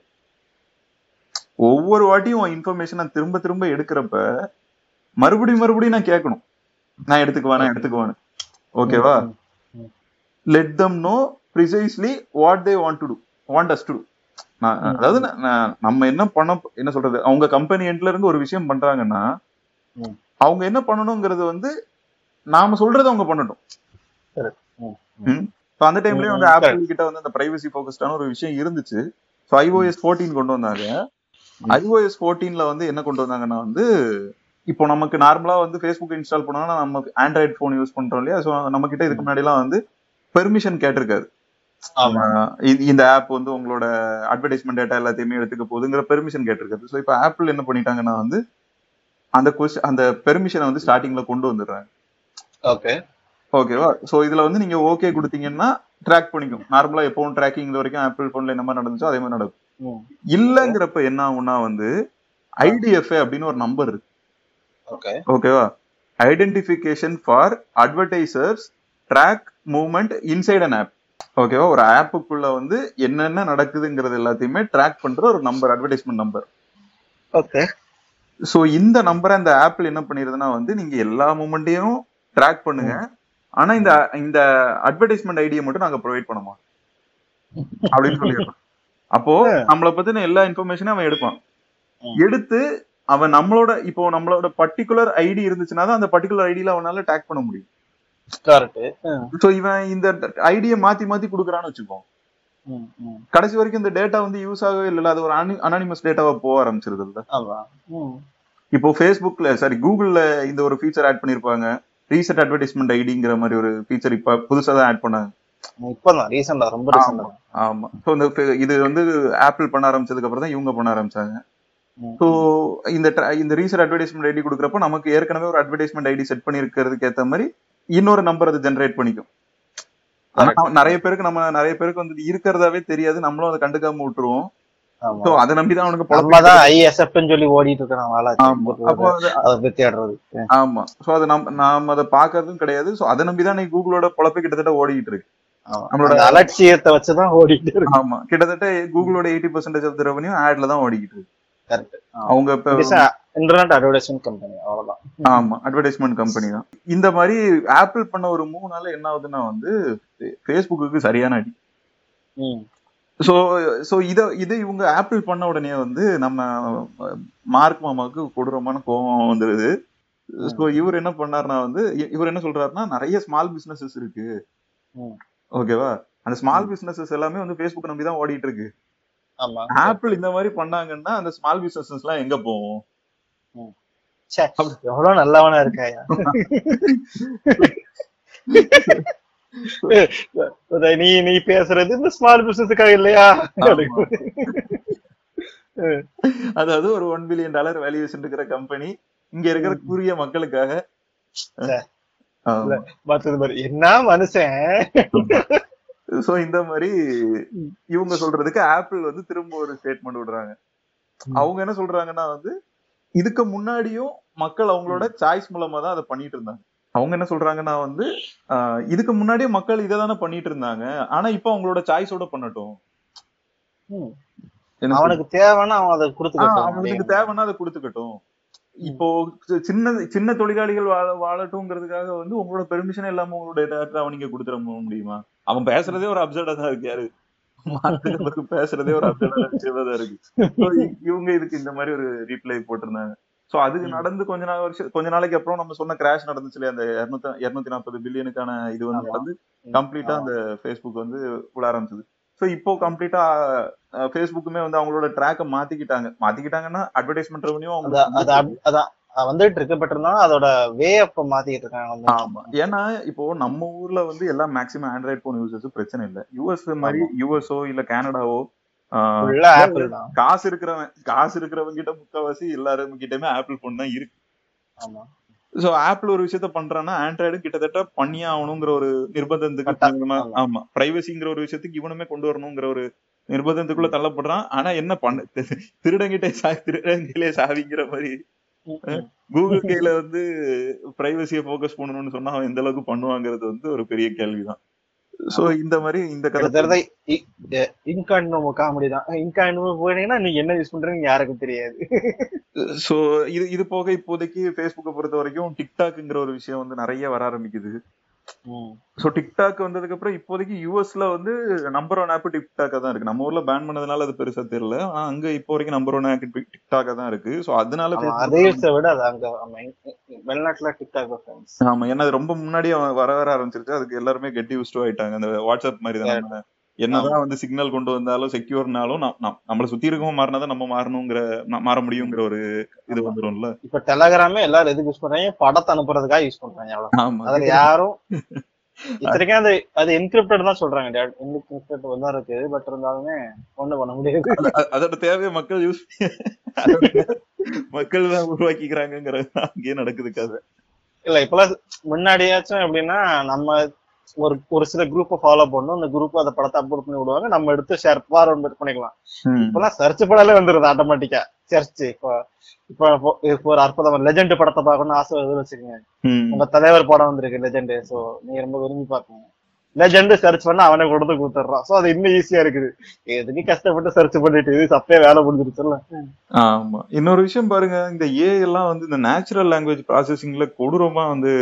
ஒவ்வொரு வாட்டியும் இன்ஃபர்மேஷன் நான் திரும்ப திரும்ப எடுக்கிறப்ப மறுபடியும் மறுபடியும் நான் கேட்கணும் நான் எடுத்துக்குவேன் நான் எடுத்துக்குவேன் ஓகேவா ம். Let them know precisely what they want to do want us to do நான் ம். அதாவது நான் நான் நம்ம என்ன பண்ண என்ன சொல்றது அவங்க கம்பெனி எண்ட்ல இருந்து ஒரு விஷயம் பண்றாங்கன்னா ம். அவங்க என்ன பண்ணணுங்கிறது வந்து நாம சொல்றதை அவங்க பண்ணட்டும் Correct. ம். ம். So அந்த டைம்லயே ம், வந்து ம், ஆப்பிள் கிட்ட வந்து அந்த பிரைவசி ஃபோக்கஸ்டான ஒரு விஷயம் இருந்துச்சு ஸோ ஐஓஎஸ் ஃபோர்டீன் கொண்டு வந்தாங்க ம். ஐஓஎஸ் ஃபோர்டீன்ல வந்து என்ன கொண்டு வந்தாங்கன்னா வந்து இப்போ நமக்கு நார்மலா வந்து ஃபேஸ்புக் இன்ஸ்டால் பண்ணோம்னா நம்ம ஆண்ட்ராய்ட் ஃபோன் யூஸ் பண்றோம் இல்லையா ஸோ நம்ம கிட்ட இதுக்கு முன்னாடிலாம் வந்து பெர்மிஷன் கேட்டிருக்காது ஆமா ஆஹ் இந்த- இந்த ஆப் வந்து உங்களோட அட்வர்டைஸ்மெண்ட் டேட்டா எல்லாத்தையுமே எடுத்துக்க போகுதுங்கிற பெர்மிஷன் கேட்டிருக்காது ஸோ இப்போ ஆப்பிள் என்ன பண்ணிட்டாங்கன்னா வந்து அந்த கொஸ்டின் அந்த பெர்மிஷனை வந்து ஸ்டார்டிங்ல கொண்டு வந்துடுறாங்க ஓகே ஓகேவா சோ இதுல வந்து நீங்க ஓகே கொடுத்தீங்கன்னா ட்ராக் பண்ணிக்கும் நார்மலா எப்பவும் ட்ராக்கிங் இது வரைக்கும் ஆப்பிள் போன்ல என்ன மாதிரி நடந்துச்சோ அதே மாதிரி நடக்கும் ம். இல்லங்கிறப்ப என்ன ஆகும்னா வந்து ஐடிஎஃப்ஏ அப்படின்னு ஒரு நம்பர் இருக்கு ஓகே ஓகேவா identification for advertisers track movement inside an app ஓகேவா ஒரு ஆப்புக்குள்ள வந்து என்னென்ன நடக்குதுங்கிறது எல்லாத்தையுமே ட்ராக் பண்ற ஒரு number advertisement number okay so இந்த நம்பரை அந்த ஆப்பிள் என்ன பண்ணிருதுன்னா வந்து நீங்க எல்லா மூமெண்ட்டையும் ட்ராக் பண்ணுங்க ஆனா இந்த இந்த அட்வர்டைஸ்மெண்ட் ஐடியை மட்டும் நாங்க ப்ரொவைட் பண்ண மாட்டோம் அப்படின்னு சொல்லிடுறோம் அப்போ நம்மளை பத்தின எல்லா இன்ஃபர்மேஷனும் அவன் எடுப்பான் ம். எடுத்து அவன் நம்மளோட இப்போ நம்மளோட பர்டிகுலர் ஐடி இருந்துச்சுன்னா தான் அந்த பர்டிகுலர் ஐடியில அவனால டேக் பண்ண முடியும் கரெக்ட் சோ இவன் இந்த ஐடியை மாத்தி மாத்தி கொடுக்குறான்னு வச்சுக்கோ கடைசி வரைக்கும் இந்த டேட்டா வந்து யூஸ் ஆகவே இல்ல அது ஒரு அனானிமஸ் டேட்டாவா போக ஆரம்பிச்சிருது இல்ல ஆமா ம். இப்போ ஃபேஸ்புக்ல சாரி கூகுள்ல இந்த ஒரு ஃபீச்சர் ஆட் பண்ணிருப்பாங்க ரீசெட் அட்வர்டைஸ்மெண்ட் ஐடிங்கிற மாதிரி ஒரு ஃபீச்சர் இப்ப புதுசா தான் ஆட் பண்ணாங்க இப்பதான் ரீசெண்டா ரொம்ப ரீசெண்டா ஆமா ஸோ இந்த fe- இது வந்து ஆப்பிள் பண்ண ஆரம்பிச்சதுக்கு அப்புறம் தான் இவங்க பண்ண ஆரம்பிச்சாங்க ஸோ இந்த tra- இந்த ரீசெட் அட்வர்டைஸ்மெண்ட் ஐடி கொடுக்குறப்ப நமக்கு ஏற்கனவே ஒரு அட்வர்டைஸ்மெண்ட் ஐடி செட் பண்ணிருக்கிறதுக்கு ஏத்த மாதிரி இன்னொரு நம்பர் அது ஜென்ரேட் பண்ணிக்கும் ஆனா Correct. நிறைய பேருக்கு நம்ம நிறைய பேருக்கு வந்து இருக்கிறதாவே தெரியாது நம்மளும் அதை கண்டுக்காம விட்டுருவோம் ஆமா ஸோ அதை நம்பி தான் அவனுக்கு நம்ம பொழப்பு தான் ஐஎஸ்எஃப்னு சொல்லி ஓடிட்டு இருக்கிறோம் வேலை ஆமா அப்போ அது- அதை போய் தேடுறது ஆமா சோ அது நம்ம நாம அதை பாக்குறதும் கிடையாது சோ அதை நம்பி தான் இன்னைக்கு கூகுளோட பொழப்பு கிட்டத்தட்ட ஓடிக்கிட்டு இருக்கு ஆமா. நம்மளோட- அந்த அலட்சியத்தை வச்சுதான் ஓடிட்டு இருக்கு ஆமா கிட்டத்தட்ட கூகுளோட eighty percentage of the revenue ஆட்ல தான் ஓடிக்கிட்டு இருக்கு கரெக்ட் அவங்க இப்ப இன்டர்நெட் அட்வர்டைஸ்மெண்ட் கம்பெனி அவ்வளவுதான் ஆமா அட்வர்டைஸ்மெண்ட் கம்பெனி தான் இந்த மாதிரி ஆப்பிள் பண்ண ஒரு மூணு நாள் என்ன ஆகுதுன்னா வந்து ஃபேஸ்புக்கு சரியான அடி ம். சோ சோ இத இதை இவங்க ஆப்பிள் பண்ண உடனே வந்து நம்ம மார்க் மாமாவுக்கு கொடூரமான கோபம் வந்துருது சோ இவர் என்ன பண்ணாருன்னா வந்து இ- இவர் என்ன சொல்றாருன்னா நிறைய ஸ்மால் பிசினஸஸ் இருக்கு ம். ஓகேவா அந்த ஸ்மால் பிசினஸஸ் எல்லாமே வந்து ஃபேஸ்புக் நம்பி தான் ஓடிட்டு இருக்கு ஆமா ஆப்பிள் இந்த மாதிரி பண்ணாங்கன்னா அந்த ஸ்மால் பிசினஸஸ் எல்லாம் எங்க போகும் ச்சே, எவ்வளவு நல்லவனா இருக்காயா அத நீ நீ பேசுறது இந்த ஸ்மால் பிசினஸுக்காக இல்லையா ஆமா. அதாவது ஒரு ஒன் பில்லியன் டாலர் வேல்யூவேஷன் இருக்கிற கம்பெனி இங்க இருக்கிற குறுகிய மக்களுக்காக ஆமா பார்த்தது மாதிரி என்ன மனுஷன் சோ இந்த மாதிரி இவங்க சொல்றதுக்கு ஆப்பிள் வந்து திரும்ப ஒரு ஸ்டேட்மெண்ட் விடுறாங்க ம். அவங்க என்ன சொல்றாங்கன்னா வந்து இதுக்கு முன்னாடியும் மக்கள் அவங்களோட சாய்ஸ் மூலமா தான் அதை பண்ணிட்டு இருந்தாங்க அவங்க என்ன சொல்றாங்கன்னா வந்து ஆஹ், இதுக்கு முன்னாடியே மக்கள் இதை தானே பண்ணிட்டு இருந்தாங்க ஆனா இப்ப அவங்களோட சாய்ஸோட பண்ணட்டும் ம். என்ன சொல்றது? அவனுக்கு தேவைன்னா அவன் அதை ஆஹ், கொடுத்துக்கிட்டான் அவங்களுக்கு தேவைன்னா அதை கொடுத்துக்கட்டும் இப்போ சி- சின்ன சின்ன தொழிலாளிகள் வாழ வாழட்டும்ங்கிறதுக்காக வந்து உங்களோட பெர்மிஷன் இல்லாம உங்களோட டேட்டா நீங்க கொடுத்துட முடியுமா அவன் பேசுறதே ஒரு அப்சர்டா தான் இருக்கு யாரு மார்க் ஜுக்கர்பர்க் பேசுறதே ஒரு அப்சர்டான விஷயமா தான் இருக்கு So, இ- இவங்க இதுக்கு இந்த மாதிரி ஒரு ரீப்ளை போட்டிருந்தாங்க சோ அதுக்கு ம். நடந்து கொஞ்ச நாள் வருஷம் கொஞ்ச நாளைக்கு அப்புறம் நம்ம சொன்ன கிராஷ் நடந்துச்சு இல்லையா அந்த இருநூத்தி இருநூத்தி நாற்பது பில்லியனுக்கான இது வந்து ஆமா. நடந்து ம். கம்ப்ளீட்டா அந்த ஃபேஸ்புக் வந்து விழ ஆரம்பிச்சது சோ இப்போ கம்ப்ளீட்டா ஃபேஸ்புக்குமே வந்து அவங்களோட ட்ராக்கை மாத்திக்கிட்டாங்க மாத்திக்கிட்டாங்கன்னா அட்வர்டைஸ்மெண்ட் ரெவன்யூ அது அது அவங்க அப்- அதான் அது வந்துட்டு இருக்கு பட் இருந்தாலும் அதோட வே அப்ப மாத்திட்டு இருக்காங்க வந்து. ஆமா ஏன்னா இப்போ நம்ம ஊர்ல வந்து எல்லாம் மேக்ஸிமம் ஆண்ட்ராய்ட் போன் யூசர்ஸ் பிரச்சனை இல்ல யூஎஸ் மாதிரி யூஎஸ்ஓ இல்ல கனடாவோ ஆஹ், Full ஆ ஆப்பிள் தான் காசு இருக்கிறவன் காசு இருக்கிறவங்க கிட்ட முக்காவாசி எல்லாரும் கிட்டயுமே ஆப்பிள் போன் தான் இருக்கு ஆமா சோ ஆப்பிள் ஒரு விஷயத்த பண்றான்னா ஆண்ட்ராய்டு கிட்டத்தட்ட பண்ணியே ஆகணுங்கிற ஒரு நிர்பந்தத்துக்கு கட்டா- இவனுமே- ஆமா. ஆமா பிரைவசிங்கிற ஒரு விஷயத்துக்கு இவனுமே கொண்டு வரணுங்கிற ஒரு நிர்பந்தத்துக்குள்ள தள்ளப்படுறான் ஆனா என்ன பண்ண திருடங்கிட்ட சா திருடங்கிலே சாவிங்கிற மாதிரி ம், ம். கூகுள் கையில வந்து பிரைவசியை ஃபோக்கஸ் பண்ணணும்னு சொன்னா அவன் எந்த அளவுக்கு பண்ணுவாங்கிறது வந்து ஒரு பெரிய கேள்விதான் சோ இந்த மாதிரி இந்த கதை கிட்டத்தட்ட இன்கான்டினோ காமெடி தான் இன்கான்டினோ போனீங்கன்னா நீங்க என்ன யூஸ் பண்றீங்க யாருக்கும் தெரியாது சோ இது இது போக இப்போதைக்கு ஃபேஸ்புக்கை பொறுத்த வரைக்கும் டிக்டாக்ங்கிற ஒரு விஷயம் வந்து நிறைய வர ஆரம்பிக்குது ம். சோ டிக்டாக் வந்ததுக்கு அப்புறம் இப்போதைக்கு யூஎஸ்ல வந்து நம்பர் ஒன் ஆப் டிக்டாக்கா தான் இருக்கு நம்ம ஊர்ல பேன் பண்ணதுனால அது பெருசா தெரியல ஆனா அங்க இப்போ வரைக்கும் நம்பர் ஒன் ஆப் டிக்டாக்கா தான் இருக்கு சோ அதனால ஆமா, Facebook- ரீல்ஸை விட அது அங்க ஆமா, இங்க- வெளிநாட்டுல டிக்டாக் ஃபேமஸ் ஆமா ஏன்னா அது ரொம்ப முன்னாடியே வர வர ஆரம்பிச்சிருச்சு அதுக்கு எல்லாருமே கெட்டி யூஸ்டு ஆயிட்டாங்க அந்த வாட்ஸ்அப் மாதிரி தான் நம்ம என்னதான் வந்து சிக்னல் கொண்டு வந்தாலும் செக்யூர்னாலும் நம்மள சுத்தி இருக்கவும் மாறினாதான் நம்ம மாறணுங்கிற ம- மாற முடியுங்கிற ஒரு இது வந்துரும்ல இப்ப டெலகிராமே எல்லாரும் எதுக்கு யூஸ் பண்றாங்க படத்தை அனுப்புறதுக்காக யூஸ் பண்றாங்க அவ்வளவு ஆமா அதுல யாரும் இத்தனைக்கும் அது அது என்கிரிப்டட் தான் சொல்றாங்க என்கிரிப்டட் தான் இருக்கு பட் இருந்தாலுமே ஒண்ணும் பண்ண முடியாது அ- அதோட தேவையை மக்கள் யூஸ் மக்கள் தான் உருவாக்கிக்கிறாங்கிறது அங்கேயே நடக்குது கதை இல்ல இப்பெல்லாம் முன்னாடியாச்சும் எப்படின்னா நம்ம ஒரு ஒரு சில குரூப்பை ஃபாலோ பண்ணணும் அந்த குரூப் அந்த படத்தை அப்லோட் பண்ணி விடுவாங்க நம்ம எடுத்து ஷேர் ஃபார்வர்ட் பண்ணிக்கலாம் ம். இப்பெல்லாம் சர்ச் பண்ணாலே வந்துருது ஆட்டோமேட்டிக்கா சர்ச் இப்போ இப்போ இப்போ ஒரு அற்புதம் லெஜெண்ட் படத்தை பார்க்கணும்னு ஆசை வருதுன்னு வச்சுக்கோங்க ம். உங்க தலைவர் படம் வந்திருக்கு லெஜெண்ட் சோ நீங்க ரொம்ப விரும்பி பாப்பீங்க லெஜெண்ட் சர்ச் பண்ணா அவனே கொடுத்து கொடுத்துட்றான் சோ அது இன்னும் ஈஸியா இருக்குது எதுக்கு கஷ்டப்பட்டு சர்ச் பண்ணிட்டு இது சப்பே வேலை முடிஞ்சிருச்சுல்ல ஆமா இன்னொரு விஷயம் பாருங்க இந்த ஏ எல்லாம் வந்து இந்த நேச்சுரல் லாங்குவேஜ் ப்ராசஸிங்ல கொடூரமா வந்து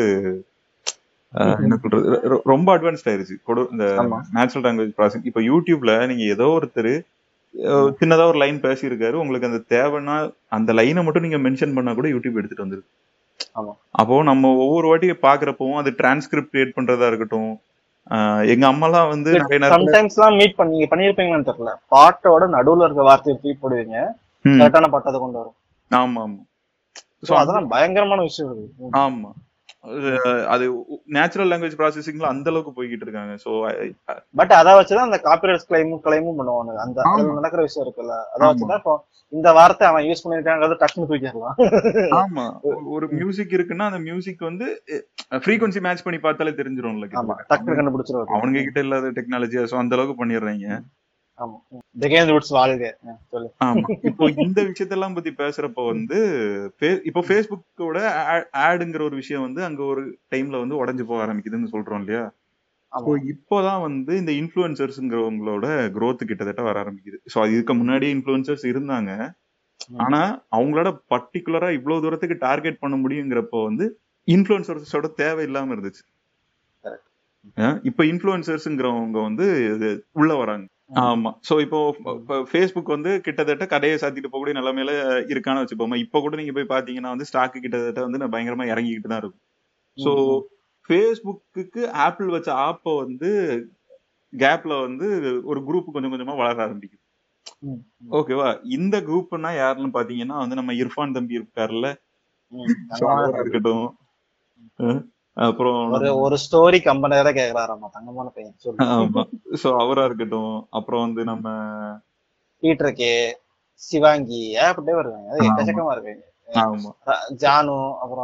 அஹ், என்ன சொல்றது ரொ- ரொம்ப அட்வான்ஸ்ட் ஆயிருச்சு கொடு இந்த ஆமா நேச்சுரல் லாங்குவேஜ் ப்ராசஸிங் இப்ப யூடியூப்ல நீங்க ஏதோ ஒருத்தர் அஹ், சின்னதா ஒரு லைன் பேசியிருக்காரு உங்களுக்கு அந்த தேவைன்னா அந்த லைனை மட்டும் நீங்க மென்ஷன் பண்ணா கூட யூடியூப் எடுத்துட்டு வந்துருக்கு ஆமா அப்போ நம்ம ஒவ்வொரு வாட்டி பாக்குறப்பவும் அது டிரான்ஸ்கிரிப்ட் கிரியேட் பண்றதா இருக்கட்டும் ஆஹ் எங்க அம்மாலாம் வந்து நிறைய நேரத்துல சம்டைம்ஸ் எல்லாம் மீட் பண்ணி நீங்க பண்ணிருப்பீங்களான்னு தெரியல பாட்டோட நடுவுல இருக்க வார்த்தையை தூக்கி போடுவீங்க ம், கரெக்டான பாட்டை கொண்டு வரும் ஆமா ஆமா சோ அதெல்லாம் பயங்கரமான விஷயம் இருக்கு ம். ஆமா அது அது நேச்சுரல் லாங்குவேஜ் ப்ராசஸிங்ல அந்த அளவுக்கு போய்கிட்டு இருக்காங்க சோ பட் அதை வச்சுதான் அந்த காப்பிரைட்ஸ் கிளைமும் கிளைமும் பண்ணுவாங்க அந்த அதுல ஆமா. நடக்கிற விஷயம் இருக்குல்ல அதை ஆமா. வச்சுதான் இப்போ இந்த வார்த்தை அவன் யூஸ் பண்ணிருக்காங்கிறத டக்குன்னு தூக்கிடலாம் ஆமா ஒரு மியூசிக் இருக்குன்னா அந்த மியூசிக் வந்து ஃப்ரீக்வன்சி மேட்ச் பண்ணி பார்த்தாலே தெரிஞ்சிரும்ல ஆமா கிட்டத்தட்ட. டக்குன்னு கண்டுபிடிச்சிருவாரு அவனுங்க கிட்ட இல்லாத டெக்னாலஜி சோ அந்த அளவுக்கு பண்ணிடுறாங்க ஆமா திகேந்த் ரூட்ஸ் வாழ்க ஆ, சொல்லு ஆமா இப்போ இந்த விஷயத்தெல்லாம் பத்தி பேசுறப்ப வந்து Fa- இப்போ ஃபேஸ்புக்கோட ஆடுங்கிற ஒரு விஷயம் வந்து அங்க ஒரு டைம்ல வந்து உடைஞ்சு போக ஆரம்பிக்குதுன்னு சொல்றோம் இல்லையா ஸோ ஆமா இப்போதான் வந்து இந்த இன்ஃபுளுசர்ஸ்ங்கிறவங்களோட growth கிட்டத்தட்ட வர ஆரம்பிக்குது ஸோ இதுக்கு முன்னாடி இன்ஃபுளுசர்ஸ் இருந்தாங்க ம். ஆனா அவங்களோட பர்டிகுலரா இவ்வளவு தூரத்துக்கு டார்கெட் பண்ண முடியுங்கிறப்போ வந்து இன்ஃபுளுசர்ஸோட தேவை இல்லாம இருந்துச்சு Correct. அஹ் இப்ப இன்ஃபுளுசர்ஸ்ங்கிறவங்க வந்து இது உள்ள வராங்க ஆமா சோ இப்போ ஃபேஸ்புக் வந்து கிட்டத்தட்ட கடையை சாத்திட்டு போகக்கூடிய நிலைமையில இருக்கான்னு வச்சுப்போமா இப்ப கூட நீங்க போய் பாத்தீங்கன்னா வந்து ஸ்டாக் கிட்டத்தட்ட வந்து நான் பயங்கரமா இறங்கிக்கிட்டு தான் இருக்கும் சோ ஃபேஸ்புக்கு ஆப்பிள் வச்ச ஆப்ப வந்து கேப்ல வந்து ஒரு குரூப் கொஞ்சம் கொஞ்சமா வளர ஆரம்பிக்குது ம், ஓகேவா இந்த குரூப்னா யாருன்னு பாத்தீங்கன்னா வந்து நம்ம இர்ஃபான் தம்பி இருக்காருல்ல ம். So, அவரா இருக்கட்டும் அஹ் அப்புறம் ஒரு ஒரு ஸ்டோரி கம்பெனியரா கேக்குறாராமா தங்கமான பையன் சொல்லு ஆமா சோ அவரா இருக்கட்டும் அப்புறம் வந்து நம்ம பீட்டர் கே சிவாங்கி ஏகப்பட்டே வருவாங்க அது ஆமா. எக்கச்சக்கமா இருக்காங்க ஆமா ர- ஜானு அப்புறம்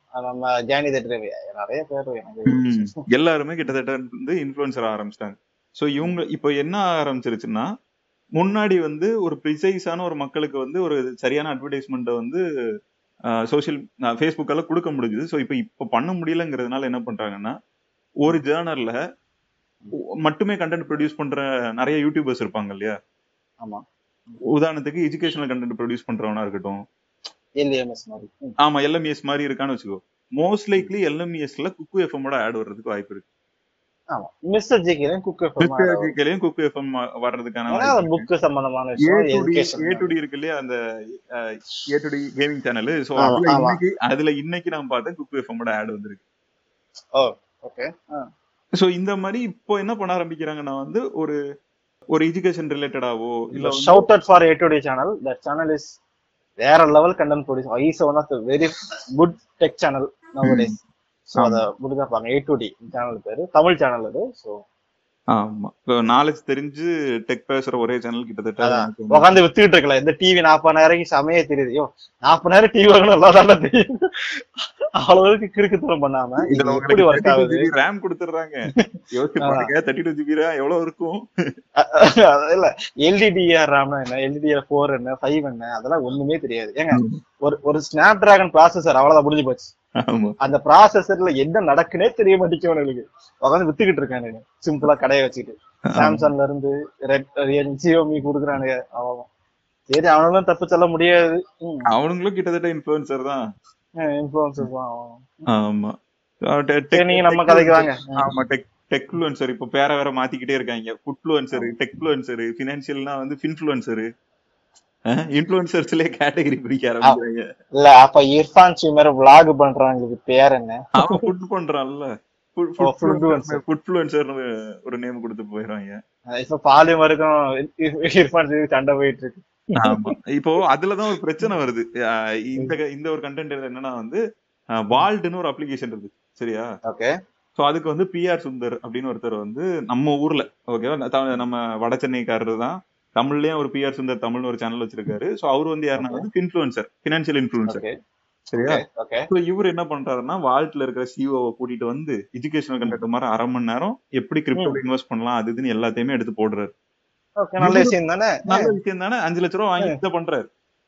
நம்ம ஜானி தட் ரவி நிறைய பேர் எனக்கு ம். எல்லாருமே கிட்டத்தட்ட வந்து இன்ஃபுளுசர் ஆரம்பிச்சிட்டாங்க சோ இவங்க இப்போ என்ன ஆரம்பிச்சிருச்சுன்னா முன்னாடி வந்து ஒரு ப்ரிசைஸான ஒரு மக்களுக்கு வந்து ஒரு சரியான அட்வர்டைஸ்மெண்ட்டை வந்து சோஷியல் ஃபேஸ்புக்கால கொடுக்க முடிஞ்சுது ஸோ இப்போ இப்போ பண்ண முடியலங்கிறதுனால என்ன பண்றாங்கன்னா ஒரு ஜேர்னல்ல மட்டுமே கண்டென்ட் ப்ரொடியூஸ் பண்ற நிறைய யூடியூபர்ஸ் இருப்பாங்க இல்லையா ஆமா உதாரணத்துக்கு எஜுகேஷனல் கண்டென்ட் ப்ரொடியூஸ் பண்றவனா இருக்கட்டும் எல்ஏஎம்எஸ் மாதிரி ம். ஆமா எல்எம்இஎஸ் மாதிரி இருக்கான்னு வச்சுக்கோ மோஸ்ட் லைக்லி எல்எம்இஎஸ்ல குக்கு எஃப்எம்மோட ஆட் வர்றதுக்கு வாய்ப்பு இருக்கு ஆமா மிஸ்டர் ஜிகேலையும் குக் கிறிஸ்டியானிட்டிலையும் குக்கு எஃப்எம் வர்றதுக்கான வாய்ப்பு இருக்கு. புக் சம்பந்தமான ஏ விஷயம் to D education A to D இருக்கு இல்லையா அந்த A to D gaming channel so ஆமா, அதுல ஆமா. இன்னைக்கு அதுல இன்னைக்கு நான் பார்த்தேன் குக்கு எஃப்எம்மோட ஆட் வந்திருக்கு ஓ ஓகே சோ இந்த மாதிரி இப்போ என்ன பண்ண ஆரம்பிக்கிறாங்கன்னா வந்து ஒரு ஒரு எஜுகேஷன் ரிலேட்டடாவோ இல்ல வந்து shout out for A to D channel that channel is வேற level content produce is one of the very good tech channel nowadays so ஆமா. அதை முடிஞ்சா பாருங்க ஏ டு டி சேனல் பேரு தமிழ் சேனல் அது ஸோ ஆமா நாலேஜ் தெரிஞ்சு tech பேசுற ஒரே சேனல் கிட்டத்தட்ட அதான். எனக்கு வந்து- உட்காந்து வித்துக்கிட்டு இருக்கலாம் இந்த டிவி நாற்பதாயிரம் சமையே தெரியுது ஐயோ நாற்பதாயிரம் டிவி வாங்கணும் நல்லா தானே தெரியும் அவ்வளவுக்கு கிறுக்குத்தனம் பண்ணாம இது இதுல எப்படி ஒர்க் உங்களுக்கு ஆகுது ஜிபி ரேம் கொடுத்துறாங்க யோசிச்சு ஆ. பாருங்க தேர்ட்டி டூ ஜிபி ரேம் எவ்வளவு இருக்கும் அது இல்ல எல்டிடிஆர் ராம்னா என்ன எல்டிடிஆர் ஃபோர் என்ன ஃபைவ் என்ன அதெல்லாம் ஒண்ணுமே தெரியாது ஏங்க ஒரு ஒரு ஸ்னாப் டிராகன் ப்ராசஸர் அவ்வளவுதான் முடிஞ்சு போச்சு ஆமா அந்த ப்ராசஸர்ல என்ன நடக்குனே தெரிய மாட்டேங்குது அவனுக்கு உட்காந்து வித்துக்கிட்டு இருக்கானுங்க சிம்பிளா கடையை வச்சுக்கிட்டு சாம்சங்ல இருந்து ரெட் ரியல் ஜியோமி கொடுக்குறானுங்க அவன் சரி அவனும் தப்பு சொல்ல முடியாது அவனுங்களும் கிட்டத்தட்ட இன்ஃபுளுசர் தான் இன்ஃபுளுசர் தான் அவன். ஆமா சரி, நீங்க நம்ம கதைக்கு வாங்க ஆமா டெக் டெக்ஃப்ளூயன்சர் இப்போ பேர வேற மாத்திக்கிட்டே இருக்காங்க ஃபுட்ஃப்ளூயன்சர் டெக்ஃப்ளூயன்சர் ஃபினான்ஷியல்னா வந்து ஃபின்ஃப்ளூயன்சர் இன்ஃப்ளூயன்சர்ஸ்லயே கேட்டகரி பிரிக்க ஆரம்பிச்சாங்க இல்ல அப்ப இர்ஃபான் சிமர் விளாக் பண்றவங்களுக்கு பேர் என்ன அவன் ஃபுட் பண்றான்ல ஓ, foodfluencer. ஃபுட்ஃப்ளூயன்சர் ஒரு நேம் கொடுத்து போயிடுவாங்க இப்ப பாலிமருக்கும் இர்ஃபான் சிமருக்கு சண்டை போயிட்டு இருக்கு ஆமா இப்போ அதுலதான் ஒரு பிரச்சனை வருது அஹ் இந்த இந்த ஒரு கண்டென்ட் என்னன்னா வந்து வால்டுன்னு ஒரு அப்ளிகேஷன் இருக்கு சரியா ஓகே சோ அதுக்கு வந்து பிஆர் சுந்தர் அப்படின்னு ஒருத்தர் வந்து நம்ம ஊர்ல ஓகேவா த- நம்ம வட சென்னைக்காரர் தான் தமிழ்லயும் ஒரு பிஆர் சுந்தர் தமிழ்னு ஒரு சேனல் வச்சிருக்காரு சோ அவர் வந்து யாருன்னா வந்து இன்ஃபுளுசர் பினான்சியல் இன்ஃபுளுசர் ஓகே சரியா ஓகே ஸோ இவர் என்ன பண்றாருன்னா வால்ட்ல இருக்கிற சிஓவை கூட்டிட்டு வந்து எஜுகேஷனல் கண்டக்ட் மாதிரி அரை மணி நேரம் எப்படி கிரிப்டோல இன்வெஸ்ட் பண்ணலாம் அது இதுன்னு எல்லாத்தையுமே எடுத்து போடுறாரு ஓகே நல்ல விஷயம் தானே நல்ல விஷயம் தானே அஞ்சு லட்ச ரூபா வாங்கி இதை பண்றாரு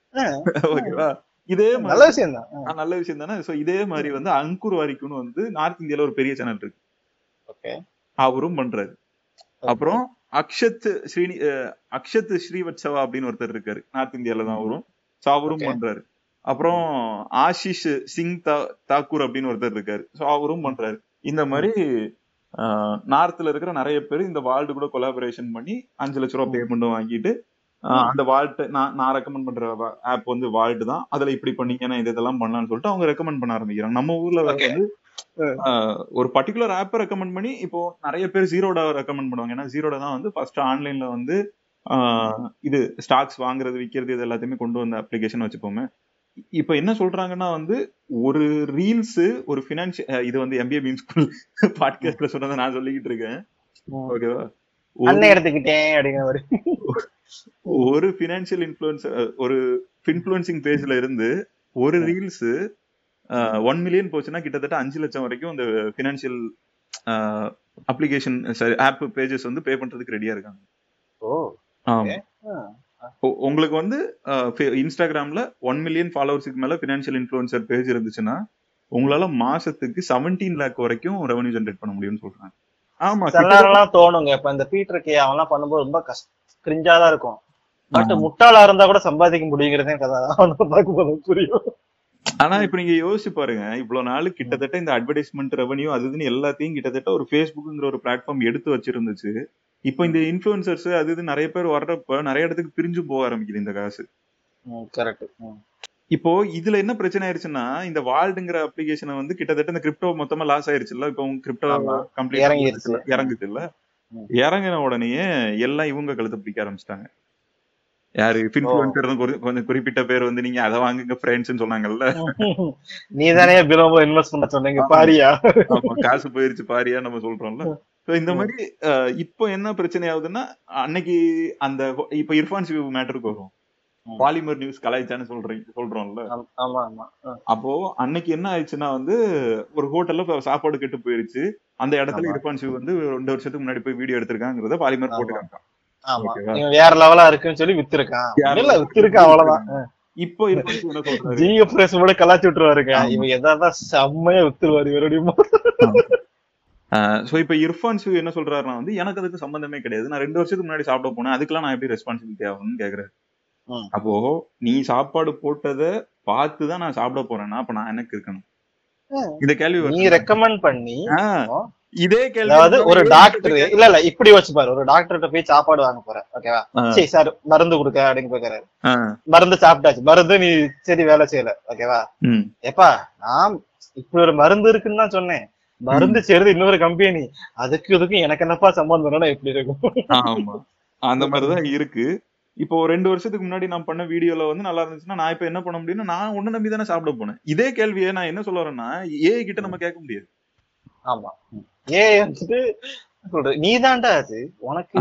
ஓகேவா இதே மாதிரி நல்ல விஷயம் தான் ஆ, நல்ல விஷயம் தானே சோ இதே மாதிரி வந்து அங்குர் வாரிக்குன்னு வந்து நார்த் இந்தியால ஒரு பெரிய சேனல் இருக்கு ஓகே அவரும் பண்றாரு அப்புறம் அக்ஷத் ஸ்ரீனி அஹ், அக்ஷத் ஸ்ரீவத்சவா அப்படின்னு ஒருத்தர் இருக்காரு நார்த் இந்தியால தான் அவரும் சோ அவரும் Okay. பண்றாரு அப்புறம் ஆஷிஷ் சிங் தா- தாக்கூர் அப்படின்னு ஒருத்தர் இருக்காரு சோ அவரும் பண்றாரு இந்த மாதிரி நார்த்ல இருக்கிற நிறைய பேர் இந்த வால்டு கூட கொலாபரேஷன் பண்ணி அஞ்சு லட்ச ரூபா பேமெண்ட்டும் வாங்கிட்டு ஆஹ், அந்த வால்ட் நான் நான் ரெக்கமெண்ட் பண்ற ஆப் வந்து வால்ட் தான் அதுல இப்படி பண்ணீங்கன்னா இது இதெல்லாம் பண்ணலாம்னு சொல்லிட்டு அவங்க ரெக்கமெண்ட் பண்ண ஆரம்பிக்கிறாங்க நம்ம ஊர்ல Okay. வந்து ஆஹ், ஒரு பர்டிகுலர் ஆப்பை ரெக்கமெண்ட் பண்ணி இப்போ நிறைய பேர் ஜீரோடா ரெக்கமெண்ட் பண்ணுவாங்க ஏன்னா ஜீரோடா தான் வந்து ஃபர்ஸ்ட் ஆன்லைன்ல வந்து ஆஹ், இது ஸ்டாக்ஸ் வாங்குறது விற்கிறது இது எல்லாத்தையுமே கொண்டு வந்த அப்ளிகேஷன் வச்சுப்போமே இப்போ என்ன சொல்றாங்கன்னா வந்து ஒரு ரீல்ஸ் ஒரு ஃபினான்ஷியல் இது வந்து எம்பிஏ மீன் ஸ்கூல் பாட்காஸ்ட்ல சொன்னதை நான் சொல்லிக்கிட்டு இருக்கேன் ஓகேவா அண்ணன் எடுத்துக்கிட்டேன் அப்படிங்கிற மாதிரி ஒரு ஃபினான்ஷியல் இன்ஃபுளுன்ஸ் ஒரு இன்ஃபுளுன்சிங் பேஜ்ல இருந்து ஒரு ரீல்ஸ் ஒன் மில்லியன் போச்சுன்னா கிட்டத்தட்ட அஞ்சு லட்சம் வரைக்கும் இந்த financial application sorry app pages வந்து பே பண்றதுக்கு ரெடியா இருக்காங்க ஓ ஆமா உ- உங்களுக்கு வந்து இன்ஸ்டாகிராம்ல ஒன் மில்லியன் ஃபாலோவர்ஸுக்கு மேல ஃபினான்ஷியல் இன்ஃபுளுசர் பேஜ் இருந்துச்சுன்னா உங்களால மாசத்துக்கு 17 லேக் வரைக்கும் ரெவன்யூ ஜென்ரேட் பண்ண முடியும்னு சொல்றாங்க ஆமா சில நேரம்லாம் தோணுங்க இப்ப இந்த பீட்டர் கே அவன்லாம் பண்ணும்போது ரொம்ப கஷ்ட கிரிஞ்சா தான் இருக்கும் பட் முட்டாளா இருந்தா கூட சம்பாதிக்க முடியுங்கிறதே கதை அவனை பார்க்கும்போது புரியும் ஆனா இப்ப நீங்க யோசிச்சு பாருங்க இவ்வளவு நாள் கிட்டத்தட்ட இந்த அட்வர்டைஸ்மெண்ட் ரெவன்யூ அது இதுன்னு எல்லாத்தையும் கிட்டத்தட்ட ஒரு ஃபேஸ்புக்ங்கிற ஒரு பிளாட்ஃபார்ம் எடுத்து வச்சிருந்துச்சு இப்போ இந்த இன்ஃபுளுசர்ஸ் அது இது நிறைய பேர் வர்றப்ப நிறைய இடத்துக்கு பிரிஞ்சு போக ஆரம்பிக்குது இந்த காசு கரெக்ட் இப்போ இதுல என்ன பிரச்சனை ஆயிருச்சுன்னா இந்த வால்டுங்கிற அப்ளிகேஷனை வந்து கிட்டத்தட்ட இந்த கிரிப்டோ மொத்தமா லாஸ் ஆயிருச்சுல்ல இப்போ கிரிப்டோ ஆமா. கம்ப்ளீட் இறங்கிருச்சு. இறங்குது இல்ல ம். இறங்கின உடனேயே எல்லாம் இவங்க கழுத்தை பிடிக்க ஆரம்பிச்சிட்டாங்க யாரு இன்ஃபுளுசர் கொஞ்சம் குறிப்பிட்ட பேர் வந்து நீங்க அதை வாங்குங்க ஃப்ரெண்ட்ஸ் சொன்னாங்கல்ல நீ தானே பிலோமோ இன்வெஸ்ட் பண்ண சொன்னீங்க பாரியா ஆமா காசு போயிருச்சு பாரியா நம்ம சொல்றோம்ல So இந்த மாதிரி அஹ், இப்போ என்ன பிரச்சனை ஆகுதுன்னா அன்னைக்கு அந்த இப்போ இர்ஃபான் சிவ் மேட்டருக்கு வரும் ம். பாலிமர் நியூஸ் கலாய்ச்சான்னு சொல்றீங்க சொல்றோம்ல ஆம்- ஆமா ஆமா ஆ, அப்போ அன்னைக்கு என்ன ஆயிடுச்சுன்னா வந்து ஒரு ஹோட்டல்ல இப்ப சாப்பாடு கெட்டு போயிருச்சு அந்த இடத்துல ஆமா. இருப்பான் சிவ் வந்து ரெண்டு வருஷத்துக்கு முன்னாடி போய் வீடியோ எடுத்திருக்காங்கிறத பாலிமர் ஆமா. போட்டுருக்காங்க ஆமா ஓகேவா? இவன் வேற லெவலா இருக்குன்னு சொல்லி வித்திருக்கான் வேற இல்ல வித்திருக்கான் அவ்வளவுதான் இப்போ இருப்பான் சிவ் என்ன சொல்றாரு ஜியோ பிரஸ் கூட கலாச்சி விட்டுருவாருங்க ஆமா. இவன் எதாவது செம்மையா வித்துருவாரு இவருடைய சோ இப்ப இர்ஃபான் சிவ் என்ன சொல்றாருன்னா வந்து எனக்கு அதுக்கு சம்பந்தமே கிடையாது நான் ரெண்டு வருஷத்துக்கு முன்னாடி சாப்பிட போனேன் அதுக்கெல்லாம் நான் எப்படி ரெஸ்பான்சிபிலிட்டி ஆகணும்னு கேக்குறேன் ம். அப்போ நீ சாப்பாடு போட்டத பார்த்து தான் நான் சாப்பிட போறேன்னா அப்ப நான் எனக்கு இருக்கணும் இந்த கேள்வி நீ வருது. ரெக்கமெண்ட் பண்ணி ஆ, இதே கேள்வி அதாவது ஒரு வந்து டாக்டர் இல்ல இல்ல இப்படி வச்சு பாரு ஒரு டாக்டர்கிட்ட போய் சாப்பாடு வாங்க போற ஓகேவா ஆ. சரி சார் மருந்து கொடுக்க அப்படின்னு போய்க்கிறாரு ஆ, மருந்து சாப்பிட்டாச்சு மருந்து நீ சரி வேலை செய்யல ஓகேவா ம், எப்பா நான் இப்படி ஒரு மருந்து இருக்குன்னு தான் சொன்னேன் மருந்து செய்யறது இன்னொரு கம்பெனி அதுக்கு இதுக்கும் எனக்கு என்னப்பா சம்பந்தம்னா எப்படி இருக்கும் ஆமா அந்த மாதிரிதான் இருக்கு இப்போ ஒரு ரெண்டு வருஷத்துக்கு முன்னாடி நான் பண்ண வீடியோல வந்து நல்லா இருந்துச்சுன்னா நான் இப்ப என்ன பண்ண முடியும்னா நான் ஒண்ணு நம்பி தானே சாப்பிட போனேன் இதே கேள்வியை நான் என்ன சொல்ல வரேன்னா ஏ கிட்ட நம்ம கேட்க முடியாது ஆமா ஏ வந்துட்டு சொல்றது நீதான்டா அது உனக்கு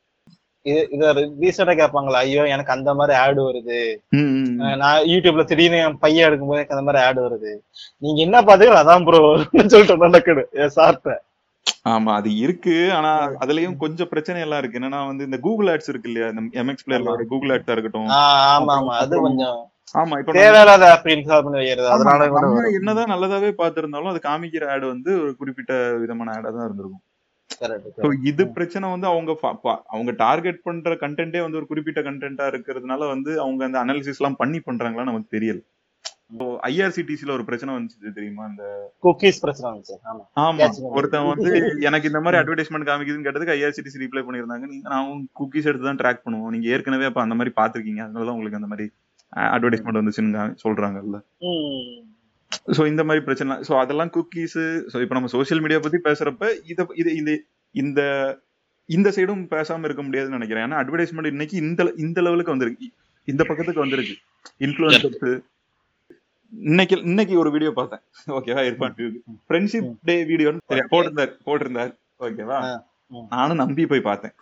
இது இத ரீசெண்டா கேட்பாங்களா ஐயோ எனக்கு அந்த மாதிரி ஆடு வருது ம், ம், ம். அஹ் நான் யூடியூப்ல திடீர்னு என் பையன் எடுக்கும்போது எனக்கு அந்த மாதிரி ஆடு வருது நீங்க என்ன பாத்தீங்களோ அதான் ப்ரோ சொல்லிட்டு நடக்குது என் சார்ட்ட ஆமா அது இருக்கு ஆனா அதுலயும் கொஞ்சம் பிரச்சனை எல்லாம் இருக்கு என்னன்னா வந்து இந்த கூகுள் ஆட்ஸ் இருக்கு இல்லையா இந்த எம்எக்ஸ் பிளேயர்ல வர கூகுள் ஆட்ஸா இருக்கட்டும் ஆஹ் ஆமா ஆமா அது கொஞ்சம் ஆமா இப்ப நம்ம- தேவையில்லாத ஆப் இன்ஸ்டால் பண்ணி வைக்கிறது ஆமா, அதனால கூட நம்ம வரும். என்னதான் நல்லதாவே பார்த்திருந்தாலும் அது காமிக்கிற ஆட் வந்து ஒரு குறிப்பிட்ட விதமான ஆடா தான் இருந்திருக்கும் Correct, So, correct. இது பிரச்சனை வந்து அவங்க பா- பா- அவங்க டார்கெட் பண்ற கண்டென்ட்டே வந்து ஒரு குறிப்பிட்ட கண்டென்ட்டா இருக்கிறதுனால வந்து அவங்க அந்த அனாலிசிஸ் எல்லாம் பண்ணி பண்றாங்களா நமக்கு தெரியல ஐஆர்சிடிசில ஒரு பிரச்சனை வந்துச்சு தெரியுமா அந்த குக்கீஸ் பிரச்சனை வந்துச்சு ஆமா ஆமா Catching up. ஒருத்தன் வந்து எனக்கு இந்த மாதிரி அட்வர்டைஸ்மெண்ட் காமிக்குதுன்னு கேட்டதுக்கு ஐஆர்சிடிசி ரிப்ளை பண்ணிருந்தாங்க நீங்க நான் குக்கீஸ் எடுத்து தான் ட்ராக் பண்ணுவோம் நீங்க ஏற்கனவே அப்ப அந்த மாதிரி பாத்திருக்கீங்க அதனாலதான் உங்களுக்கு அந்த மாதிரி அட்வர்டைஸ்மெண்ட் வந்துச்சுன்னு கா- சொல்றாங்கல்ல ம். சோ இந்த மாதிரி பிரச்சனை சோ அதெல்லாம் குக்கீஸ் சோ இப்ப நம்ம சோஷியல் மீடியா பத்தி பேசுறப்ப இத இது இந்த இந்த இந்த சைடும் பேசாம இருக்க முடியாதுன்னு நினைக்கிறேன் ஏன்னா அட்வர்டைஸ்மெண்ட் இன்னைக்கு இந்த இந்த லெவலுக்கு வந்திருக்கு இந்த பக்கத்துக்கு வந்திருக்கு இன்ஃபுளுசர்ஸ் இன்னைக்கு இன்னைக்கு ஒரு வீடியோ பார்த்தேன் ஓகேவா இருப்பான் ஃப்ரெண்ட்ஷிப் டே வீடியோன்னு தெரியும் போட்டிருந்தார் போட்டிருந்தார் ஓகேவா ஆ, ம். நானும் நம்பி போய் பார்த்தேன்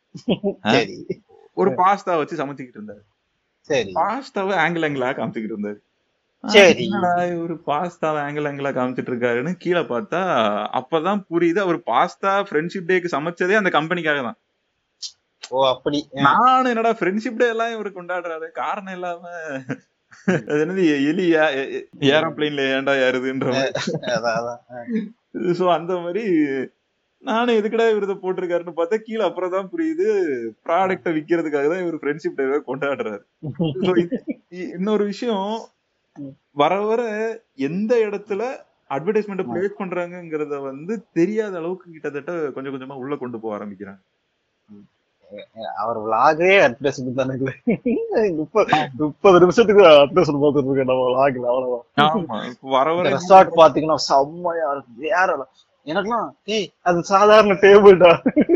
சரி ஒரு பாஸ்தா வச்சு சமைச்சுக்கிட்டு இருந்தாரு சரி பாஸ்தாவை ஆங்கிள் ஆங்கிளா காமிச்சுக்கிட்டு இருந்தாரு சரி. என்னடா இவரு பாஸ்தாவை ஆங்கிள் ஆங்கிளா காமிச்சிட்டு இருக்காருன்னு கீழே பார்த்தா அப்பதான் புரியுது அவர் பாஸ்தா ஃப்ரெண்ட்ஷிப் டேக்கு சமைச்சதே அந்த கம்பெனிக்காக தான் ஓ அப்படி ஆ, நானும் என்னடா ஃப்ரெண்ட்ஷிப் டே எல்லாம் இவரு கொண்டாடுறாரு காரணம் இல்லாம அது என்னது எலி ஏரோப்ளைன்ல ஏன்டா ஏறுதுன்ற அதான், அதான். ஆ. சோ அந்த மாதிரி நானும் எதுக்குடா இவர் இதை போட்டிருக்காருன்னு பார்த்தா கீழே அப்புறம் தான் புரியுது ப்ராடக்ட விக்கிறதுக்காக தான் இவர் ஃப்ரெண்ட்ஷிப் டேவே கொண்டாடுறாரு So, இ- இ- இன்னொரு விஷயம் வர வர எந்த இடத்துல அட்வர்டைஸ்மெண்ட் பிளேஸ் பண்றாங்கங்கறத வந்து தெரியாத அளவுக்கு கிட்டத்தட்ட கொஞ்சம் கொஞ்சமா உள்ள கொண்டு போக ஆரம்பிக்கிறாங்க அவர் விளாகே அட்வர்டைஸ்மெண்ட் தானே முப்பது முப்பது நிமிஷத்துக்கு அட்வர்டைஸ்மெண்ட் பார்த்துட்டு இருக்கேன் நம்ம விளாக்ல அவ்வளவுதான் ஆமா இப்ப வர வர ரெசார்ட் பாத்தீங்கன்னா செம்மையா இருக்கு வேற level. எனக்குலாம் ஏய் அது சாதாரண டேபிள்டா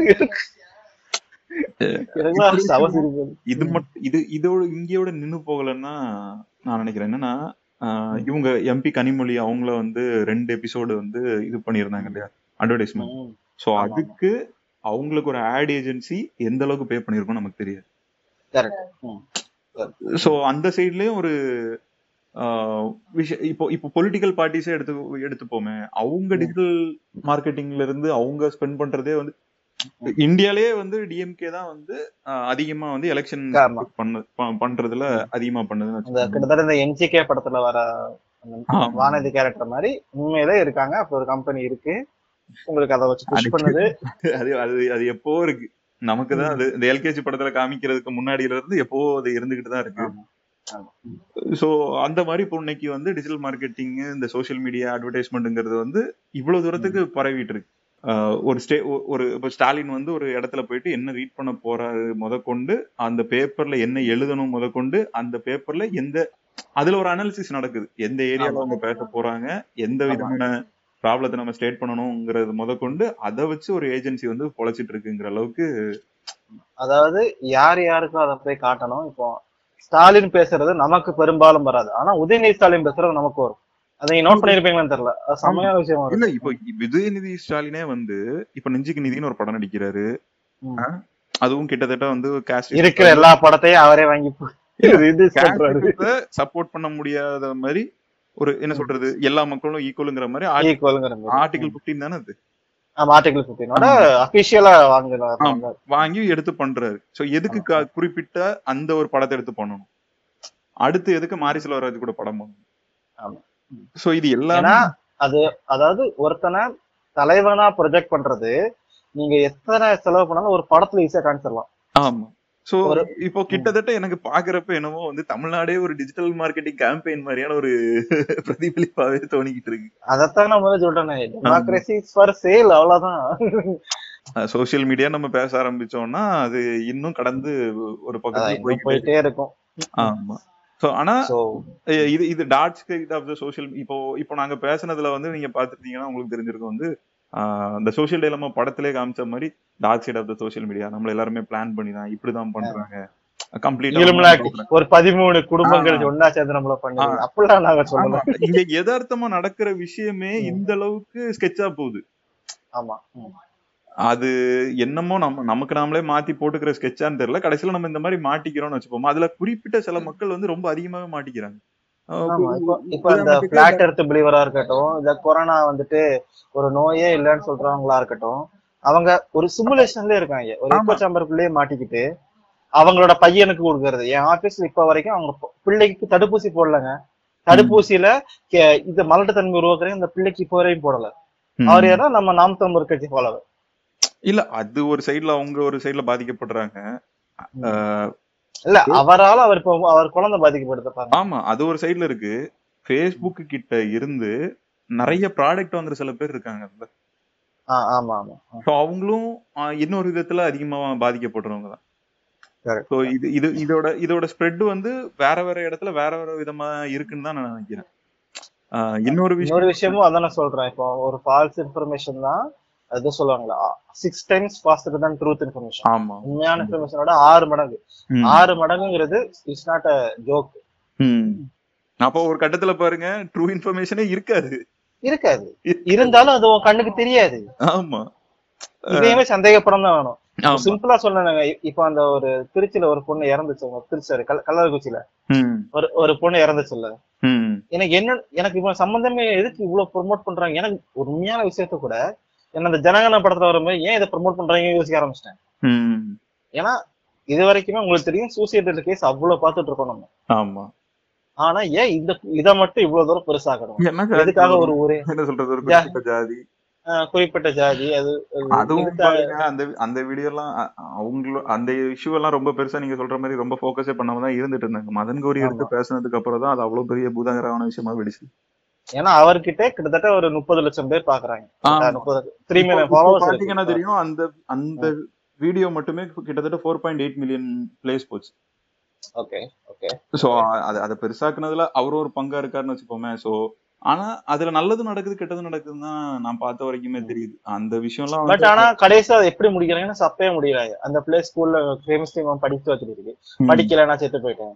எனக்குலாம் செம சிரிப்பு வருது. இது மட்டும் இது இதோட இங்கேயோட நின்னு போகலன்னா நான் நினைக்கிறேன் என்னன்னா ஆஹ், இவங்க எம்பி கனிமொழி அவங்கள வந்து ரெண்டு எபிசோடு வந்து இது பண்ணியிருந்தாங்க இல்லையா அட்வர்டைஸ்மெண்ட் ம். சோ ஆமா, அதுக்கு அவங்களுக்கு ஒரு ஆட் ஏஜென்சி எந்த அளவுக்கு பே பண்ணிருக்கும் நமக்கு தெரியாது correct. ம். சோ அந்த சைட்லயும் ஒரு ஆஹ், விஷயம் இப்போ இப்போ பொலிட்டிக்கல் பார்ட்டிஸே எடுத்து எடுத்துப்போமே அவங்க டிஜிட்டல் மார்க்கெட்டிங்ல இருந்து அவங்க ஸ்பெண்ட் பண்றதே வந்து இந்தியாலயே வந்து டிஎம்கே தான் வந்து ஆஹ், அதிகமா வந்து எலெக்ஷன் ஆமா. பண்ண ப- பண்றதுல அதிகமா பண்ணுதுன்னு இந்த வச்சுக்கோங்க. கிட்டத்தட்ட இந்த என்ஜிகே படத்துல வர அந்த ஆமா. வானதி கேரக்டர் மாதிரி உண்மையிலே இருக்காங்க அப்ப ஒரு கம்பெனி இருக்கு உங்களுக்கு அதை வச்சு புஷ் அதுக்கு- பண்ணுது அது அது அது எப்போ இருக்கு நமக்கு தான் அது இந்த எல்கேஜி படத்துல காமிக்கிறதுக்கு முன்னாடியில இருந்து எப்போ அது இருந்துகிட்டு தான் இருக்கு ஆமா. ஆமா. சோ அந்த மாதிரி இப்போ இன்னைக்கு வந்து டிஜிட்டல் மார்க்கெட்டிங் இந்த சோஷியல் மீடியா அட்வர்டைஸ்மெண்ட்ங்கிறது வந்து இவ்வளவு தூரத்துக்கு பரவிட்டு இருக்கு ஆஹ் ஒரு ஸ்டே ஒ- ஒரு இப்போ ஸ்டாலின் வந்து ஒரு இடத்துல போயிட்டு என்ன ரீட் பண்ண போறாரு முதற்கொண்டு அந்த பேப்பர்ல என்ன எழுதணும் முதற்கொண்டு அந்த பேப்பர்ல எந்த அதுல ஒரு அனாலிசிஸ் நடக்குது எந்த ஏரியால ஆமா. அவங்க பேச போறாங்க எந்த ஆமா. விதமான ப்ராப்ளத்தை நம்ம ஸ்டேட் பண்ணணுங்கிறது முதற்கொண்டு அதை வச்சு ஒரு ஏஜென்சி வந்து பொழைச்சிட்டு இருக்குங்கிற அளவுக்கு அதாவது யார் யாருக்கும் அதை போய் காட்டணும் இப்போ ஸ்டாலின் பேசுறது நமக்கு பெரும்பாலும் வராது ஆனா உதயநிதி ஸ்டாலின் பேசுறது நமக்கு வரும் அதை நீங்க நோட் பண்ணிருப்பீங்களான்னு தெரியல அது செம்மையான விஷயம் இல்ல வரும் இப்போ விஜயநிதி ஸ்டாலினே வந்து இப்ப நெஞ்சுக்கு நிதின்னு ஒரு படம் நடிக்கிறாரு ம். அதுவும் கிட்டத்தட்ட வந்து காஸ்ட் இருக்கிற எல்லா படத்தையும் அவரே வாங்கி போ- Release பண்றாரு சப்போர்ட் பண்ண முடியாத மாதிரி ஒரு என்ன சொல்றது எல்லா மக்களும் ஈக்குவலுங்கிற மாதிரி ஈக்குவலுங்கிற மாதிரி ஆர்டிகல் 15 தானே அது ஆமா ஆர்டிகல் பிப்டீனோட அபிஷியலா வாங்குறாரு ஆமா. வாங்கி எடுத்து பண்றாரு சோ எதுக்கு க- குறிப்பிட்ட அந்த ஒரு படத்தை எடுத்து பண்ணணும் அடுத்து எதுக்கு மாரி செல்வராஜ் கூட படம் பண்ணணும் ஆமா. சோ இது எல்லாமே ஏன்னா அது அதாவது ஒருத்தனை தலைவனா ப்ரொஜெக்ட் பண்றது நீங்க எத்தனை செலவு பண்ணாலும் ஒரு படத்துல ஈஸியா காமிச்சிடலாம் ஆமா சோ ஒரு- இப்போ கிட்டத்தட்ட எனக்கு பாக்குறப்ப என்னமோ வந்து தமிழ்நாடே ஒரு டிஜிட்டல் மார்க்கெட்டிங் கேம்பெயின் மாதிரியான ஒரு பிரதிபலிப்பாவே தோணிக்கிட்டு இருக்கு அதத்தான் நான் முதல்ல சொல்றேனே டெமோக்ரஸி ஃபார் சேல் அவ்வளவுதான் சோசியல் மீடியா நம்ம பேச ஆரம்பிச்சோம்னா அது இன்னும் கடந்து ஒரு அதான் பக்கத்துல இன்னும் போய்கிட்டே போயிட்டே இருக்கும் ஆமா சோ ஆனா சோ ஏ, இது இது that's kind of the social இப்போ இப்போ நாங்க பேசுனதுல வந்து நீங்க பாத்துட்டீங்கன்னா உங்களுக்கு தெரிஞ்சிருக்கும் வந்து ஆஹ், இந்த சோஷியல் டேலமா படத்திலே காமிச்ச மாதிரி dark side of the social media நம்மள எல்லாருமே பிளான் பண்ணி தான் இப்படிதான் பண்றாங்க இலுமினாட்டி கம்ப்ளீட் ஒரு பதிமூணு குடும்பங்கள் ஆ. ஒன்னா சேர்ந்து நம்மள பண்ணி ஆ. அப்படிலாம் நாங்க சொல்லல இங்க யதார்த்தமா நடக்கிற விஷயமே இந்த அளவுக்கு ஸ்கெட்சா போகுது ஆமா ம். அது என்னமோ நம்ம நமக்கு நாமளே மாத்தி போட்டுக்கிற ஸ்கெட்சான்னு தெரியல கடைசியில நம்ம இந்த மாதிரி மாட்டிக்கிறோம்னு வச்சுப்போம் அதுல குறிப்பிட்ட சில மக்கள் வந்து ரொம்ப அதிகமாவே மாட்டிக்கிறாங்க ஆஹ் ஆமா இப்போ இப்போ இந்த உதாரணத்துக்கு பிளாட் எர்த் பிலீவரா இருக்கட்டும் இந்த கொரோனா வந்துட்டு ஒரு நோயே இல்லைன்னு சொல்றவங்களா இருக்கட்டும் அவங்க ஒரு சிமுலேஷன்ல இருக்காங்க ஒரு ஆமா. எக்கோ சாம்பருக்குள்ளேயே மாட்டிக்கிட்டு அவங்களோட பையனுக்கு கொடுக்கறது என் ஆபீஸ்ல இப்ப வரைக்கும் அவங்க ப- பிள்ளைக்கு தடுப்பூசி போடலங்க தடுப்பூசியில கே- இந்த மலட்டுத்தன்மை உருவாக்குறேன் இந்த பிள்ளைக்கு இப்போ வரையும் போடல ம். அவர் யாரா நம்ம நாம் தமிழர் கட்சி ஃபாலோவர் இல்ல அது ஒரு சைடுல அவங்க ஒரு சைடுல பாதிக்கப்படுறாங்க ஆஹ் இல்ல அவரால அவர் இப்போ அவர் குழந்தை பாதிக்கப்படுது பாருங்க ஆமா அது ஒரு சைடுல இருக்கு ஃபேஸ்புக் கிட்ட இருந்து நிறைய ப்ராடக்ட் வாங்குற சில பேர் இருக்காங்க ஆ, ஆமா ஆமா ஸோ அவங்களும் ஆஹ், இன்னொரு விதத்துல அதிகமா பாதிக்கப்படுறவங்க தான் Correct. ஸோ இது இது இதோட இதோட ஸ்ப்ரெட் வந்து வேற வேற இடத்துல வேற வேற விதமா இருக்குன்னு தான் நான் நினைக்கிறேன் ஆஹ், இன்னொரு விஷயம் இன்னொரு விஷயமும் அதான் நான் சொல்றேன் இப்போ ஒரு ஃபால்ஸ் இன்ஃபர்மேஷன் தான் அது சொல்லுவாங்களா சிக்ஸ் டைம்ஸ் ஃபாஸ்டர் தான் ட்ரூத் இன்ஃபர்மேஷன் ஆமா உண்மையான இன்ஃபர்மேஷனோட ஆறு மடங்கு ம். ஆறு மடங்குங்கிறது இட்ஸ் நாட் அ ஜோக் ம். அப்போ ஒரு கட்டத்துல பாருங்க ட்ரூ இன்ஃபர்மேஷனே இருக்காது இருக்காது இருந்தாலும் அது உன் கண்ணுக்கு தெரியாது ஆமா இதையுமே சந்தேகப்படம் தான் வேணும் ஆமா சிம்பிளா சொன்னாங்க இப்போ அந்த ஒரு திருச்சியில ஒரு பொண்ணு இறந்துச்சு உங்க திருச்சி கல் கல்லூரிக்குச்சியில ம். ஒரு ஒரு பொண்ணு இறந்துச்சுல்ல ம். எனக்கு என்ன எனக்கு இப்போ சம்பந்தமே எதுக்கு இவ்வளவு ப்ரொமோட் பண்றாங்க எனக்கு ஒரு உண்மையான விஷயத்த கூட என்ன அந்த ஜனகன படத்துல வரும்போது ஏன் இதை ப்ரொமோட் பண்றாங்க யோசிக்க ஆரம்பிச்சிட்டேன் ம். ஏன்னா இது வரைக்குமே உங்களுக்கு தெரியும் சூசைடல் கேஸ் அவ்வளவு பார்த்துட்டு இருக்கோம் நம்ம ஆமா ஆனா ஏன் இந்த இதை மட்டும் இவ்வளவு தூரம் பெருசாக்கணும் என்ன எதுக்காக ஒரு ஊரே என்ன சொல்றது ஒரு குறிப்பிட்ட ஜாதி ஆஹ் குறிப்பிட்ட ஜாதி அது அது அதுவும் இதுக்காக- பாருங்க அந்த அந்த வீடியோ எல்லாம் அ- அவங்கள அந்த இஷ்யூ எல்லாம் ரொம்ப பெருசா நீங்க சொல்ற மாதிரி ரொம்ப ஃபோக்கஸே பண்ணாம தான் இருந்துட்டு இருந்தாங்க மதன் கௌரி எடுத்து பேசுனதுக்கு அப்புறம் தான் அது அவ்வளவு பெரிய பூதாகரமான விஷயமா வெடிச்சு ஏன்னா அவர்கிட்ட கிட்டத்தட்ட ஒரு முப்பது லட்சம் பேர் பாக்குறாங்க ஆமா. முப்பது த்ரீ இப்போ- மில்லியன் இப்போ ஃபாலோவர்ஸ் பாத்தீங்கன்னா தெரியும் அந்த அந்த வீடியோ மட்டுமே கிட்டத்தட்ட four point eight million plays போச்சு ஓகே ஓகே சோ அது அதை பெருசாக்குனதுல அவரும் ஒரு பங்கா இருக்காருன்னு வச்சுப்போமே சோ ஆனா அதுல நல்லது நடக்குது கெட்டது நடக்குதுன்னு தான் நான் பார்த்த வரைக்குமே தெரியுது அந்த விஷயம்லாம் பட் வந்து ஆனா கடைசியா அது எப்படி முடிக்கிறாங்கன்னா சப்பே முடியறாங்க அந்த பிளே ஸ்கூல்ல ஃபேமஸ் டீம் படிக்க வச்சுட்டு இருக்கு ம். படிக்கல நான் செத்து போயிட்டேன்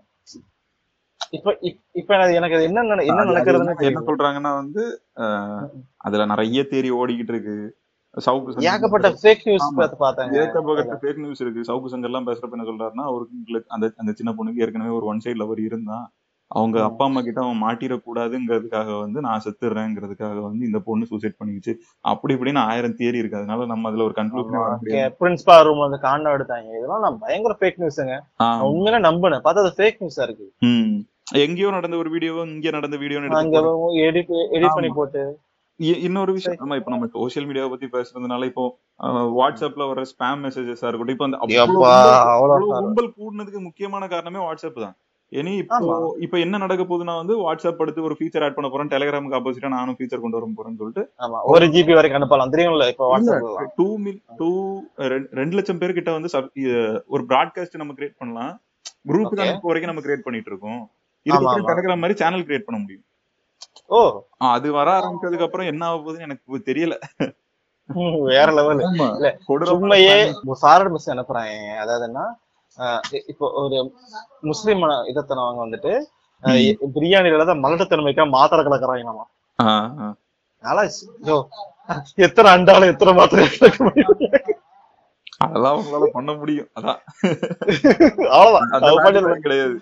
இப்ப இப்- இப்ப எனக்கு- எனக்கு அது என்ன நட- என்ன அது- அது நடக்கிறதுன்னு என்ன- என்ன தெரியல சொல்றாங்கன்னா வந்து அஹ், அதுல நிறைய தேரி ஓடிக்கிட்டு இருக்கு சவுக்கு சங்கர் ஏகப்பட்ட ஃபேக் நியூஸ் ஆமா. பார்த்தாங்க ஏகப்பட்ட ஃபேக் நியூஸ் இருக்கு சவுக்கு சங்கர் எல்லாம் பேசுறப்ப என்ன சொல்றாருன்னா அவருக்கு அந்த அந்த சின்ன பொண்ணுக்கு ஏற்கனவே ஒரு ஒன் சைடு லவர் இருந்தான் அவங்க ம். அப்பா அம்மா கிட்ட அவன் மாட்டிடக்கூடாதுங்கிறதுக்காக வந்து நான் செத்துடுறேங்கிறதுக்காக வந்து இந்த பொண்ணு சூசைட் பண்ணிக்கிச்சு அப்படி இப்படின்னு ஆயிரம் தியரி இருக்கு அதனால நம்ம அதுல ஒரு கன்க்ளூஷன் வர முடியாது பிரின்ஸ்பால் ரூம் வந்து காண்டம் எடுத்தாங்க இதெல்லாம் நான் பயங்கர ஃபேக் நியூஸ்ங்க ஆ, நான் உண்மையில நம்பினேன் பார்த்தா அது ஃபேக் நியூஸா இருக்கு ம். எங்கேயோ நடந்த ஒரு வீடியோ இங்க நடந்த வீடியோ அங்க எடிட் எடிட் பண்ணி போட்டு இன்னொரு விஷயம் நம்ம இப்ப நம்ம சோசியல் மீடியாவை பத்தி பேசுறதுனால இப்போ அஹ், வாட்ஸ்அப்ல வர ஸ்பேம் மெசேஜஸா இருக்கட்டும் இப்போ அந்த அவ்வளவு எப்பா, கும்பல் அவ்வளவு அவ்வளவு சார். கும்பல் கூடுனதுக்கு முக்கியமான காரணமே வாட்ஸ்அப் தான் இனி இப்போ ஆமா. இப்போ என்ன நடக்க போகுதுன்னா வந்து வாட்ஸ்அப் அடுத்து ஒரு ஃபீச்சர் ஆட் பண்ண போறேன் டெலிகிராமுக்கு ஆப்போசிட்டா நானும் ஃபீச்சர் கொண்டு வர போறேன்னு சொல்லிட்டு ஆமா ஒரு ஜிபி வரைக்கும் அனுப்பலாம் தெரியும்ல இப்ப வாட்ஸ்அப்ல டூ மில் டூ ரெண்டு லட்சம் பேர் கிட்ட வந்து sub- அஹ், ஒரு ப்ராட்காஸ்ட் நம்ம கிரியேட் பண்ணலாம் குரூப் Okay. அனுப்பு வரைக்கும் நம்ம கிரியேட் பண்ணிட்டு இருக்கோம் ஆமா, இதுக்கப்புறம் ஆமா. டெலிகிராம் மாதிரி சேனல் கிரியேட் பண்ண முடியும் ஓ ஆ, அது வர ஆரம்பிச்சதுக்கு அப்புறம் என்ன ஆக போகுதுன்னு எனக்கு தெரியல ஹம், வேற லெவல் இல்ல, கொடூரமான சும்மையே ஃபார்வர்ட் மிஸ் அனுப்புறாங்க அதாவது என்ன ஆஹ் இ- இப்போ ஒரு முஸ்லீம் இதத்தனவங்க வந்துட்டு ஆஹ் இ- பிரியாணில தான் மலட்டுத்தன்மைக்கா மாத்திரை கலக்குறாங்க நம்ம ஆ, ஆ. அதனால யோ எத்தனை அண்டாலும் எத்தனை மாத்திரை கலக்க முடியும் அதெல்லாம் உங்களால பண்ண முடியும் அதான் அவ்வளவுதான் அந்த அது magic பண்ணிடலாம். எல்லாம் கிடையாது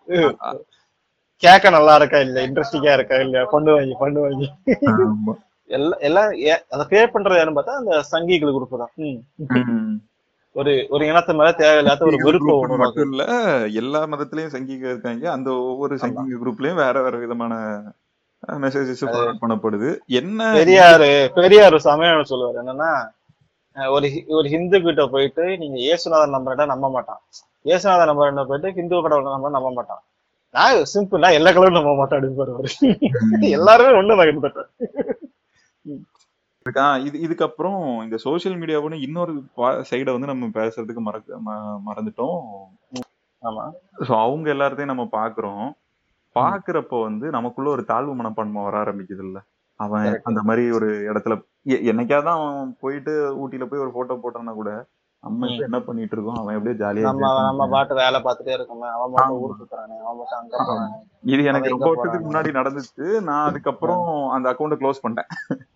கேட்க நல்லா இருக்கா இல்ல இன்ட்ரெஸ்டிங்கா இருக்கா இல்ல பொண்ணு வாங்கி பொண்ணு வாங்கி ஆமா. எல்லாம் எல்லாம் ஏ- அதை கிரியேட் பண்றது யாருன்னு பார்த்தா அந்த சங்கிகள் குரூப் தான் ம். ம். ஒரு ஒரு இனத்து மேல தேவையில்லாத ஒரு விருப்பம் group உருவாக்குது. மட்டும் இல்ல எல்லா மதத்திலயும் சங்கிக இருக்காங்க அந்த ஒவ்வொரு சங்கிக குரூப்லயும் வேற வேற விதமான மெசேஜஸ் பண்ணப்படுது என்ன பெரியாரு பெரியார் ஒரு சமயம் சொல்லுவாரு என்னன்னா அஹ் ஒரு ஹி- ஒரு ஹிந்து கிட்ட போயிட்டு நீங்க இயேசுநாதன் நம்புறா நம்ப மாட்டான் இயேசுநாதன் நம்புறா போயிட்டு ஹிந்து கடவுளை நம்ப நம்ப மாட்டான் நான் சிம்பிளா எல்லா கடவுளும் நம்ப மாட்டேன் அப்படின்னு பாருவாரு எல்லாருமே ஒண்ணு நான் கிட்டத்தட்ட இருக்கா இது இதுக்கப்புறம் இந்த சோஷியல் மீடியாவோட இன்னொரு சைட வந்து நம்ம பேசுறதுக்கு மறக்க ம- மறந்துட்டோம் ஆமா சோ அவங்க எல்லாத்தையும் நம்ம பாக்குறோம் பாக்குறப்போ வந்து நமக்குள்ள ஒரு தாழ்வு மனப்பான்மை வர ஆரம்பிக்குது இல்ல அவன் Correct. அந்த மாதிரி ஒரு இடத்துல எ- என்னைக்காவது அவன் போயிட்டு ஊட்டியில போய் ஒரு போட்டோ போட்டான்னா கூட நம்ம இப்ப என்ன பண்ணிட்டு இருக்கோம் அவன் எப்படியே ஜாலியா நம்ம நம்ம பாட்டு வேலை பார்த்துட்டே இருக்கோமே அவன் மட்டும் ஆமா. ஊர் சுத்துறானே அவன் மட்டும் அங்க போறானே இது எனக்கு அவன் ரொம்ப எங்க வருஷத்துக்கு போறான்? முன்னாடி நடந்துச்சு நான் அதுக்கப்புறம் அந்த அக்கௌண்ட்டை க்ளோஸ் பண்ணிட்டேன்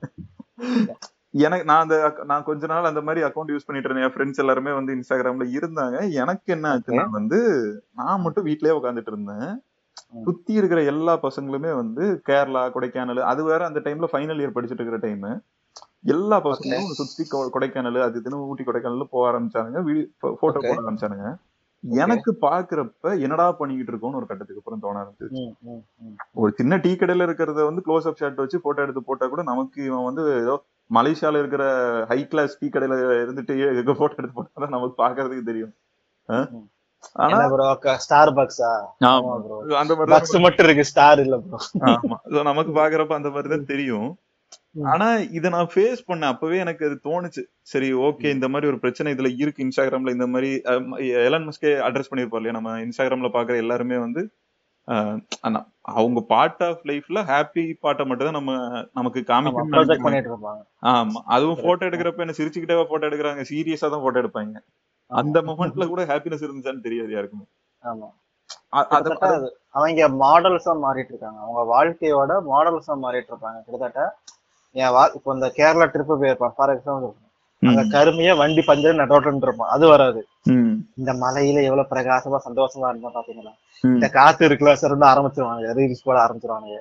எனக்கு நான் அந்த ac- நான் கொஞ்ச நாள் அந்த மாதிரி அக்கௌண்ட் யூஸ் பண்ணிட்டு இருந்தேன் என் ஃப்ரெண்ட்ஸ் எல்லாருமே வந்து இன்ஸ்டாகிராம்ல இருந்தாங்க எனக்கு என்ன ஆச்சுன்னா வந்து நான் மட்டும் வீட்லயே உட்காந்துட்டு இருந்தேன் ம். சுத்தி இருக்கிற எல்லா பசங்களுமே வந்து கேரளா கொடைக்கானல் அது வேற அந்த டைம்ல ஃபைனல் இயர் படிச்சுட்டு இருக்கிற டைம் எல்லா பசங்களும் சுத்தி கொ- கொடைக்கானல் அது இதுன்னு ஊட்டி கொடைக்கானல் போக ஆரம்பிச்சானுங்க போட்டோ Okay. போட ஆரம்பிச்சானுங்க எனக்கு பாக்குறப்ப என்னடா பண்ணிக்கிட்டு இருக்கோம்னு ஒரு கட்டத்துக்கு அப்புறம் தோண ஆரம்பிச்சு ம், ம், ம். ஒரு சின்ன டீ கடையில இருக்கிறத வந்து க்ளோஸ் அப் ஷாட் வச்சு போட்டோ எடுத்து போட்டா கூட நமக்கு இவன் வந்து ஏதோ மலேசியால இருக்கிற ஹை கிளாஸ் டீ கடையில இருந்துட்டு போட்டோ எடுத்து போட்டா தான் நமக்கு பாக்குறதுக்கு தெரியும் ஆ? ம். ஆனா என்ன ப்ரோ ஸ்டார் பக்ஸா ஆமா ப்ரோ அந்த மாதிரி பக்ஸ் மட்டும் இருக்கு ஸ்டார் இல்ல ப்ரோ ஆமா So நமக்கு பாக்குறப்ப அந்த மாதிரி தான் தெரியும் ம். ஆனா இத நான் ஃபேஸ் பண்ணேன் அப்பவே எனக்கு அது தோணுச்சு சரி ஓகே இந்த மாதிரி ஒரு பிரச்சனை இதுல இருக்கு இன்ஸ்டாகிராம்ல இந்த மாதிரி எலன் மஸ்கே அட்ரஸ் பண்ணிருப்போம் இல்லையா நம்ம இன்ஸ்டாகிராம்ல பாக்குற எல்லாருமே வந்து அஹ், ஆனா, அவங்க பார்ட் ஆஃப் லைஃப்ல ஹாப்பி பார்ட்டை மட்டும் தான் நம்ம நமக்கு ப்ரொஜெக்ட் காமிக்கணும் பண்ணிட்டு இருப்பாங்க ஆமா அதுவும் போட்டோ எடுக்கிறப்ப என்ன சிரிச்சுக்கிட்டே போட்டோ எடுக்கிறாங்க சீரியஸா தான் போட்டோ எடுப்பாங்க அந்த மொமெண்ட்ல கூட ஹாப்பினஸ் இருந்துச்சான்னு தெரியாது யாருக்குமே ஆமா அ- அத- கிட்டத்தட்ட அது அவங்க மாடல்ஸா மாறிட்டு இருக்காங்க அவங்க வாழ்க்கையோட மாடல்ஸா மாறிட்டு இருப்பாங்க கிட்டத்தட்ட என் வா இப்போ இந்த கேரளா ட்ரிப்பு போயிருப்பான் ஃபார் எக்ஸாம்பிள் அங்க ம், கருமையா வண்டி பஞ்சர் நட்டோட்டன் இருப்பான் அது வராது ம், இந்த மலையில எவ்வளவு பிரகாசமா சந்தோஷமா இருந்தா பாத்தீங்களா ம். இந்த காத்து இருக்குல்ல சார் ஆரம்பிச்சிருவாங்க ரீல்ஸ் போட ஆரம்பிச்சிருவாங்க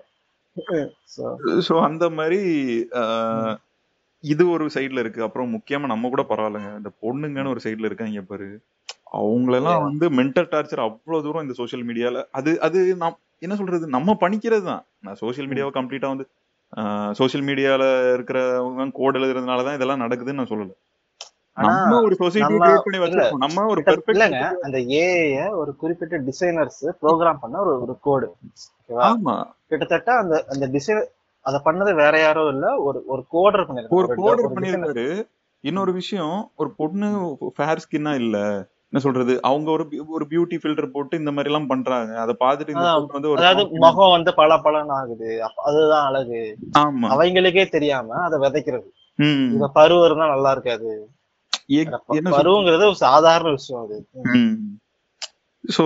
So, சோ அந்த மாதிரி அஹ், இது ஒரு சைடுல இருக்கு அப்புறம் முக்கியமா நம்ம கூட பரவாயில்லைங்க இந்த பொண்ணுங்கன்னு ஒரு சைடுல இருக்காங்க பாரு அவங்களெல்லாம் வந்து மென்டல் டார்ச்சர் அவ்வளவு தூரம் இந்த சோஷியல் மீடியால அது அது நாம் என்ன சொல்றது நம்ம பண்ணிக்கிறது தான் நான் சோஷியல் மீடியாவை கம்ப்ளீட்டா வந்து சோஷியல் மீடியால இருக்கிறவங்க கோட் எழுதுறதுனால தான் இதெல்லாம் நடக்குதுன்னு நான் சொல்லல ஆனா நம்ம ஒரு சொசைட்டி நம்ம- கிரியேட் பண்ணி இல்ல, வச்சிருக்கோம் நம்ம ஒரு கிட்ட- பெர்ஃபெக்ட் இல்லங்க அந்த ஏஐ ஒரு குறிப்பிட்ட டிசைனர்ஸ் ப்ரோக்ராம் பண்ண ஒரு ஒரு கோடு ஓகேவா ஆமா கிட்டத்தட்ட அந்த அந்த டிசைன் அத பண்ணது வேற யாரும் இல்ல ஒரு ஒரு கோடர் பண்ணிருக்காங்க ஒரு கோடர் designer. பண்ணிருக்காரு இன்னொரு விஷயம் ஒரு பொண்ணு ஃபேர் ஸ்கின்னா இல்ல என்ன சொல்றது அவங்க ஒரு beau- ஒரு பியூட்டி ஃபில்டர் போட்டு இந்த மாதிரி எல்லாம் பண்றாங்க அதை பார்த்துட்டு இந்த ஆ, பொண்ணு வந்து ஒரு அதாவது confidence- முகம் வந்து பல பலன் ஆகுது அப்ப அதுதான் அழகு ஆமா அவங்களுக்கே தெரியாம அதை விதைக்கிறது ம். இத பருவம் இருந்தா நல்லா இருக்காது எ- ப- என்ன சொல்றது? பருவங்கிறது ஒரு சாதாரண விஷயம் அது சோ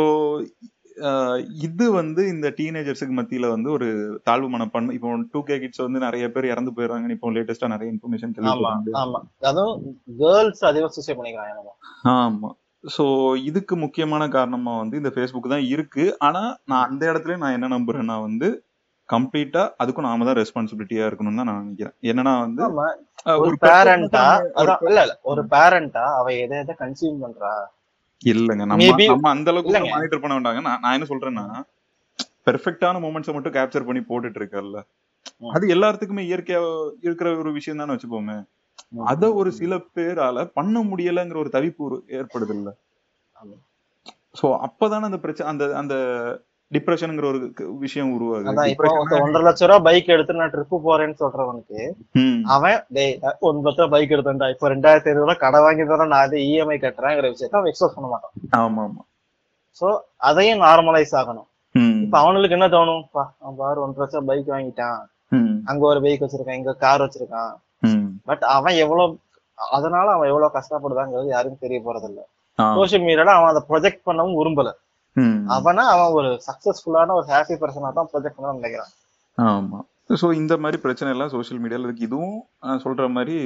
இது வந்து இந்த டீனேஜர்ஸுக்கு மத்தியில வந்து ஒரு தாழ்வு மனப்பான்மை இப்போ டூ கே கிட்ஸ் வந்து நிறைய பேர் இறந்து போயிடுறாங்க இப்போ லேட்டஸ்டா நிறைய இன்ஃபர்மேஷன் ஆமா கேள்விப்படுறாங்க ஆமா அதுவும் கேர்ள்ஸ் அதிகம் சூசைட் பண்ணிக்கிறாங்க நம்ம. ஆமா சோ இதுக்கு முக்கியமான காரணமா வந்து இந்த ஃபேஸ்புக் தான் இருக்கு ஆனா நான் அந்த இடத்துல நான் என்ன நம்புறேன்னா வந்து கம்ப்ளீட்டா அதுக்கும் நாம தான் ரெஸ்பான்சிபிலிட்டியா இருக்கணும்னு தான் நான் நினைக்கிறேன் என்னன்னா வந்து ஆமா அஹ், ஒரு purpose பேரண்டா நம்ம- ஒரு அதான் இல்ல இல்ல ஒரு பேரண்டா அவ எதை எதை கன்சியூம் பண்றா இல்லங்க நம்ம Maybe- நம்ம அந்த அளவுக்கு இல்லங்க. மானிட்டர் பண்ண வேண்டாங்க நான் நான் என்ன சொல்றேன்னா பெர்ஃபெக்டான மூமெண்ட்ஸை மட்டும் கேப்சர் பண்ணி போட்டுட்டு இருக்கல்ல ம். அது எல்லாத்துக்குமே இயற்கையா இருக்கிற ஒரு விஷயம் தானே வச்சுப்போமே அத ஒரு சில பேரால பண்ண முடியலங்கிற ஒரு தவிப்பு ஒரு ஏற்படுது இல்ல ஆமா. சோ அப்பதானே அந்த பிரச்சனை அந்த அந்த டிப்ரெஷனுங்கிற ஒரு க- விஷயம் உருவாகுது அதான் இப்போ Depression- ஒருத்தன் ஒன்றரை லட்ச ரூபாய் பைக் எடுத்து நான் ட்ரிப்பு போறேன்னு சொல்றவனுக்கு ம், அவன் டேய் நான் ஒன்பது லட்ச ரூபாய் பைக் எடுத்தேன்டா இப்போ ரெண்டாயிரத்தி ஐநூறு ரூபாய் கடை வாங்கி தரேன் நான் அதை இஎம்ஐ கட்டுறேங்கிற விஷயத்த அவன் எக்ஸ்போஸ் பண்ண மாட்டான் ஆமா ஆமா சோ அதையும் நார்மலைஸ் ஆகணும் ம், இப்ப அவனுக்கு என்ன தோணும் பா அவன் பாரு ஒன்றரை லட்சம் பைக் வாங்கிட்டான் ம், அங்க ஒரு பைக் வச்சிருக்கான் இங்க கார் வச்சிருக்கான் ம். பட் அவன் எவ்வளவு அதனால அவன் எவ்வளவு கஷ்டப்படுதாங்கிறது யாருக்கும் தெரிய போறது இல்ல ஆ, சோசியல் மீடியால அவன் அதை ப்ரொஜெக்ட் பண்ணவும் விரும்பல ம். அவனா அவன் ஒரு சக்சஸ்ஃபுல்லான ஒரு ஹாப்பி பர்சனா தான் ப்ரொஜெக்ட் பண்ண நினைக்கிறான் ஆமா சோ இந்த மாதிரி பிரச்சனை எல்லாம் சோஷியல் மீடியால இருக்கு இதுவும் நான் சொல்ற மாதிரி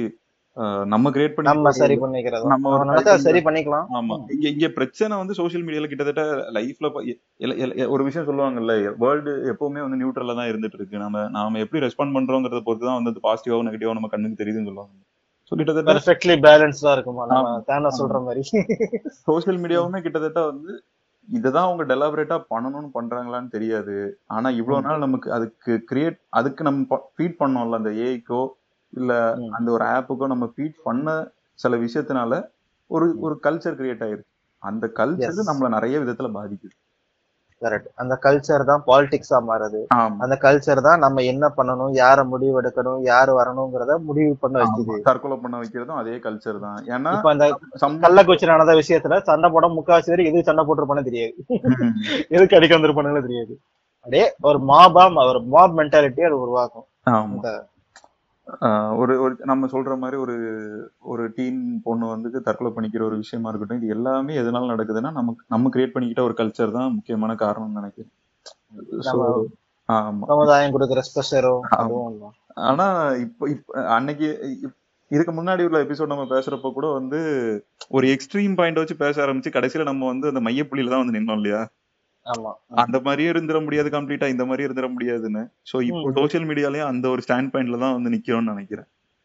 அஹ் நம்ம கிரியேட் பண்ணி நம்ம சரி பண்ணிக்கிறதும் நம்ம ஒரு நம்ம நினைச்சா அதை சரி பண்ணிக்கலாம் ஆமா இங்க இங்க பிரச்சனை வந்து சோஷியல் மீடியால கிட்டத்தட்ட லைஃப்ல ஒரு விஷயம் சொல்லுவாங்கல்ல வேர்ல்டு எப்பவுமே வந்து நியூட்ரலா தான் இருந்துட்டு இருக்கு நம்ம நாம எப்படி ரெஸ்பாண்ட் பண்றோங்கிறத பொறுத்து தான் வந்து பாசிட்டிவாவும் நெகட்டிவா நம்ம கண்ணுக்கு தெரியுதுன்னு சொல்லுவாங்க ஸோ கிட்டத்தட்ட பெர்ஃபெக்ட்லி பேலன்ஸ்டா இருக்குமா நம்ம ஆமா. தேன சொல்ற மாதிரி சோஷியல் மீடியாவுமே கிட்டத்தட்ட வந்து இததான் அவங்க டெலாபரேட்டா பண்ணணும்னு பண்றாங்களான்னு தெரியாது ஆனா இவ்வளவு நாள் நமக்கு அதுக்கு கிரியேட் அதுக்கு நம்ம ஃபீட் பண்ணோம்ல அந்த ஏஐக்கோ இல்ல ம். அந்த ஒரு ஆப்புக்கோ நம்ம ஃபீட் பண்ண சில விஷயத்தினால ஒரு ஒரு கல்ச்சர் கிரியேட் ஆயிருக்கு அந்த கல்ச்சர் Yes. நம்மள நிறைய விதத்துல பாதிக்குது கரெக்ட் அந்த கல்ச்சர் தான் பாலிடிக்ஸா மாறுது ஆமா அந்த கல்ச்சர் தான் நம்ம என்ன பண்ணணும் யார முடிவு எடுக்கணும் யாரு வரணுங்கிறத முடிவு பண்ண வைக்குது தற்கொலை பண்ண வைக்கிறதும் அதே கல்ச்சர் தான் ஏன்னா இப்ப அந்த சம்- கள்ளக்குறிச்சி நடந்த விஷயத்துல சண்டை போட முக்காவாசி பேர் எதுக்கு சண்டை போட்டிருப்பானே தெரியாது ம். எதுக்கு அடிக்க வந்திருப்பானுங்களே தெரியாது அப்படியே ஒரு மாபா ஒரு மாப் மென்டாலிட்டி அது உருவாக்கும் ஆமா இந்த ஆஹ் ஒரு ஒரு நம்ம சொல்ற மாதிரி ஒரு ஒரு டீன் பொண்ணு வந்து தற்கொலை பண்ணிக்கிற ஒரு விஷயமா இருக்கட்டும் இது எல்லாமே எதனால நடக்குதுன்னா நமக்கு நம்ம கிரியேட் பண்ணிக்கிட்ட ஒரு கல்ச்சர் தான் முக்கியமான காரணம்னு நினைக்கிறேன் So, நம்ம ஆமா சமுதாயம் கொடுக்குற ஸ்பெஷரும் அதுவும் இல்லை. ஆனா இப்போ இப்ப அன்னைக்கு இப்- இதுக்கு முன்னாடி உள்ள எபிசோட் நம்ம பேசுறப்ப கூட வந்து ஒரு எக்ஸ்ட்ரீம் பாயிண்ட் வச்சு பேச ஆரம்பிச்சு கடைசியில நம்ம வந்து அந்த மையப்புள்ளியில தான் வந்து நின்னோம் இல்லையா ஆமா அந்த மாதிரியே இருந்துட முடியாது கம்ப்ளீட்டா இந்த மாதிரி இருந்துட முடியாதுன்னு சோ இப்போ ம். சோஷியல் மீடியாலயும் அந்த ஒரு ஸ்டாண்ட் பாயிண்ட்ல தான் வந்து நிக்கிறோம்னு நினைக்கிறேன்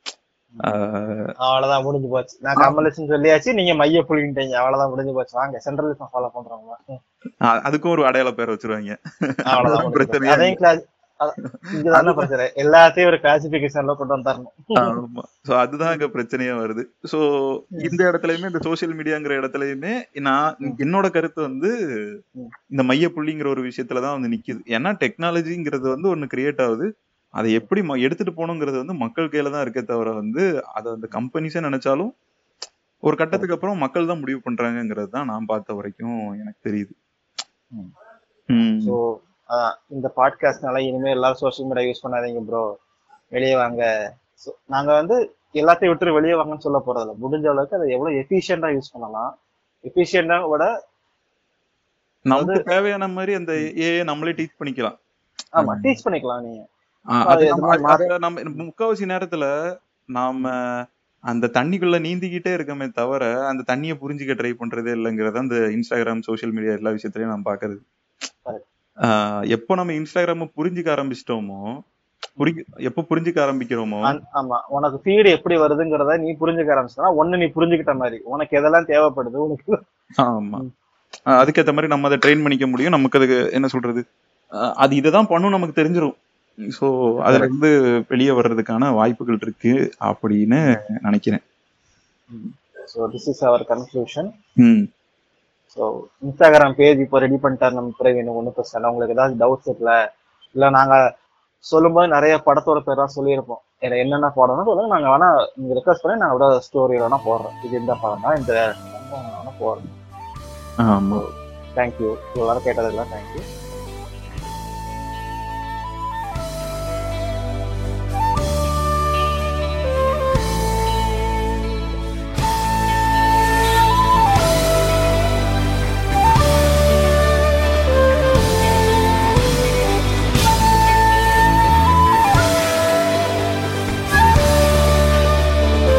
ஆஹ் அவ்வளவுதான் முடிஞ்சு போச்சு நான் கமலிசன் சொல்லியாச்சு நீங்க மைய புள்ளிட்டீங்க அவ்வளவுதான் முடிஞ்சு போச்சு வாங்க சென்ட்ரலிசம் ஃபாலோ பண்றவங்களா ம். அ- அதுக்கும் ஒரு அடையாள பேர் வச்சிருவாங்க அவ்வளவுதான் அதுதான் முடிஞ்சு போச்சு. பிரச்சனையே அதையும் கிளாஸ் இங்கதானே பிரச்சனை எல்லாத்தையும் ஒரு கிளாசிபிகேஷன்ல கொண்டு வந்துடணும் ஆமா சோ அதுதான் இங்க பிரச்சனையா வருது சோ இந்த இடத்துலயுமே இந்த சோஷியல் மீடியாங்கிற இடத்துலயுமே நான் ம். என்னோட கருத்து வந்து ம். இந்த மைய புள்ளிங்கிற ஒரு விஷயத்துலதான் வந்து நிக்குது ஏன்னா டெக்னாலஜிங்கிறது வந்து ஒண்ணு கிரியேட் ஆகுது அதை எப்படி ம- எடுத்துட்டு போகணுங்கிறது வந்து மக்கள் கையில தான் இருக்கே தவிர வந்து அதை அந்த கம்பெனிஸே நினைச்சாலும் ஒரு கட்டத்துக்கு அப்புறம் மக்கள் தான் முடிவு பண்றாங்கங்கிறது தான் நான் பார்த்த வரைக்கும் எனக்கு தெரியுது ம். ம். ஸோ இந்த பாட்காஸ்ட்னால இனிமே எல்லாரும் சோஷியல் மீடியா யூஸ் பண்ணாதீங்க ப்ரோ வெளியே வாங்க So, நாங்க வந்து எல்லாத்தையும் விட்டு வெளியே வாங்கன்னு சொல்ல போறதில்ல முடிஞ்ச அளவுக்கு அதை எவ்வளவு எஃபிஷியண்டா யூஸ் பண்ணலாம் எஃபிஷியண்டா விட நமக்கு தேவையான மாதிரி அந்த ஏஐ நம்மளே டீச் பண்ணிக்கலாம் ஆமா டீச் பண்ணிக்கலாம் நீங்க ஆ, அது அது எதுவுமே நம்ம- அது- மாத்த- அத நம்ம முக்காவாசி நேரத்துல நாம அந்த தண்ணிக்குள்ள நீந்திக்கிட்டே இருக்கமே தவிர அந்த தண்ணியை புரிஞ்சுக்க ட்ரை பண்றதே இல்லைங்கிறத அந்த இன்ஸ்டாகிராம் சோஷியல் மீடியா எல்லா விஷயத்திலயும் நான் பாக்குறது Correct. ஆஹ் எப்போ நம்ம இன்ஸ்டாகிராம புரிஞ்சுக்க ஆரம்பிச்சிட்டோமோ புரி எப்போ புரிஞ்சுக்க ஆரம்பிக்கிறோமோ அன்- ஆமா உனக்கு ஃபீடு எப்படி வருதுங்கிறத நீ புரிஞ்சுக்க ஆரம்பிச்சா ஒண்ணு நீ புரிஞ்சுக்கிட்ட மாதிரி உனக்கு எதெல்லாம் தேவைப்படுது உனக்கு ஆமா ஆஹ் அதுக்கேத்த மாதிரி நம்ம அதை ட்ரெயின் பண்ணிக்க முடியும் நமக்கு அதுக்கு என்ன சொல்றது ஆஹ் அது இததான் பண்ணும் நமக்கு தெரிஞ்சிரும் சோ அதுல இருந்து வெளியே வர்றதுக்கான வாய்ப்புகள் இருக்கு அப்படின்னு நினைக்கிறேன் so this is our conclusion ம் ஸோ இன்ஸ்டாகிராம் பேஜ் இப்போ ரெடி பண்ணிட்டார் நம்ம பிறகு இன்னும் ஒன்றும் பிரச்சனை இல்லை உங்களுக்கு ஏதாவது டவுட்ஸ் இருக்குல்ல இல்லை நாங்கள் சொல்லும்போது நிறைய படத்தோட பேர்லாம் சொல்லியிருப்போம் இதில் என்னென்ன படம்னு சொல்லுங்க நாங்கள் வேணா நீங்கள் ரெக்வஸ்ட் பண்ணி நாங்கள் விட ஸ்டோரி வேணா போடுறோம் இது இந்த படம் தான் இந்த வேணா போடுறோம் ஆமா தேங்க்யூ எல்லாரும் கேட்டதுக்கெல்லாம் தேங்க்யூ